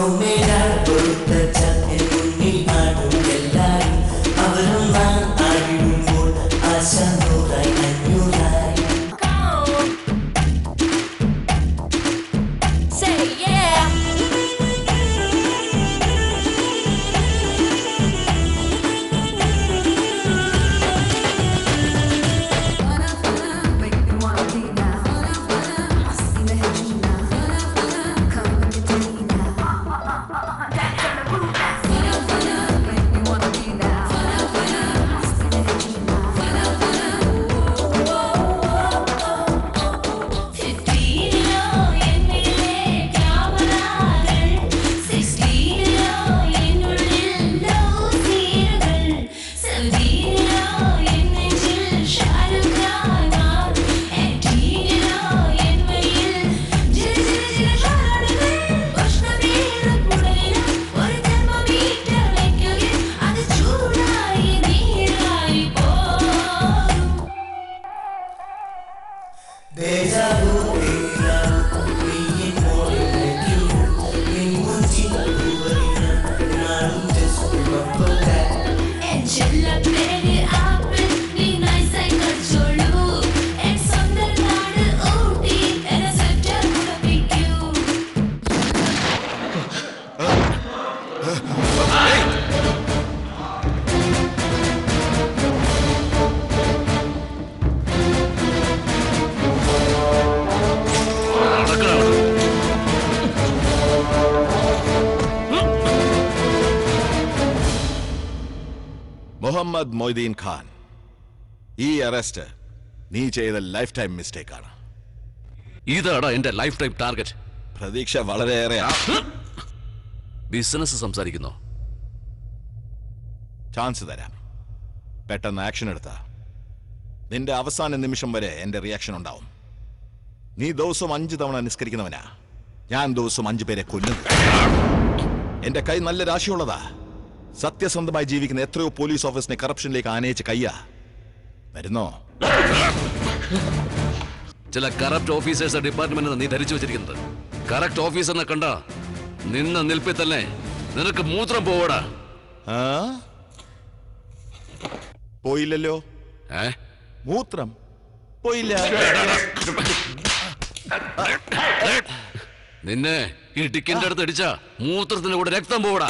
സൗമ്യരാൾ പൊറുത്തച്ച എൻ മുന്നിൽ ആടും എല്ലാരും അവരും നാം ആടിടുമ്പോൾ ആശ നൂറായി അഞ്ഞൂറായി Say yeah. ഫിഫ്റ്റീനിലോ എന്നിലെ ക്യാമറകൾ സിക്സ്റ്റീനിലോ എന്നുള്ളിൽ ലവ് സീനുകൾ സെവൻറ്റീനിലോ എൻ നെഞ്ചിൽ ഷാരുഖ് ഖാൻ എയ്റ്റീനിലോ എൻ വഴിയിൽ ജില ജില ജില ഷാരുഖുകൾ ഉഷ്ണതീരപ്പുഴയിലും ഒരു തെർമോമീറ്റർ വയ്ക്കുകയും അത് ചൂടായി നീരായി പോകും Deja vu, deja vu, നീயின் മോളിൽ നിൽക്കൂ. നിൻ മുഞ്ചിൽ പൂവരിഞ്ഞ നാളും just remember that. എൻ ചെല്ലപ്പേര് ആപ്പിൾ നീ നൈസായി കളിച്ചോളൂ എൻ സ്വന്തം നാട് ഊട്ടി എന്നെ സ്വെറ്റർ ഉടുപ്പിക്കൂ മുഹമ്മദ് മൊയ്തീൻ ഖാൻ ഈ അറസ്റ്റ് നീ ചെയ്ത ലൈഫ് ടൈം മിസ്റ്റേക്ക് ആണ് ഇതാടാ എന്റെ ലൈഫ് ടൈം ടാർഗറ്റ് പ്രതീക്ഷ വളരെയേറെ ബിസിനസ് സംസാരിക്കുന്നു ചാൻസ് തരാം പെട്ടെന്ന് ആക്ഷൻ എടുത്ത നിന്റെ അവസാന നിമിഷം വരെ എന്റെ റിയാക്ഷൻ ഉണ്ടാവും നീ ദിവസം അഞ്ച് തവണ നിസ്കരിക്കുന്നവനാ ഞാൻ ദിവസം അഞ്ചു പേരെ കൊല്ലുന്നു എന്റെ കൈ നല്ല രാശിയുള്ളതാ സത്യസന്ധമായി ജീവിക്കുന്ന എത്രയോ പോലീസ് ഓഫീസിനെ കറപ്ഷനിലേക്ക് ആനയിച്ച് കയ്യാ വരുന്നോ ചില കറപ്റ്റ് ഓഫീസേഴ്സ് ഡിപ്പാർട്ട്മെന്റ് നീ ധരിച്ചു വെച്ചിരിക്കുന്നത് കറക്റ്റ് ഓഫീസറിനെ കണ്ട നിന്ന നിൽപ്പിൽ തന്നെ നിനക്ക് മൂത്രം പോവടാ ആ? പോയില്ലല്ലോ ഏ മൂത്രം പോയില്ല നിന്നെ ഈ ടിക്കിന്റെ അടുത്ത് അടിച്ച മൂത്രത്തിന്റെ കൂടെ രക്തം പോവടാ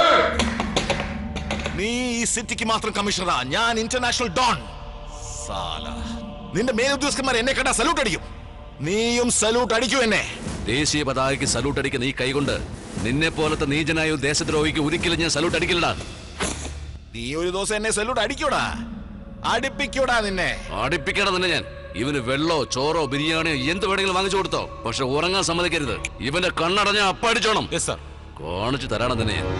നീ ഈ സിറ്റിക്ക് മാത്രം കമ്മീഷണറാ ഞാൻ ഇന്റർനാഷണൽ ഡോൺ സാല നിന്റെ മേലുദ്യോഗസ്ഥന്മാർ എന്നെ കണ്ട സല്യൂട്ട് അടിക്കും നീയും സല്യൂട്ട് അടിക്കൂ എന്നെ ദേശീയ പതാകയ്ക്ക് സല്യൂട്ട് അടിക്കുന്ന ഈ കൈകൊണ്ട് നിന്നെ പോലത്തെ നീചനായ ഒരു ദേശദ്രോഹിക്ക് ഒരിക്കലും ഞാൻ സല്യൂട്ട് അടിക്കില്ലടാ നീ ഒരു ദിവസം എന്നെ സല്യൂട്ട് അടിക്കൂടാ അടിപ്പിക്കൂടാ നിന്നെ അടിപ്പിക്കണം തന്നെ ഞാൻ ഇവന് വെള്ളോ ചോറോ ബിരിയാണിയോ എന്ത് വേണമെങ്കിലും വാങ്ങിച്ചു കൊടുത്തോ പക്ഷെ ഉറങ്ങാൻ സമ്മതിക്കരുത് ഇവന്റെ കണ്ണടഞ്ഞ അപ്പടിച്ചോണം കാണിച്ചു തരാണം തന്നെ ഞാൻ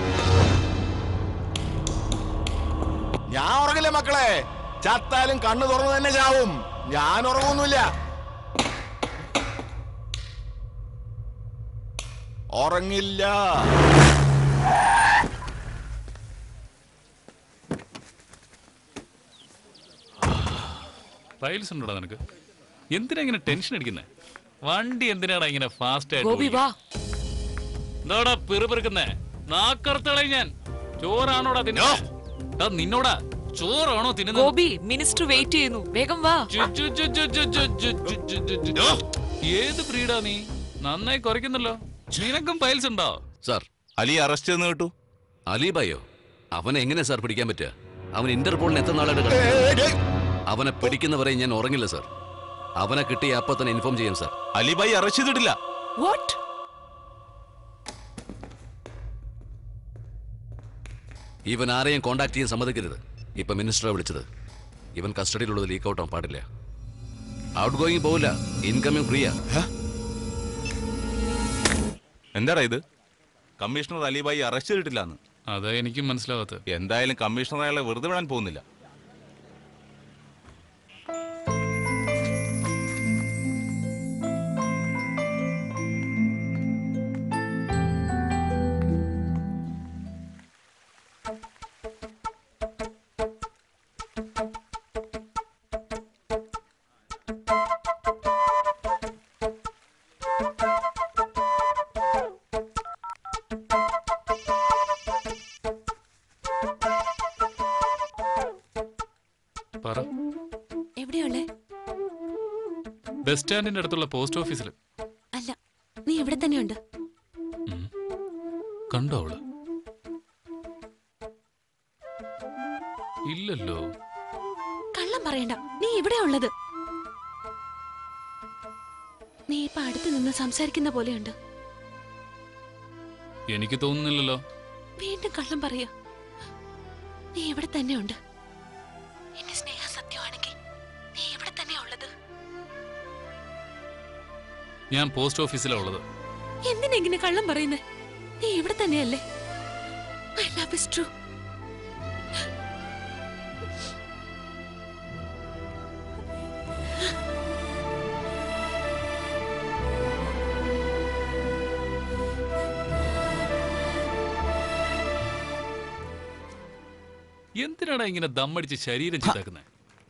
ഞാൻ ഉറങ്ങില്ല മക്കളെ ചത്താലും കണ്ണു തുറന്നു തന്നെ ചാവും ഞാൻ ഉറങ്ങൊന്നുമില്ല ഉറങ്ങില്ല ഫയൽസ് ഉണ്ടോടാ നിനക്ക് എന്തിനാ ഇങ്ങനെ ടെൻഷൻ അടിക്കുന്നേ വണ്ടി എന്തിനാടാ ഇങ്ങനെ ഫാസ്റ്റ് ആയിട്ട് ഗോപി വാ എന്താടാ പിറുപിറുക്കുന്നേ നാക്കറുത്തളെ ഞാൻ ചോറാണോടാ തിന്നോ നിന്നോടാ ചോറാണോ തിന്നുന്നത് ഗോപി മിനിസ്റ്റർ വെയിറ്റ് ചെയ്യുന്നു വേഗം വാ ചു, ചു, ചു, ചു, ചു, ചു, ചു, ചു, ചു, ചു, ചു, ചു. ഏത് ബ്രീഡാ നീ നന്നായി കുറയ്ക്കുന്നല്ലോ നിനക്കും ഫയൽസ് ഉണ്ടോ സാർ അലി അറസ്റ്റ് ചെയ്തെന്ന് കേട്ടു അലിബായോ അവനെ എങ്ങനെ സാർ പിടിക്കാൻ പറ്റുക അവൻ ഇന്റർപോളിന് എത്ര നാളായിട്ട് കിടക്കുന്നു? അവനെ പിടിക്കുന്നവരെ ഞാൻ ഉറങ്ങില്ല സാർ അവനെ കിട്ടിയ അപ്പൊ തന്നെ ഇൻഫോം ചെയ്യാം സാർ അലിബായി അറസ്റ്റ് ചെയ്തിട്ടില്ല വാട്ട് ഇവൻ ആരെയും കോണ്ടാക്ട് ചെയ്യാൻ സമ്മതിക്കരുത് ഇപ്പൊ മിനിസ്റ്ററെ വിളിച്ചത് ഇവൻ കസ്റ്റഡിയിലുള്ളത് ലീക്ക് ഔട്ട് ആവാൻ പാടില്ല ഔട്ട് ഗോയിങ് പോവില്ല ഇൻകമിങ് ഫ്രീയാ എന്താടാ ഇത് കമ്മീഷണർ അലിബായി അറസ്റ്റ് ചെയ്തിട്ടില്ലാന്ന് അതാ എനിക്കും മനസ്സിലാവാത്തത് എന്തായാലും കമ്മീഷണർ അയാളെ വെറുതെ വിടാൻ പോകുന്നില്ല ബസ് സ്റ്റാൻഡിന്റെ അടുത്തുള്ള പോസ്റ്റ് ഓഫീസിൽ അല്ല നീ ഇവിടെ തന്നെയുണ്ട് കണ്ടോ അവള് ഇല്ലല്ലോ കള്ളം പറയണ്ട നീ ഇവിടെ ഉള്ളത് നീ ഇപ്പൊ അടുത്ത് നിന്ന് സംസാരിക്കുന്ന പോലെയുണ്ട് എനിക്ക് തോന്നുന്നില്ലല്ലോ വീണ്ടും കള്ളം പറയാ നീ ഇവിടെ തന്നെയുണ്ട് എന്റെ സ്നേഹ സത്യമാണെങ്കിൽ നീ ഇവിടെ തന്നെയാ ഉള്ളത് ഞാൻ പോസ്റ്റ് ഓഫീസിലാ ഉള്ളത് എന്തിനാ ഇങ്ങനെ കള്ളം പറയുന്നേ നീ ഇവിടെ തന്നെയല്ലേ ഐ ലവ് ഇസ് ട്രൂ എന്തിനാടാ ഇങ്ങനെ ദമ്മടിച്ച് ശരീരം ചീത്താക്കുന്നത്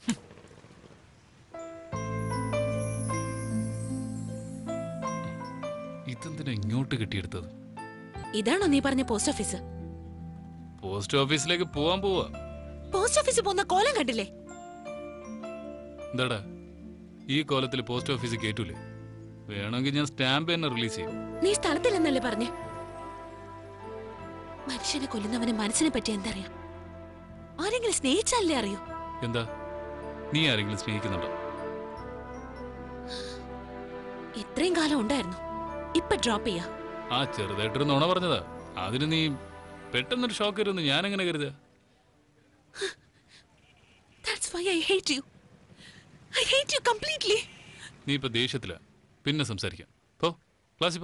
ഇതെന്തിനാ ഇങ്ങോട്ട് കിട്ടിയെടുത്തത് ഇതാണോ നീ പറഞ്ഞ പോസ്റ്റ് ഓഫീസ് പോസ്റ്റ് ഓഫീസിലേക്ക് പോവാൻ പോവാ പോസ്റ്റ് ഓഫീസിൽ പോകുന്ന കോലം കണ്ടില്ലേ എന്താടാ ഈ കോലത്തിൽ പോസ്റ്റ് ഓഫീസിൽ കേറ്റൂലേ വേണമെങ്കിൽ ഞാൻ സ്റ്റാമ്പ് തന്നെ റിലീസ് ചെയ്യും നീ സ്ഥലത്തില്ലെന്നല്ലേ പറഞ്ഞേ മനുഷ്യനെ കൊല്ലുന്നവന് മനസ്സിനെ പറ്റി എന്തറിയാം ആരെങ്കിലും സ്നേഹിച്ചാലേ അറിയൂ എന്താ നീ ആരെങ്കിലും സ്നേഹിക്കുന്നുണ്ടോ ഇത്രയും കാലം ഉണ്ടായിരുന്നു ഇപ്പൊ ഡ്രോപ്പ് ചെയ്യാ ആ ചെറുതായിട്ടൊരു നുണ പറഞ്ഞതാ അതിന് നീ പെട്ടെന്നൊരു ഷോക്ക് വരുമെന്ന് ഞാൻ എങ്ങനെ കരുതുക that's why I hate you I hate you completely നീ ഇപ്പൊ ദേഷ്യത്തില പിന്നെ സംസാരിക്കാം പോ ക്ലാസ്സിൽ പോ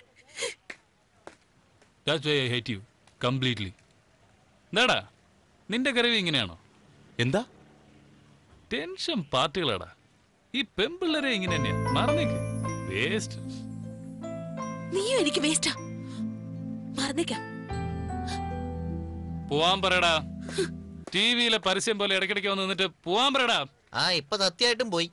that's why I hate you completely എന്താടാ നിന്റെ കരവ് ഇങ്ങനെയാണോ എന്താ ടെൻഷൻ പാർട്ടികളാടാ ഈ പെമ്പിള്ളേരെ ഇങ്ങനെ തന്നെയാ മറന്നേക്ക് വേസ്റ്റ് നീയും എനിക്ക് വേസ്റ്റാ മറന്നേക്കാം പോവാൻ പറയടാ ടി വിയിലെ പരസ്യം പോലെ ഇടയ്ക്കിടയ്ക്ക് വന്ന് നിന്നിട്ട് പോവാൻ പറയടാ ആ ഇപ്പൊ സത്യമായിട്ടും പോയി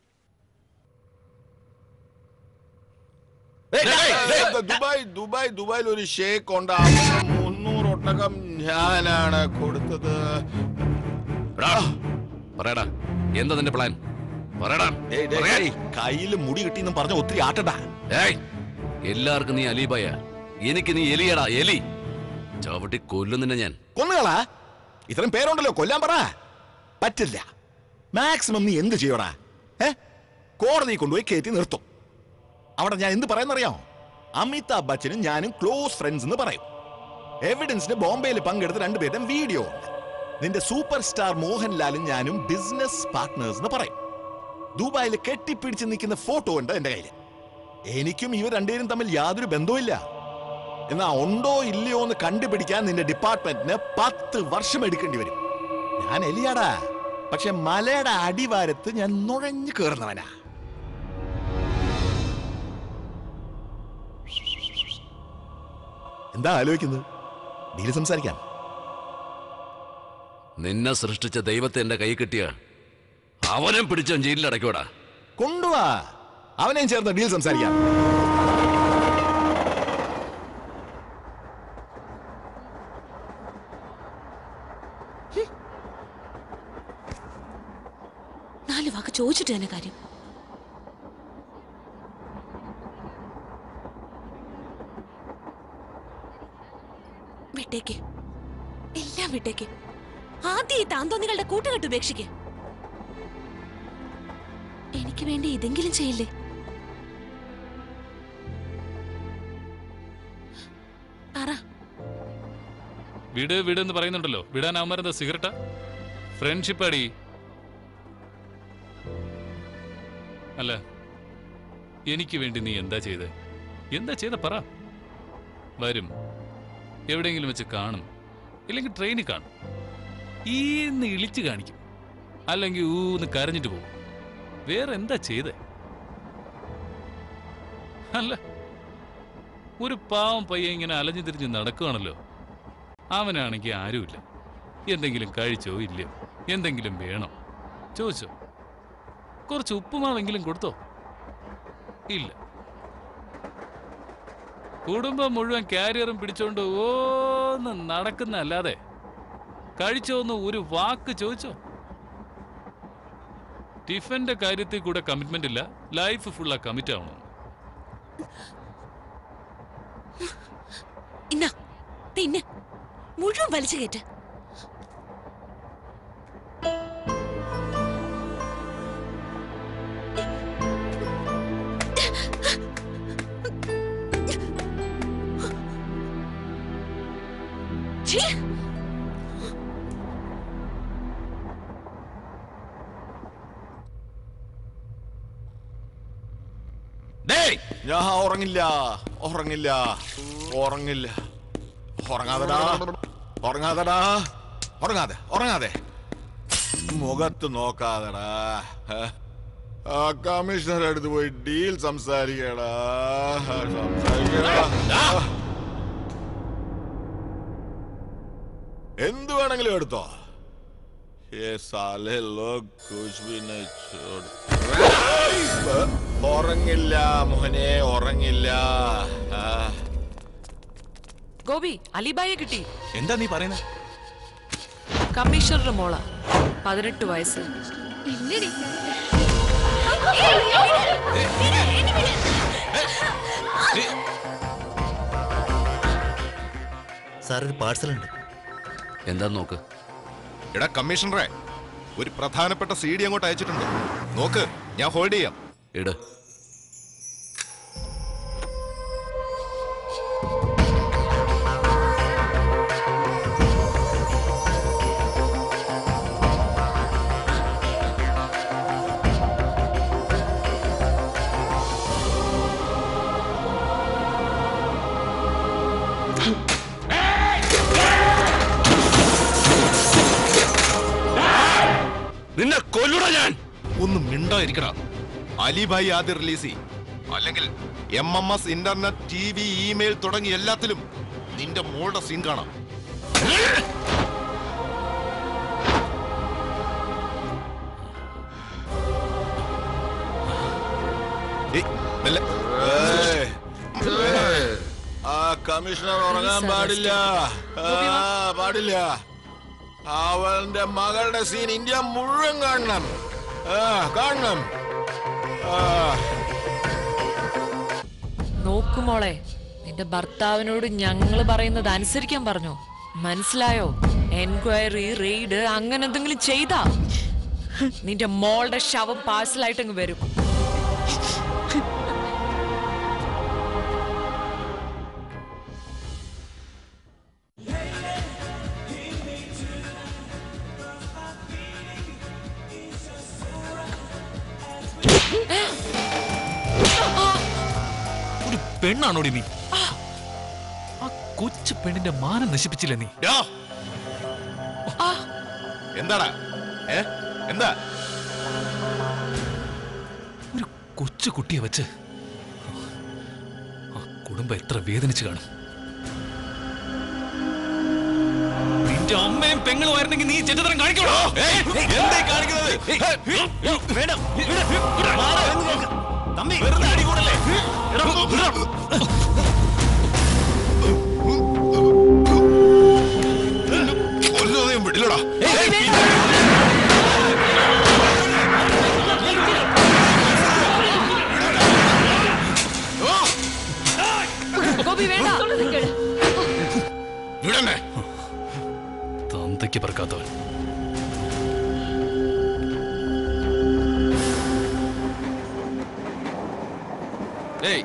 ദുബായ് ദുബായ് ദുബായിൽ ഒരു ഷേക്ക് ഉണ്ട് അവന് മുന്നൂറ് ഒട്ടകം ഞാനാണ് കൊടുത്തത് പറയടാ എന്താ നിന്റെ പ്ലാൻ പറയടാ കയ്യിൽ മുടി കിട്ടിയെന്നും പറഞ്ഞ ഒത്തിരി ആട്ടടാ ഏയ് എല്ലാവർക്കും നീ അലീബായ എനിക്ക് നീ എലിയടാ എലി ചവിട്ടി കൊല്ലും നിന്നെ ഞാൻ കൊന്നുകളാ ഇത്രയും പേരുണ്ടല്ലോ കൊല്ലാൻ പറ പറ്റില്ല മാക്സിമം നീ എന്ത് ചെയ്യടാ ഏ കോടതി കൊണ്ടുപോയി കയറ്റി നിർത്തും അവിടെ ഞാൻ എന്ത് പറയുന്നറിയാമോ അമിതാഭ് ബച്ചനും ഞാനും ക്ലോസ് ഫ്രണ്ട്സ് എന്ന് പറയും എവിഡൻസിന് ബോംബെയിൽ പങ്കെടുത്ത രണ്ടുപേരുടെയും വീഡിയോ ഉണ്ട് നിന്റെ സൂപ്പർ സ്റ്റാർ മോഹൻലാലും ഞാനും ബിസിനസ് പാർട്ട്നേഴ്സ് എന്ന് പറയും ദുബായിൽ കെട്ടിപ്പിടിച്ച് നിൽക്കുന്ന ഫോട്ടോ ഉണ്ട് എന്റെ കയ്യിൽ എനിക്കും ഇവർ രണ്ടുപേരും തമ്മിൽ യാതൊരു ബന്ധവുമില്ല എന്നാ ഉണ്ടോ ഇല്ലയോ എന്ന് കണ്ടുപിടിക്കാൻ നിന്റെ ഡിപ്പാർട്ട്മെന്റിന് പത്ത് വർഷം എടുക്കേണ്ടി വരും ഞാൻ എലിയാടാ പക്ഷെ മലയുടെ അടിവാരത്ത് ഞാൻ നുഴഞ്ഞു കയറുന്നവനാ എന്താ ആലോചിക്കുന്നത് ഡീല് സംസാരിക്കാം നിന്നെ സൃഷ്ടിച്ച ദൈവത്തെ എന്റെ കൈ കിട്ടിയ അവനെ പിടിച്ച ജയിലിൽ അടയ്ക്കോടാ കൊണ്ടുവാ അവനെയും ചേർന്ന് ഡീൽ സംസാരിക്കാം നാല് വാക്ക് ചോദിച്ചിട്ട് തന്നെ കാര്യം വിട്ടേക്ക് എല്ലാം വിട്ടേക്ക് ആദ്യം ഈ താന്തോന്നികളുടെ കൂട്ടുകെട്ട് ഉപേക്ഷിക്ക് എനിക്ക് വേണ്ടി ഇതെങ്കിലും ചെയ്യില്ലേ പറ വിട് വിട് എന്ന് പറയുന്നുണ്ടല്ലോ വിടാൻ അവന്മാരെന്താ സിഗരറ്റാ ഫ്രണ്ട്ഷിപ്പ് അടി അല്ല എനിക്ക് വേണ്ടി നീ എന്താ ചെയ്ത് എന്താ ചെയ്ത പറ വരും എവിടെയെങ്കിലും വെച്ച് കാണും ഇല്ലെങ്കിൽ ട്രെയിനിൽ കാണും ഈന്ന് ഇളിച്ച് കാണിക്കും അല്ലെങ്കിൽ ഊന്ന് കരഞ്ഞിട്ട് പോകും വേറെ എന്താ ചെയ്തേ അല്ല ഒരു പാവം പയ്യ ഇങ്ങനെ അലഞ്ഞു തിരിഞ്ഞ് നടക്കുകയാണല്ലോ അവനാണെങ്കിൽ ആരുമില്ല എന്തെങ്കിലും കഴിച്ചോ ഇല്ലയോ എന്തെങ്കിലും വേണോ ചോദിച്ചോ കുറച്ച് ഉപ്പുമാവെങ്കിലും കൊടുത്തോ ഇല്ല കുടുംബം മുഴുവൻ കാരിയറും പിടിച്ചോണ്ട് ഓന്ന് നടക്കുന്ന അല്ലാതെ കഴിച്ചോന്ന് ഒരു വാക്ക് ചോദിച്ചോ ടിഫന്റെ കാര്യത്തിൽ കൂടെ കമ്മിറ്റ്മെന്റ് ഇല്ല ലൈഫ് ഫുള്ളാ കമ്മിറ്റ് ആവണം ഇന്ന തിന്ന് മുഴുവൻ വലിച്ചു കയറ്റ് ഛീ! ഞാൻ ഉറങ്ങില്ല ഉറങ്ങില്ല ഉറങ്ങില്ല ഉറങ്ങാതെടാ ഉറങ്ങാതെടാ ഉറങ്ങാതെ ഉറങ്ങാതെ മുഖത്ത് നോക്കാതെടാ ഹ? ആ കമ്മീഷണർ അടുത്ത് പോയി ഡീൽ സംസാരിക്കടാ സംസാരിക്കടാ എന്ത് വേണമെങ്കിലും എടുത്തോ ये साले लोग कुछ भी नहीं छोड़ ഉറങ്ങില്ല മോഹനെ ഉറങ്ങില്ല ആ. ഗോപി അലിബായെ കിട്ടി എന്താ നീ പറയുന്നത് കമ്മീഷണറുടെ മോള പതിനെട്ട് വയസ്സ് സാർ ഒരു പാഴ്സൽ ഉണ്ട് എന്താ നോക്ക് എടാ കമ്മീഷണറെ ഒരു പ്രധാനപ്പെട്ട സി ഡി അങ്ങോട്ട് അയച്ചിട്ടുണ്ട് നോക്ക് ഞാൻ ഹോൾഡ് ചെയ്യാം ഇട് നിന്നെ കൊല്ലുട ഞാൻ ഒന്ന് മിണ്ടായിരിക്കടാ അലിബായി ആദ്യം റിലീസ് ചെയ് അല്ലെങ്കിൽ M M S internet T V email തുടങ്ങി എല്ലാത്തിലും നിന്റെ മോളുടെ സീൻ കാണാം ഏയ്, മെല്ലെ. ഏയ്. ഏയ്. ആ കമ്മീഷണർ ഉറങ്ങാൻ പാടില്ല ആ, പാടില്ല അവന്റെ മകളുടെ സീൻ ഇന്ത്യ മുഴുവൻ കാണണം ആ, കാണണം ആ നോക്കുമോളെ നിന്റെ ഭർത്താവിനോട് ഞങ്ങള് പറയുന്നത് അനുസരിക്കാൻ പറഞ്ഞു മനസ്സിലായോ എൻക്വയറി റെയ്ഡ് അങ്ങനെ എന്തെങ്കിലും ചെയ്താ നിന്റെ മോളുടെ ശവം പാഴ്സലായിട്ട് അങ്ങ് വരും ഒരു പെണ്ണാണോടി നീ ആ കൊച്ചു പെണ്ണിന്റെ മാനം നശിപ്പിച്ചില്ല നീ ഡാ. എന്താടാ ഏ എന്താ ഒരു കൊച്ചു കുട്ടിയെ വെച്ച് ആ കുടുംബം എത്ര വേദനിച്ചു കാണും നിന്റെ അമ്മയും പെങ്ങളും ആയിരുന്നെങ്കിൽ നീ ചെറ്റത്തരം കാണിക്കണോ എന്തായി കാണിക്കുന്നത് വേണം തമ്പി വെറുതെ അടികൂടല്ലേ കൊല്ലുന്നതേ വിടില്ലടാ ഗോപി വേണ്ട വിടണ്ടേ തന്തയ്ക്ക് പറക്കാത്തവൻ ഏയ്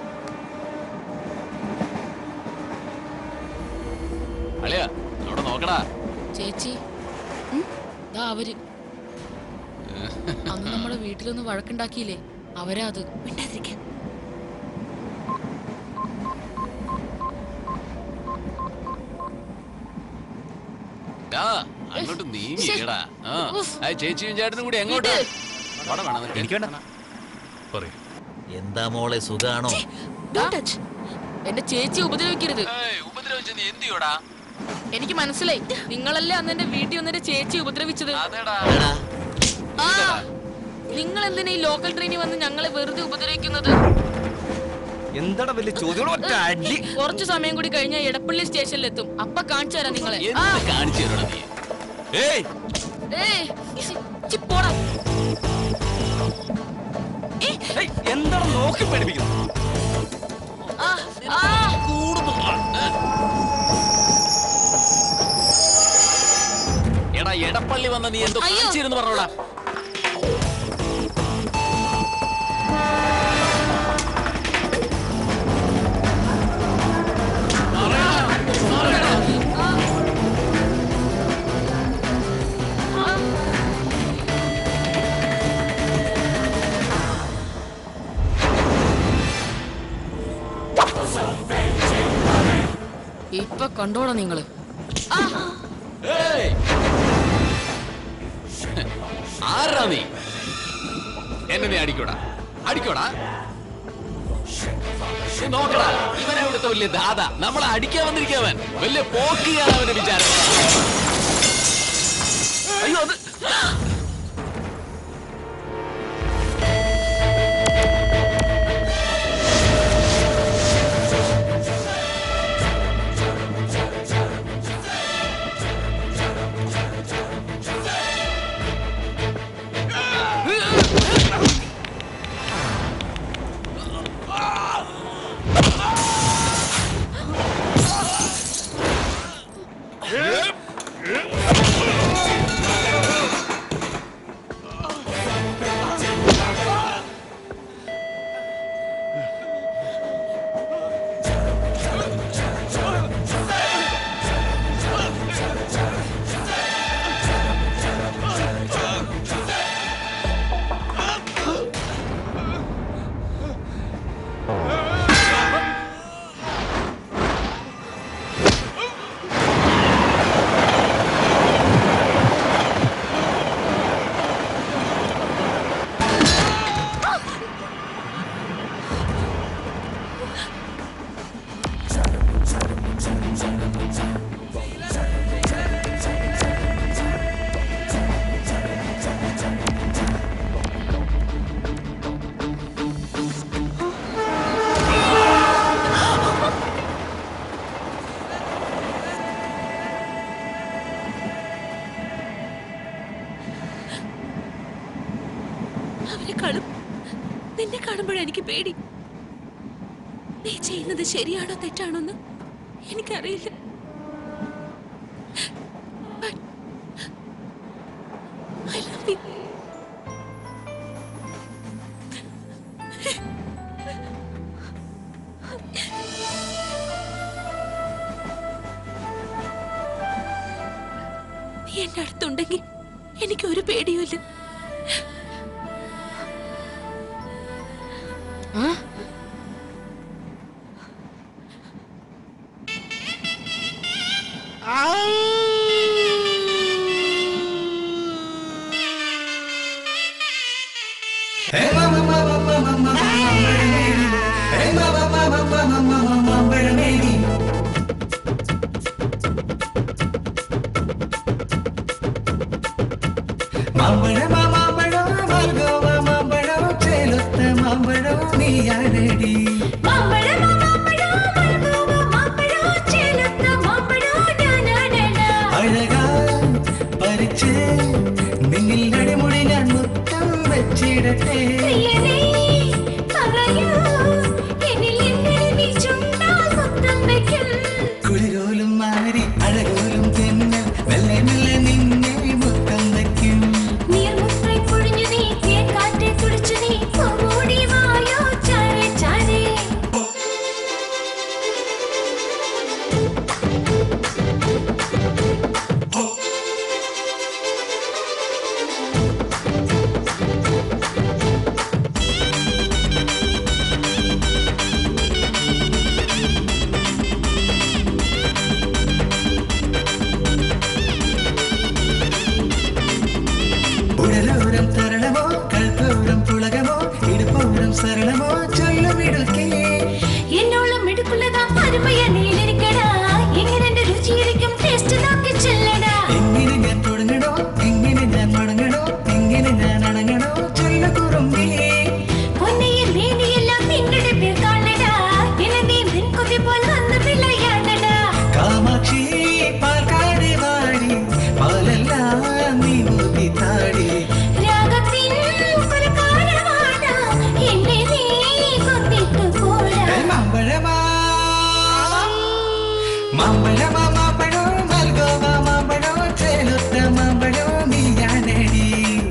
അളിയാ അവിടെ നോക്കടാ ചേച്ചി ദാ അവര് അന്ന് നമ്മള് വീട്ടിലൊന്ന് വഴക്കുണ്ടാക്കിയില്ലേ അവരാ അത് മിണ്ടാതിരിക്കാൻ ഡാ, അങ്ങോട്ട് നീങ്ങിയടാ ആ ആ, ചേച്ചിയും ചേട്ടനും കൂടി എങ്ങോട്ട് അവിടെ വേണം എനിക്ക് വേണ്ട പറയൂ എന്താ മോളെ സുഖാണോ എന്റെ ചേച്ചി ഉപദ്രവിക്കരുത് ഉപദ്രവിച്ചത് നീ എന്ത് ചെയ്യോടാ എനിക്ക് മനസ്സിലായി നിങ്ങളല്ലേ അന്ന് എന്റെ വീട്ടിൽ വന്ന് എന്റെ ചേച്ചി ഉപദ്രവിച്ചത് ആ നിങ്ങൾ എന്തിനാ ഈ ലോക്കൽ ട്രെയിനിൽ വന്ന് ഞങ്ങളെ വെറുതെ ഉപദ്രവിക്കുന്നത് എന്താടാ വലിയ ചോദ്യങ്ങൾ ഒറ്റ അടി കുറച്ചു സമയം കൂടി കഴിഞ്ഞാൽ എടപ്പള്ളി സ്റ്റേഷനിൽ എത്തും അപ്പൊ കാണിച്ചു തരാം നിങ്ങളെ ആ, കാണിച്ചു തരണോ നീ ഏയ് ഏയ്, ചി, ചി, പോടാ എന്താണ് നോക്കി പേടിപ്പിക്കുന്നത് എടാ എടപ്പള്ളി വന്ന നീ എന്തോ കാണിച്ചിരുന്നു പറഞ്ഞോടാ ഇപ്പൊ കണ്ടോടാ നിങ്ങള് ഏയ്! ആരാ നീ എന്നെ നീ അടിക്കോടാ അടിക്കോടാ നീ നോക്കടാ ഇവനെ ഇവിടുത്തെ വലിയ ദാദ നമ്മളെ അടിക്കാൻ വന്നിരിക്കവൻ വലിയ പോക്കിയാണ് അവന്റെ വിചാരം അയ്യോ അത് അവനെ കാണും നിന്നെ കാണുമ്പോഴാണ് എനിക്ക് പേടി നീ ചെയ്യുന്നത് ശരിയാണോ തെറ്റാണോ എന്ന് എനിക്കറിയില്ല But I love you. നീ എന്റെ അടുത്തുണ്ടെങ്കിൽ എനിക്ക് ഒരു പേടിയുമില്ല മാമ്പഴം മാമ്പഴം മാർഗവ മാമ്പഴം ചേലൊത്ത മാമ്പഴം നീയാണടി അഴകാ പരിച്ച് നിന്നിൽ അടിമുടി ഞാൻ മുത്തം വെച്ചിടട്ടെ കുളിരോലും മാറി അഴകോലും തെന്നൽ മെല്ലെ മെല്ലെ നിന്നെ മുത്തം വയ്ക്കും Oh മാമ്പഴം മാമ്പഴം മൽഗോവ മാമ്പഴം ചേലുത്ത മാമ്പഴം നീയാനടി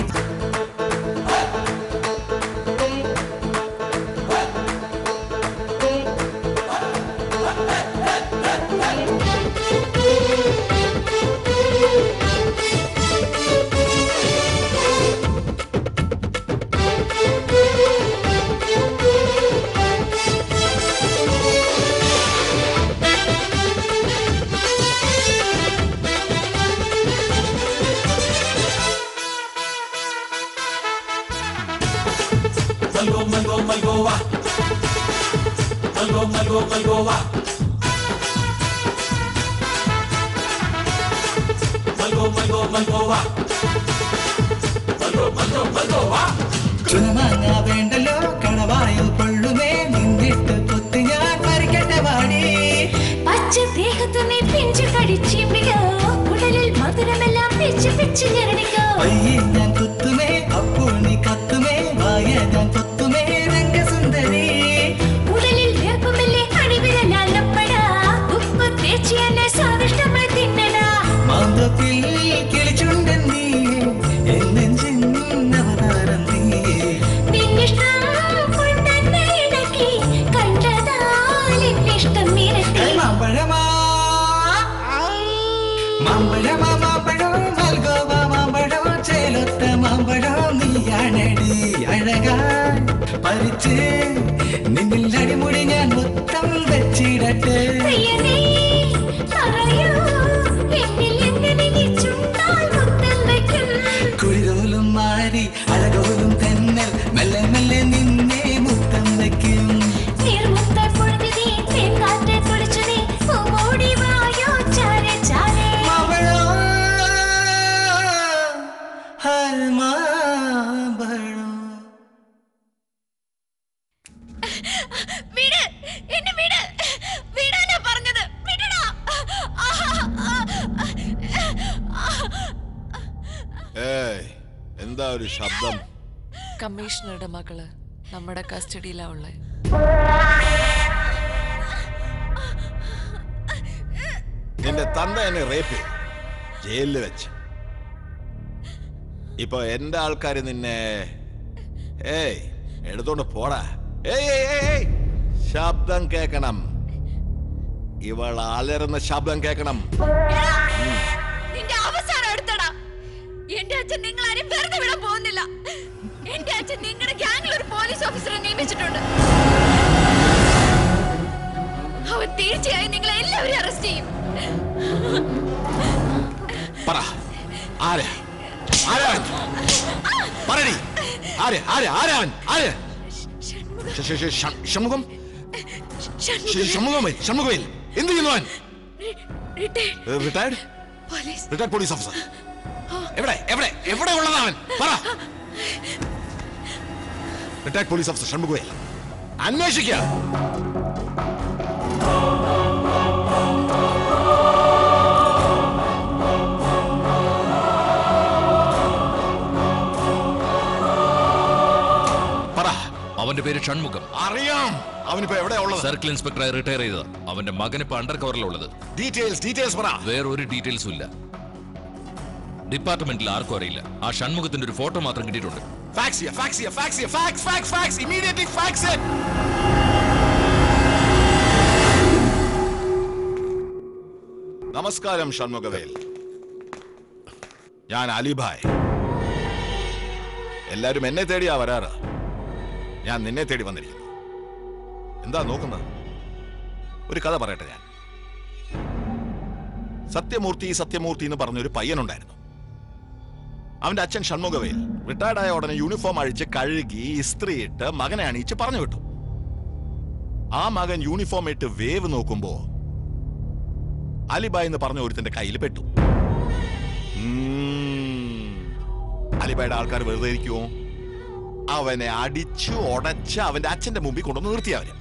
Malgo, malgo, malgoa. Malgo, malgo, malgoa. Malgo, malgo, malgoa. Malgo, malgo, malgoa. ചുണമാങ്ങ വേണ്ടല്ലോ കണവായിൽ കൊള്ളുമേ നിന്നിട്ട് പൊത്തി ഞാൻ മരിക്കട്ടെ വാടി പച്ച ദേഹത്തുമേ പിഞ്ചു കടിച്ചിമ്പിക്കോ ഉടലിൽ മധുരമെല്ലാം പിച്ച് പിച്ച് ഞരടിക്കോ പയ്യെ ഞാൻ കുത്തുമേ അപ്പോൾ നീ കത്തുമേ വായ ഞാൻ കൊത്തുമേ രംഗസുന്ദരി ഉടലിൽ വേർപ്പുമില്ലേ അടിവിരലല്ലപ്പടാ ഉപ്പ് തേച്ച് എന്നെ സ്വാദിഷ്ടമായി തിന്നടാ മാന്തത്തിൽ കിളിച്ചുണ്ടൻ നീ എന്നെഞ്ചിൻ അവതാരം നീ നിന്നിഷ്ടം കൊണ്ടെന്നെ ഇണക്കി കണ്ടതാൽ എന്നിഷ്ടം ഇരട്ടി മാമ്പഴമാ മാമ്പഴമാ മാമ്പഴം മൽഗോവ മാമ്പഴം ചേലൊത്ത മാമ്പഴം നീയാണടി അഴകാ പരിച്ച് നിന്നിൽ അടിമുടി ഞാൻ മൊത്തം വെച്ചിടട്ടെ പ്രിയനേ പറയൂ എന്നിൽ എങ്ങനെ നീ ചുണ്ടാൽ മുത്തം വയ്ക്കും കുളിരോലും മാറി അഴകോലും തെന്നൽ മെല്ലെ മെല്ലെ നിന്നെ മുത്തം വയ്ക്കും നീർമുത്ത പൊഴുതിനീ തേൻകാറ്റെ തുടിച്ചു നീ പൂമോടി വായോ ചാരെ ചാരെ മാമ്പഴം വിട് എന്നെ വിട് വിടാനാ പറഞ്ഞത് വിടടാ ഏയ് എന്താ ഒരു ശബ്ദം കമ്മീഷണറുടെ മകള് നമ്മുടെ കസ്റ്റഡിയിലാ ഉള്ളത് നിന്റെ തന്ത എന്നെ റേപ്പ് ചെയ്തു ജയിലിൽ വെച്ച് ഇപ്പൊ എന്റെ ആൾക്കാര് നിന്നെ ഏയ് എടുത്തോണ്ട് പോടാ ഏയ് ഏയ് ഏയ് ഏയ് ശബ്ദം കേക്കണം ഇവൾ അലറുന്ന ശബ്ദം കേക്കണം നിന്റെ അവസാനം എടുത്തടാ എന്റെ അച്ഛൻ നിങ്ങൾ ആരും വെറുതെ വിടാൻ പോകുന്നില്ല എന്റെ അച്ഛൻ നിങ്ങളുടെ ഗ്യാങ്ങിൽ ഒരു പോലീസ് ഓഫീസറെ നിയമിച്ചിട്ടുണ്ട് അവൻ തീർച്ചയായും നിങ്ങളെ എല്ലാവരും അറസ്റ്റ് ചെയ്യും പറ ആരാ ആരാൻ പറടി ആര് ആര് ആരാൻ ആര് ഷ- ഷ- ഷ- ഷ- ഷൺമുഖം ഷ- ഷൺമുഖമേ ഷൺമുഖമേൽ എന്ത് ചെയ്യുന്നു അവൻ retired police retired police officer എവിടെ എവിടെ എവിടെ ഉള്ളതാ അവൻ പറ റിട്ടയർഡ് പോലീസ് ഓഫീസർ ഷൺമുഖവേൽ അന്വേഷിക്കുക പറ അവന്റെ പേര് ഷൺമുഖം അറിയാം അവനിപ്പോ എവിടെയാ ഉള്ളത് സർക്കിൾ ഇൻസ്പെക്ടറായി റിട്ടയർ ചെയ്തത് അവന്റെ മകൻ ഇപ്പൊ അണ്ടർ കവറിലുള്ളത് ഡീറ്റെയിൽസ് ഡീറ്റെയിൽസ് പറ വേറൊരു ഡീറ്റെയിൽസും ഇല്ല ഡിപ്പാർട്ട്മെന്റിൽ ആർക്കും അറിയില്ല ആ ഷൺമുഖത്തിന്റെ ഒരു ഫോട്ടോ മാത്രം കിട്ടിയിട്ടുണ്ട് ഫാക്സ് ചെയ്യാ ഫാക്സ് ചെയ്യാ ഫാക്സ് ചെയ്യാ fax fax fax immediately fax it നമസ്കാരം ഷൺമുഖവേൽ ഞാൻ അലിഭായ് എല്ലാരും എന്നെ തേടിയാ വരാറ് ഞാൻ നിന്നെ തേടി വന്നിരിക്കുന്നു എന്താ നോക്കുന്നത് ഒരു കഥ പറയട്ടെ ഞാൻ സത്യമൂർത്തി സത്യമൂർത്തി എന്ന് പറഞ്ഞൊരു പയ്യനുണ്ടായിരുന്നു അവന്റെ അച്ഛൻ ഷൺമുഖവേൽ റിട്ടയർഡ് ആയ ഉടനെ യൂണിഫോം അഴിച്ച് കഴുകി ഇസ്ത്രിയിട്ട് മകനെ അണിയിച്ച് പറഞ്ഞു വിട്ടു ആ മകൻ യൂണിഫോം ഇട്ട് വേവ് നോക്കുമ്പോ അലിബായ് എന്ന് പറഞ്ഞ ഒരുത്തിന്റെ കയ്യിൽ പെട്ടു ഉം. അലിബായുടെ ആൾക്കാർ വെറുതെ ഇരിക്കുമോ അവനെ അടിച്ചു ഉടച്ച് അവന്റെ അച്ഛന്റെ മുമ്പിൽ കൊണ്ടുവന്ന് നിർത്തി അവര്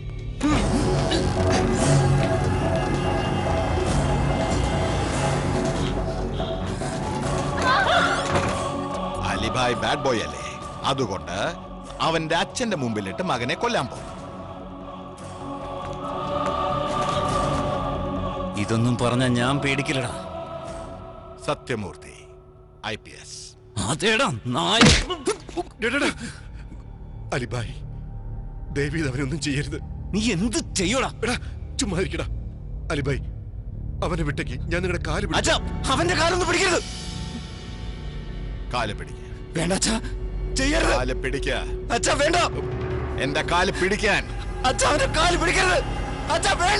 അലിബായ് ബാഡ് ബോയ് അല്ലേ അതുകൊണ്ട് അവന്റെ അച്ഛന്റെ മുമ്പിലിട്ട് മകനെ കൊല്ലാൻ പോകും ഇതൊന്നും പറഞ്ഞ ഞാൻ പേടിക്കില്ലടാ സത്യമൂർത്തി ഐ പി എസ് അതേടാ നായ അലിബായ് ദേവീത് അവനൊന്നും ചെയ്യരുത് നീ എന്ത് ചെയ്യോടാ എടാ ചുമ്മാ ഇരിക്കടാ അലിബായ് അവനെ വിട്ടേക്ക് ഞാൻ നിങ്ങളുടെ കാല് പിടിച്ച്- അച്ഛാ അവന്റെ കാലൊന്നും പിടിക്കരുത് കാല് പിടിക്ക വേണ്ട അച്ഛാ ചെയ്യരുത് കാല് പിടിക്ക അച്ഛാ വേണ്ട എന്റെ കാല് പിടിക്കാൻ അച്ഛാ അവന്റെ കാല് പിടിക്കരുത് അച്ഛാ വേണ്ട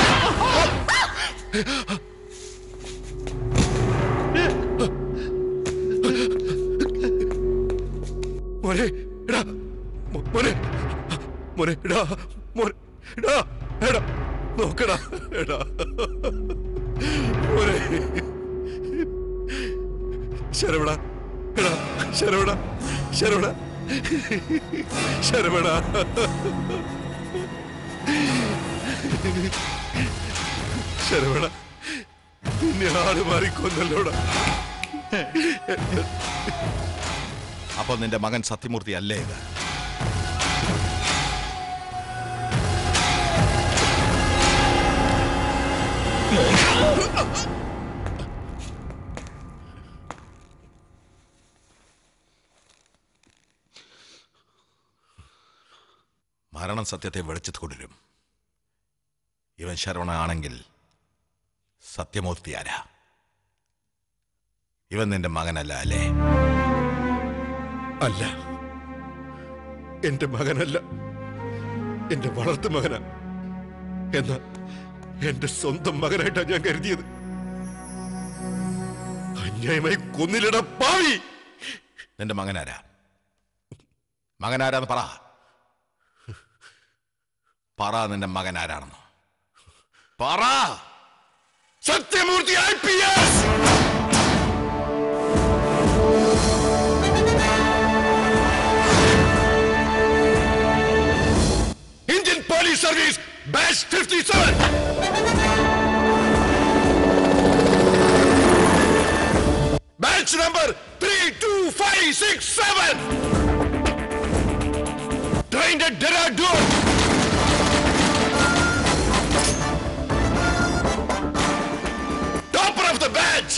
മോനെ എടാ മോ- മോനെ മോനെ എടാ മോനെ എടാ എടാ നോക്കടാ എടാ മോനെ ശരവണ എടാ ശരവണ ശരവണ ശരവണ ശരവണ നിന്നെ ആട് മാറിക്കൊന്നല്ലോടാ അപ്പൊ നിന്റെ മകൻ സത്യമൂർത്തി അല്ലേ ഇത് മരണം സത്യത്തെ വെളിച്ചത്ത് കൊണ്ടുവരും ഇവൻ ശരവണനാണെങ്കിൽ സത്യമൂർത്തി ആരാ ഇവൻ നിന്റെ മകനല്ല അല്ലേ അല്ല എന്റെ മകനല്ല എന്റെ വളർത്തു മകനാ എന്നാ എന്റെ സ്വന്തം മകനായിട്ടാ ഞാൻ കരുതിയത് അന്യായമായി കൊന്നിലിട പാവി നിന്റെ മകനാരാ മകനാരാന്ന് പറ പറ നിന്റെ മകൻ ആരാണെന്ന് പറ Sathyamoorthy I P S Indian police service batch fifty seven batch number three two five six seven trained at Dehradun. Topper of the batch.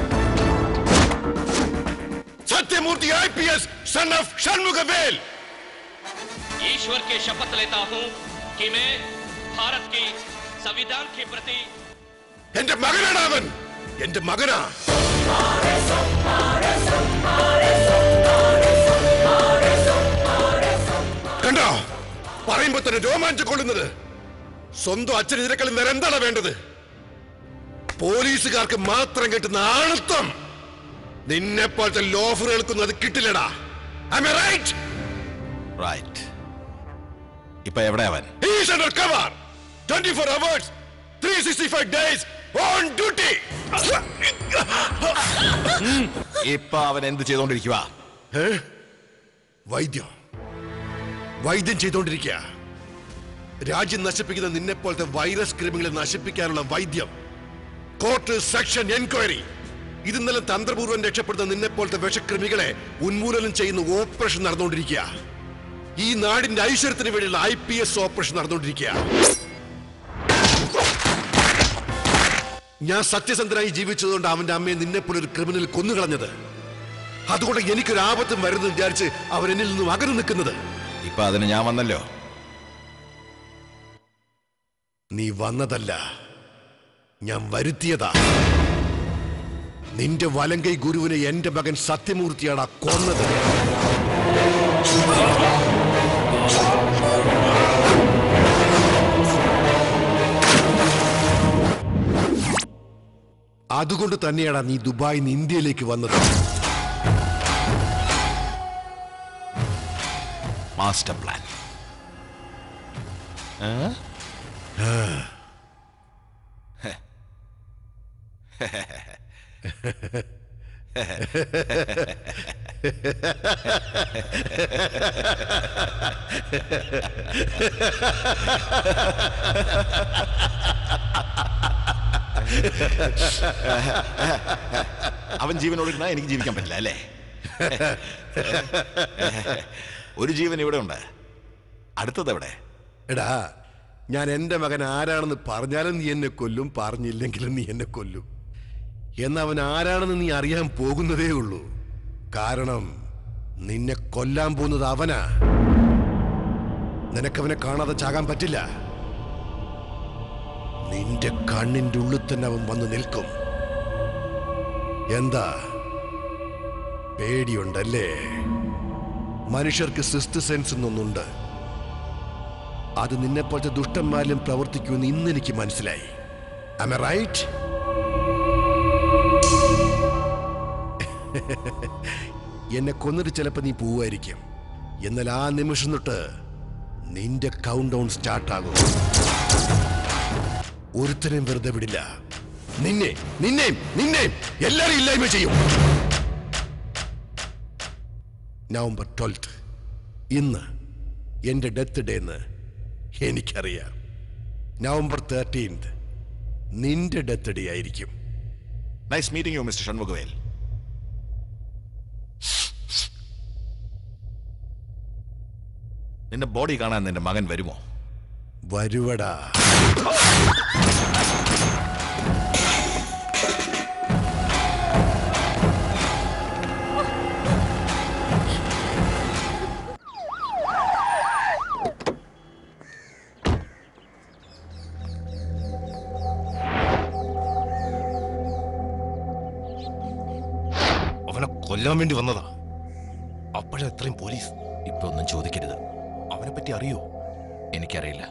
Sathyamoorthy IPS son of Shanmughavel ईश्वर की शपथ लेता हूं कि मैं भारत की संविधान के प्रति എന്റെ മകനാണ് അവൻ എന്റെ മകനാ കണ്ടോ പറയുമ്പോ തന്നെ രോമാഞ്ചം കൊള്ളുന്നത് സ്വന്തം അച്ഛനെതിരെക്കളും വേറെ എന്താണ് വേണ്ടത് പോലീസുകാർക്ക് മാത്രം കിട്ടുന്ന ആണത്വം നിന്നെ പോലത്തെ ലോഫറുകൾക്കൊന്നും അത് കിട്ടില്ലടാ റൈറ്റ് റൈറ്റ് ഇപ്പൊ എവിടെ അവൻ He's under cover. 24 hours, 365 days on duty. ഇപ്പൊ അവൻ എന്ത് ചെയ്തോണ്ടിരിക്കുക ഏ? വൈദ്യം വൈദ്യം ചെയ്തോണ്ടിരിക്കുക രാജ്യം നശിപ്പിക്കുന്ന നിന്നെ പോലത്തെ വൈറസ് ക്രിമികളെ നശിപ്പിക്കാനുള്ള വൈദ്യം കോർട്ട് സെക്ഷൻ എൻക്വയറി ഇത് ഇന്നലെ തന്ത്രപൂർവ്വം രക്ഷപ്പെടുന്ന നിന്നെ പോലത്തെ വിഷക്രിമികളെ ഉന്മൂലനം ചെയ്യുന്ന ഓപ്പറേഷൻ നടന്നുകൊണ്ടിരിക്കുക ഈ നാടിന്റെ ഐശ്വര്യത്തിന് വേണ്ടിയുള്ള ഐ പി എസ് ഓപ്പറേഷൻ നടന്നുകൊണ്ടിരിക്കുക ഞാൻ സത്യസന്ധനായി ജീവിച്ചതുകൊണ്ട് അവന്റെ അമ്മയെ നിന്നെ പോലെ ഒരു ക്രിമിനൽ കൊന്നുകളഞ്ഞത് അതുകൊണ്ട് എനിക്കൊരു ആപത്തും വരുന്നു വിചാരിച്ച് അവൻ എന്നിൽ നിന്നും അകന്നു നിൽക്കുന്നത് ഇപ്പൊ അതിന് ഞാൻ വന്നല്ലോ നീ വന്നതല്ല ഞാൻ വരുത്തിയതാ നിന്റെ വലങ്കൈ ഗുരുവിനെ എന്റെ മകൻ സത്യമൂർത്തിയാടാ കൊന്നത് അതുകൊണ്ട് തന്നെയാടാ നീ ദുബായിൽ നിന്ന് ഇന്ത്യയിലേക്ക് വന്നത് മാസ്റ്റർ പ്ലാൻ അവൻ ജീവനോടിരുന്നാ എനിക്ക് ജീവിക്കാൻ പറ്റില്ല അല്ലേ ഒരു ജീവൻ ഇവിടെ ഉണ്ട് അടുത്തത് എവിടെ എടാ ഞാൻ എൻ്റെ മകൻ ആരാണെന്ന് പറഞ്ഞാലും നീ എന്നെ കൊല്ലും പറഞ്ഞില്ലെങ്കിലും നീ എന്നെ കൊല്ലും എന്നവൻ ആരാണെന്ന് നീ അറിയാൻ പോകുന്നതേ ഉള്ളൂ കാരണം നിന്നെ കൊല്ലാൻ പോകുന്നത് അവനാ നിനക്കവനെ കാണാതെ ചാകാൻ പറ്റില്ല നിന്റെ കണ്ണിന്റെ ഉള്ളിൽ തന്നെ അവൻ വന്ന് നിൽക്കും എന്താ പേടിയുണ്ടല്ലേ മനുഷ്യർക്ക് സിസ്റ്റ് സെൻസ് എന്നൊന്നുണ്ട് അത് നിന്നെപ്പോലത്തെ ദുഷ്ടന്മാരിലും പ്രവർത്തിക്കുമെന്ന് ഇന്ന് എനിക്ക് മനസ്സിലായി Am I right? എന്നെ കൊന്നിട്ട് ചിലപ്പോ നീ പോവായിരിക്കും എന്നാൽ ആ നിമിഷം തൊട്ട് നിന്റെ കൗണ്ട് ഡൗൺ സ്റ്റാർട്ടാകും ഒരുത്തനെയും വെറുതെ വിടില്ല നിന്നെ നിന്നെയും നിന്നെയും എല്ലാരും ഇല്ലായ്മ ചെയ്യും നവംബർ ട്വൽത്ത് ഇന്ന് എൻ്റെ ഡെത്ത് ഡേ എന്ന് എനിക്കറിയാം നവംബർ തേർട്ടീൻത് നിന്റെ ഡെത്ത് ഡേ ആയിരിക്കും nice meeting you mister Shanmughavel നിന്റെ ബോഡി കാണാൻ നിന്റെ മകൻ വരുമോ വരുവടാ അവനെ കൊല്ലാൻ വേണ്ടി വന്നതാ അപ്പോഴാ ഇത്രയും പോലീസ് ഇപ്പൊ ഒന്നും ചോദിക്കരുത് അവനെ പറ്റി അറിയോ എനിക്കറിയില്ല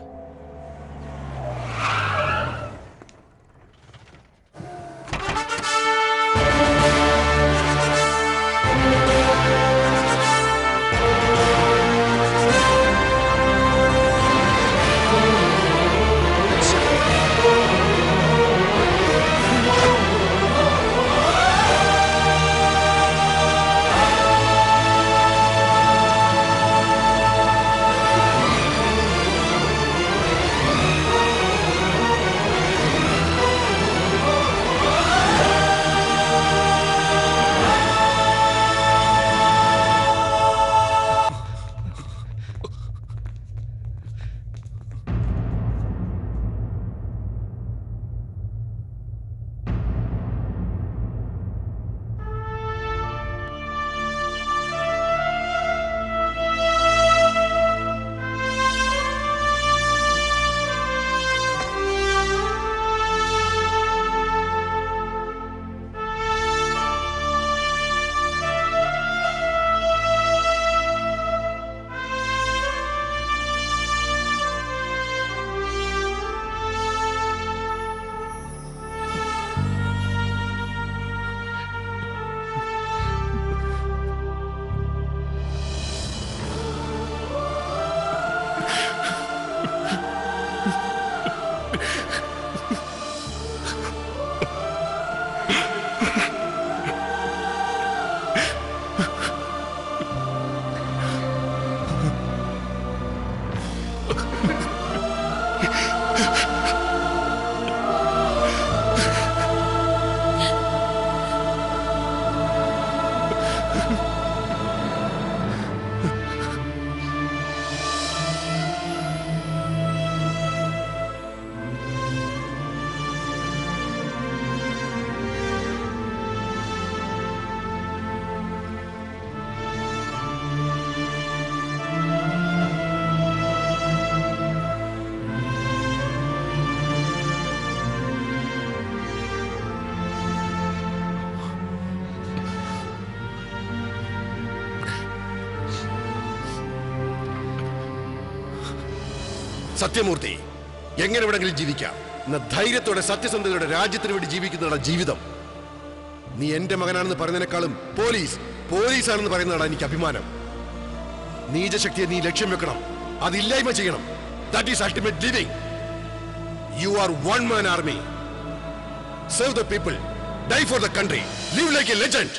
സത്യമൂർത്തി എങ്ങനെ എവിടെങ്കിലും ജീവിക്കാം എന്ന ധൈര്യത്തോടെ സത്യസന്ധതയുടെ രാജ്യത്തിന് വേണ്ടി ജീവിക്കുന്നതാണ് ജീവിതം നീ എന്റെ മകനാണെന്ന് പറയുന്നതിനേക്കാളും പോലീസ് പോലീസാണെന്ന് പറയുന്നതാണ് എനിക്ക് അഭിമാനം നീചശക്തിയെ നീ ലക്ഷ്യം വെക്കണം അത് ഇല്ലായ്മ ചെയ്യണം that is ultimate living you are one man army serve the people die for the country live like a legend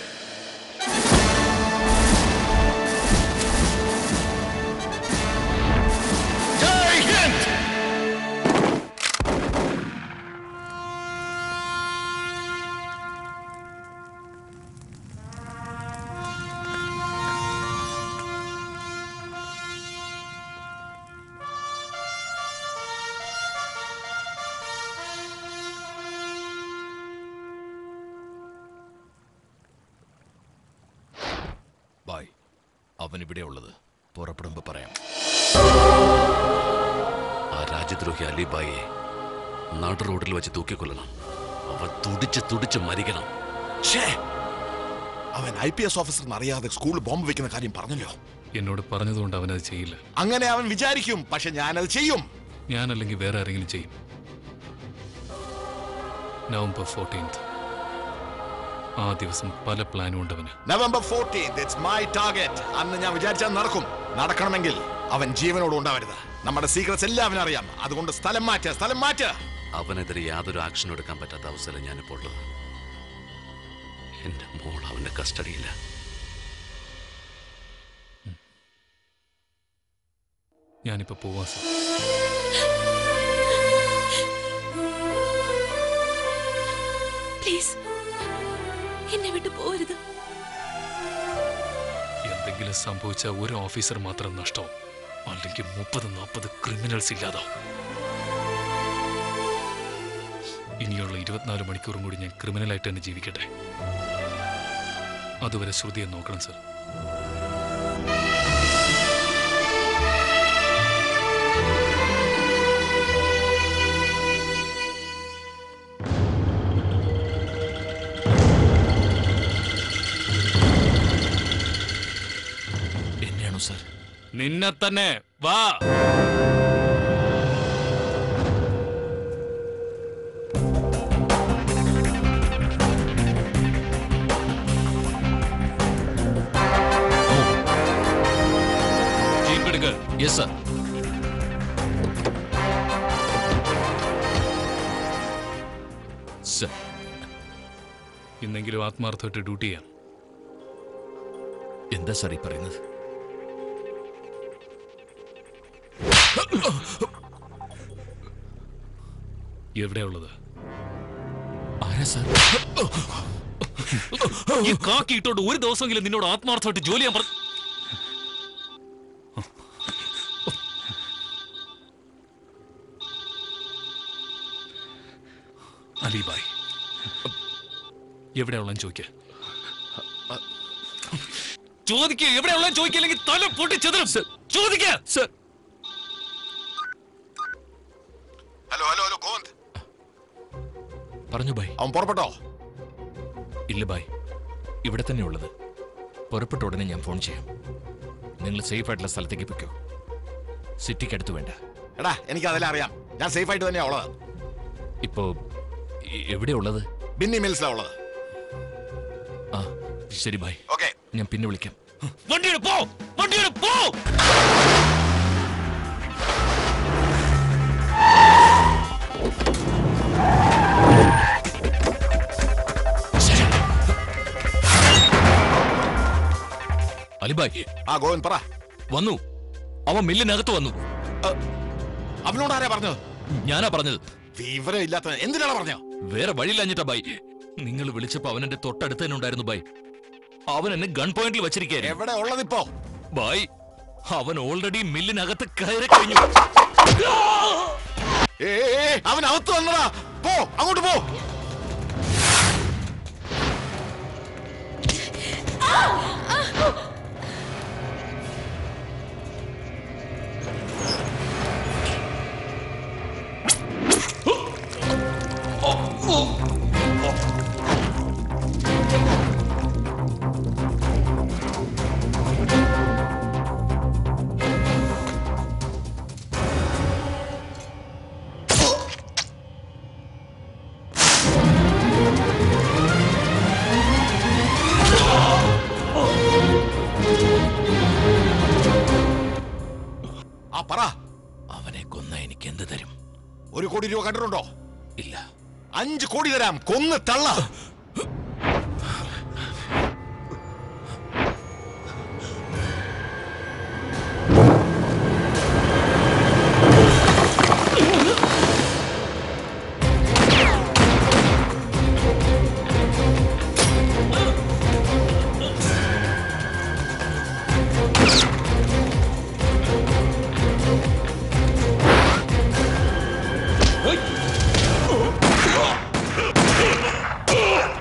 Jai Hind അവൻ ഇവിടെ ഉള്ളത് പുറപ്പെടുമ്പോ പറയാം ആ രാജ്യദ്രോഹി അലിബായിയെ നാട്ടു റോഡിൽ വെച്ച് തൂക്കിക്കൊല്ലണം അവൻ തുടിച്ച് തുടിച്ച് മരിക്കണം ഛേ! അവൻ ഐ പി എസ് ഓഫീസർ അറിയാതെ സ്കൂളിൽ ബോംബ് വെക്കുന്ന കാര്യം പറഞ്ഞല്ലോ എന്നോട് പറഞ്ഞതുകൊണ്ട് അവനത് ചെയ്യില്ല അങ്ങനെ അവൻ വിചാരിക്കും പക്ഷെ ഞാനത് ചെയ്യും ഞാനല്ലെങ്കിൽ വേറെ ആരെങ്കിലും ചെയ്യും നവംബർ ഫോർട്ടീൻത്ത് ആ ദിവസം പല പ്ലാനും ഉണ്ട് അവന് November fourteen it's my target അന്ന് ഞാൻ വിചാരിച്ചാൽ നടക്കും നടക്കണമെങ്കിൽ അവൻ ജീവനോട് ഉണ്ടാവരുത് നമ്മുടെ സീക്രട്സ് എല്ലാം അവനറിയാം അതുകൊണ്ട് സ്ഥലം മാറ്റ സ്ഥലം മാറ്റ അവനെതിരെ യാതൊരു ആക്ഷനും എടുക്കാൻ പറ്റാത്ത അവസരം ഞാനിപ്പോൾ ഉള്ളത് എന്റെ മോൾ അവന്റെ കസ്റ്റഡിയില്ല ഞാനിപ്പോ പോവാ സർ പ്ലീസ് എന്നെ വിട്ടു പോരുത് എന്തെങ്കിലും സംഭവിച്ച ഒരു ഓഫീസർ മാത്രം നഷ്ടവും അല്ലെങ്കിൽ മുപ്പത് നാൽപ്പത് ക്രിമിനൽസ് ഇല്ലാതാവും ഇനിയുള്ള ഇരുപത്തിനാല് മണിക്കൂറും കൂടി ഞാൻ ക്രിമിനലായിട്ട് തന്നെ ജീവിക്കട്ടെ അതുവരെ ശ്രുതിയെ നോക്കണം സർ എന്നെയാണോ സർ നിന്നെ തന്നെ വാ ജീപ്പ് എടുക്ക് യെസ് സർ സർ ഇന്നെങ്കിലും ആത്മാർത്ഥമായിട്ട് ഡ്യൂട്ടി ചെയ്യാം എന്താ സാർ ഈ പറയുന്നത് എവിടെയാ ഉള്ളത് ആരാ സാർ ഈ കാക്കി ഇട്ടോണ്ട് ഒരു ദിവസമെങ്കിലും നിന്നോട് ആത്മാർത്ഥമായിട്ട് ജോലി ചെയ്യാൻ പറ അലിബായ് എവിടെയുള്ള ചോദിക്ക ചോദിക്കുക എവിടെയുള്ള ചോദിക്കില്ലെങ്കിൽ തല പൊട്ടിച്ചെതറും ചോദിക്ക ഹലോ ഹലോ ഹലോ ഗോവിന്ദ് പറഞ്ഞു ബൈ അവൻ പുറപ്പെട്ടോ ഇല്ല ബൈ ഇവിടെ തന്നെ ഉള്ളത് പുറപ്പെട്ട ഉടനെ ഞാൻ ഫോൺ ചെയ്യാം നിങ്ങൾ സേഫ് ആയിട്ടുള്ള സ്ഥലത്തേക്ക് പൊയ്ക്കോ സിറ്റിക്ക് അടുത്ത് വേണ്ട എടാ എനിക്ക് അതെല്ലാം അറിയാം ഞാൻ സേഫ് ആയിട്ട് തന്നെയാ ഉള്ളത് ഇപ്പോ എ- എവിടെയാ ഉള്ളത് ബിന്നി മിൽസിലാ ഉള്ളത് ആ ശരി ബൈ ഓക്കെ ഞാൻ പിന്നെ വിളിക്കാം വണ്ടിയുടെ പോ വണ്ടിയുടെ പോ അലിബായ് ആ ഗോവിന്ദ് പറ വന്നു അവൻ മില്ലിനകത്ത് വന്നു അവനോട് ആരാ പറഞ്ഞത് ഞാനാ പറഞ്ഞത് വിവരം ഇല്ലാത്ത എന്തിനാണ് പറഞ്ഞോ വേറെ വഴിയില്ലഞ്ഞിട്ടാ ബൈ നിങ്ങൾ വിളിച്ചപ്പോ അവൻ എന്റെ തൊട്ടടുത്ത് തന്നെ ഉണ്ടായിരുന്നു ബൈ അവൻ എന്നെ ഗൺ പോയിന്റിൽ വെച്ചിരിക്കുകയായിരുന്നു എവിടെ ഉള്ളതിപ്പോ ബൈ അവൻ ഓൾറെഡി മില്ലിനകത്ത് കയറി കഴിഞ്ഞു ഏ ഏ, ഏ, അവൻ അകത്ത് വന്നടാ പോ അങ്ങോട്ട് പോ ആ പറ അവനെ കൊന്ന എനിക്ക് എന്ത് തരും ഒരു കോടി രൂപ കണ്ടിട്ടുണ്ടോ ഇല്ല അഞ്ച് കോടി തരാം കൊന്ന് തള്ള Hey!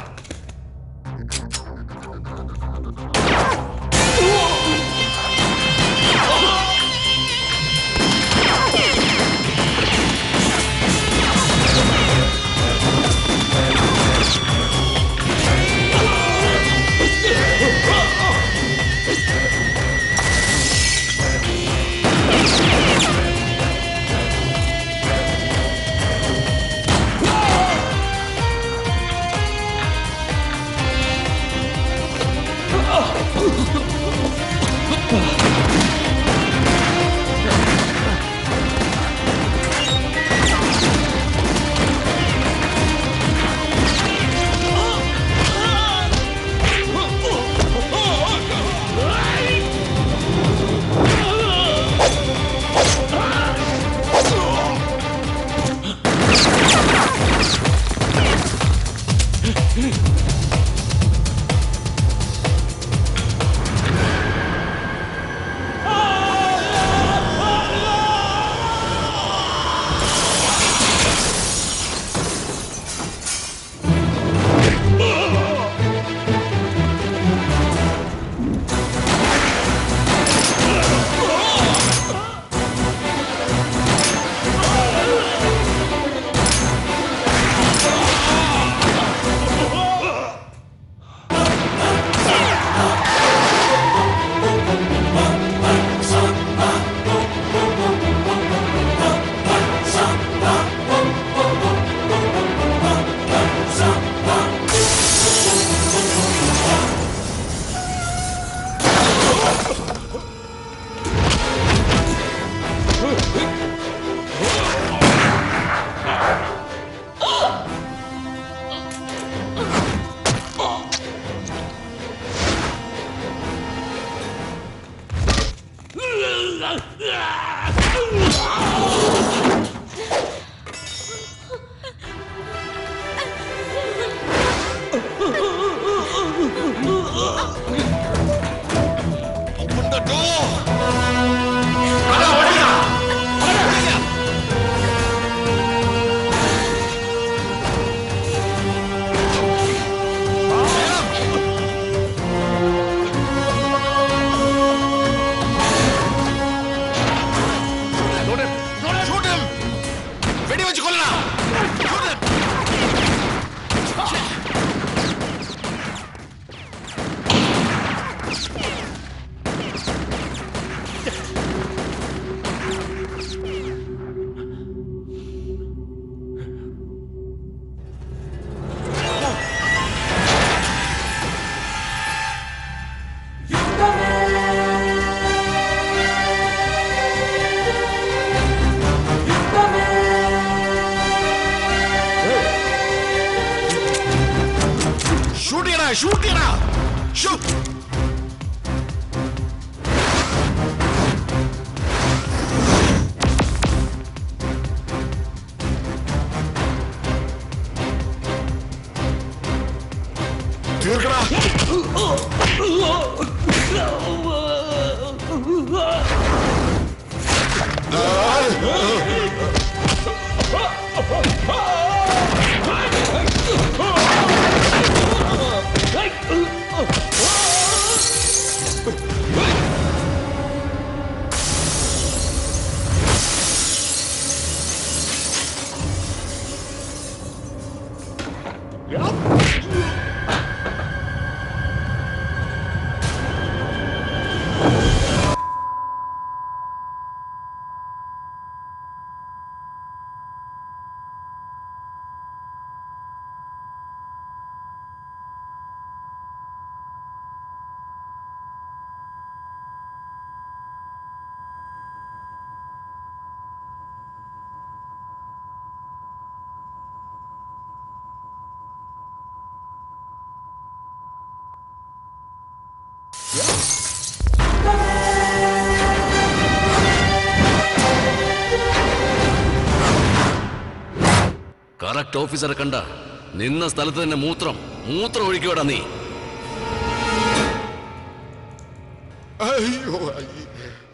വെച്ച് കൊല്ലടാ ഷൂട്ട് ചെയ്യടാ ഷൂട്ട് ചെയ്യടാ ഷൂട്ട് തീർക്കടാ കറക്റ്റ് ഓഫീസറെ കണ്ട നിന്ന സ്ഥലത്ത് തന്നെ മൂത്രം മൂത്രം ഒഴിക്കോടാ നീ അയ്യോ അയ്യ.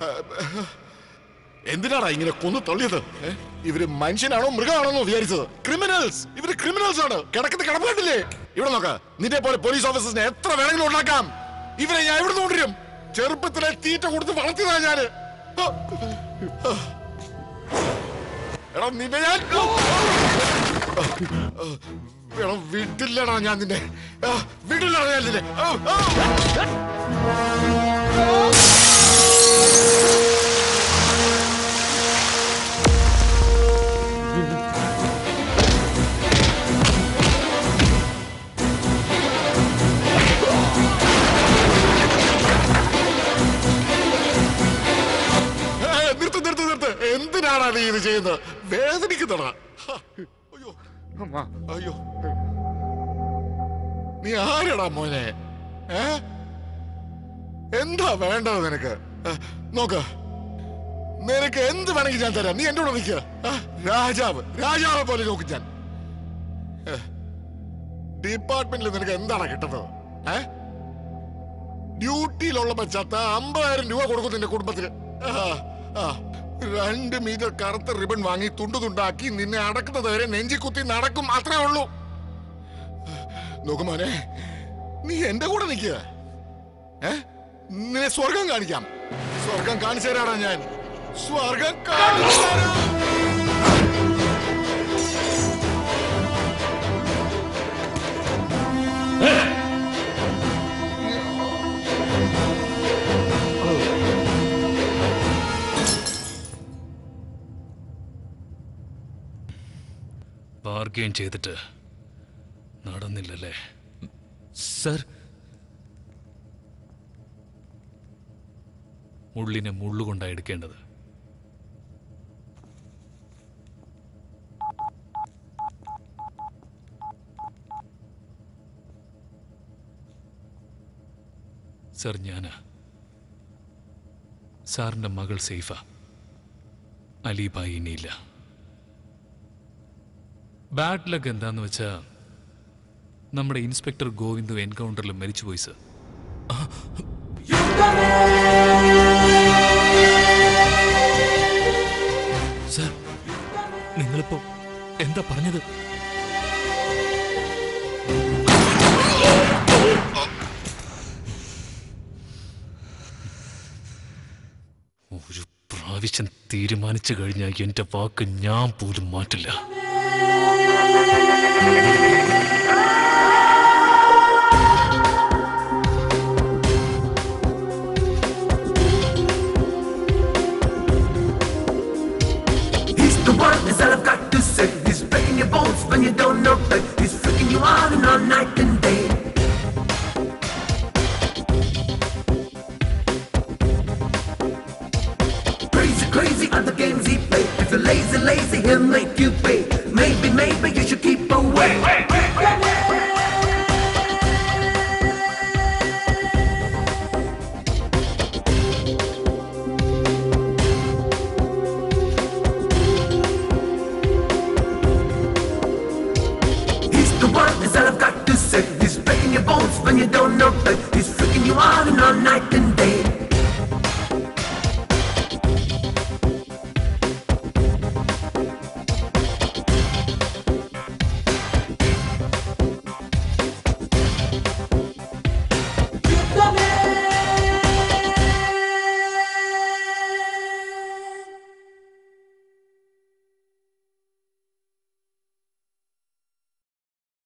എന്തിനാടാ ഇങ്ങനെ കൊന്നു തള്ളിയത് ഏ? ഇവര് മനുഷ്യനാണോ മൃഗമാണോ വിചാരിച്ചത് ക്രിമിനൽസ് ഇവര് ക്രിമിനൽസ് ആണ് കിടക്കുന്ന കിടപ്പാട്ടില്ലേ ഇവിടെ നോക്ക നിന്റെ പോലെ പോലീസ് ഓഫീസേഴ്സിനെ എത്ര വേണമെങ്കിലും ഉണ്ടാക്കാം ഇവരെ ഞാൻ എവിടെ കൊണ്ടുവരും ചെറുപ്പത്തിലെ തീറ്റ കൊടുത്ത് വളർത്തിയതാ ഞാന് ആ. ആ. എടാ നിന്നെ ഞാൻ എടാ വിട്ടില്ലടാ ഞാൻ നിന്നെ ആ, വിടില്ലടാ ഞാൻ നിന്നെ ആ, ആ. ഏ, നിർത്ത് നിർത്ത് നിർത്ത് എന്തിനാടാ നീ ഇത് ചെയ്യുന്നത് വേദനിക്കുന്നടാ ഹാ, അയ്യോ അമ്മ, അയ്യോ നീ ആരടാ മോനെ ഏ എന്താ വേണ്ടത് നിനക്ക് ഏ, നോക്ക് നിനക്ക് എന്ത് വേണമെങ്കിൽ ഞാൻ തരാം നീ എന്റെ കൂടെ നിൽക്കുക രാജാവ് രാജാവെ പോലെ നോക്കും ഞാൻ ഏ, ഡിപ്പാർട്ട്മെന്റിൽ നിനക്ക് എന്താണ് കിട്ടുന്നത് ഏ ഡ്യൂട്ടിയിലുള്ളപ്പോ ചത്ത അമ്പതായിരം രൂപ കൊടുക്കും നിന്റെ കുടുംബത്തിന് ആ, ആ. രണ്ട് മീറ്റർ കറുത്ത റിബൺ വാങ്ങി തുണ്ടു തുണ്ടാക്കി നിന്നെ അടക്കുന്നത് വരെ നെഞ്ചി കുത്തി നടക്കും അത്രേ ഉള്ളൂ നോക്കു മോനെ നീ എന്റെ കൂടെ നിൽക്കുക ഏ നിന്നെ സ്വർഗം കാണിക്കാം സ്വർഗം കാണിച്ചു തരാടാ ഞാൻ സ്വർഗം കാണിച്ചു തരാം ബാർഗെയിൻ ചെയ്തിട്ട് നടന്നില്ലല്ലേ സർ മുള്ളിനെ മുള്ളുകൊണ്ടാണ് എടുക്കേണ്ടത് സർ ഞാന് സാറിന്റെ മകൾ സേഫ അലിബായി ഇനിയില്ല ബാഡ് ലക്ക് എന്താന്ന് വെച്ചാ നമ്മുടെ ഇൻസ്പെക്ടർ ഗോവിന്ദു എൻകൗണ്ടറിൽ മരിച്ചുപോയി സർ സർ നിങ്ങളിപ്പോ എന്താ പറഞ്ഞത് ഒരു പ്രായ ആവശ്യം തീരുമാനിച്ചു കഴിഞ്ഞാൽ എന്റെ വാക്ക് ഞാൻ പോലും മാറ്റില്ല He's the one that's all I've got to say. He's breaking your bones when you don't know that. He's freaking you out and all night and day. Crazy, crazy are the games he plays. If you're lazy, lazy, he'll make you pay. Maybe, maybe you should keep away. He's the one that's all I've got to say. He's breaking your bones when you don't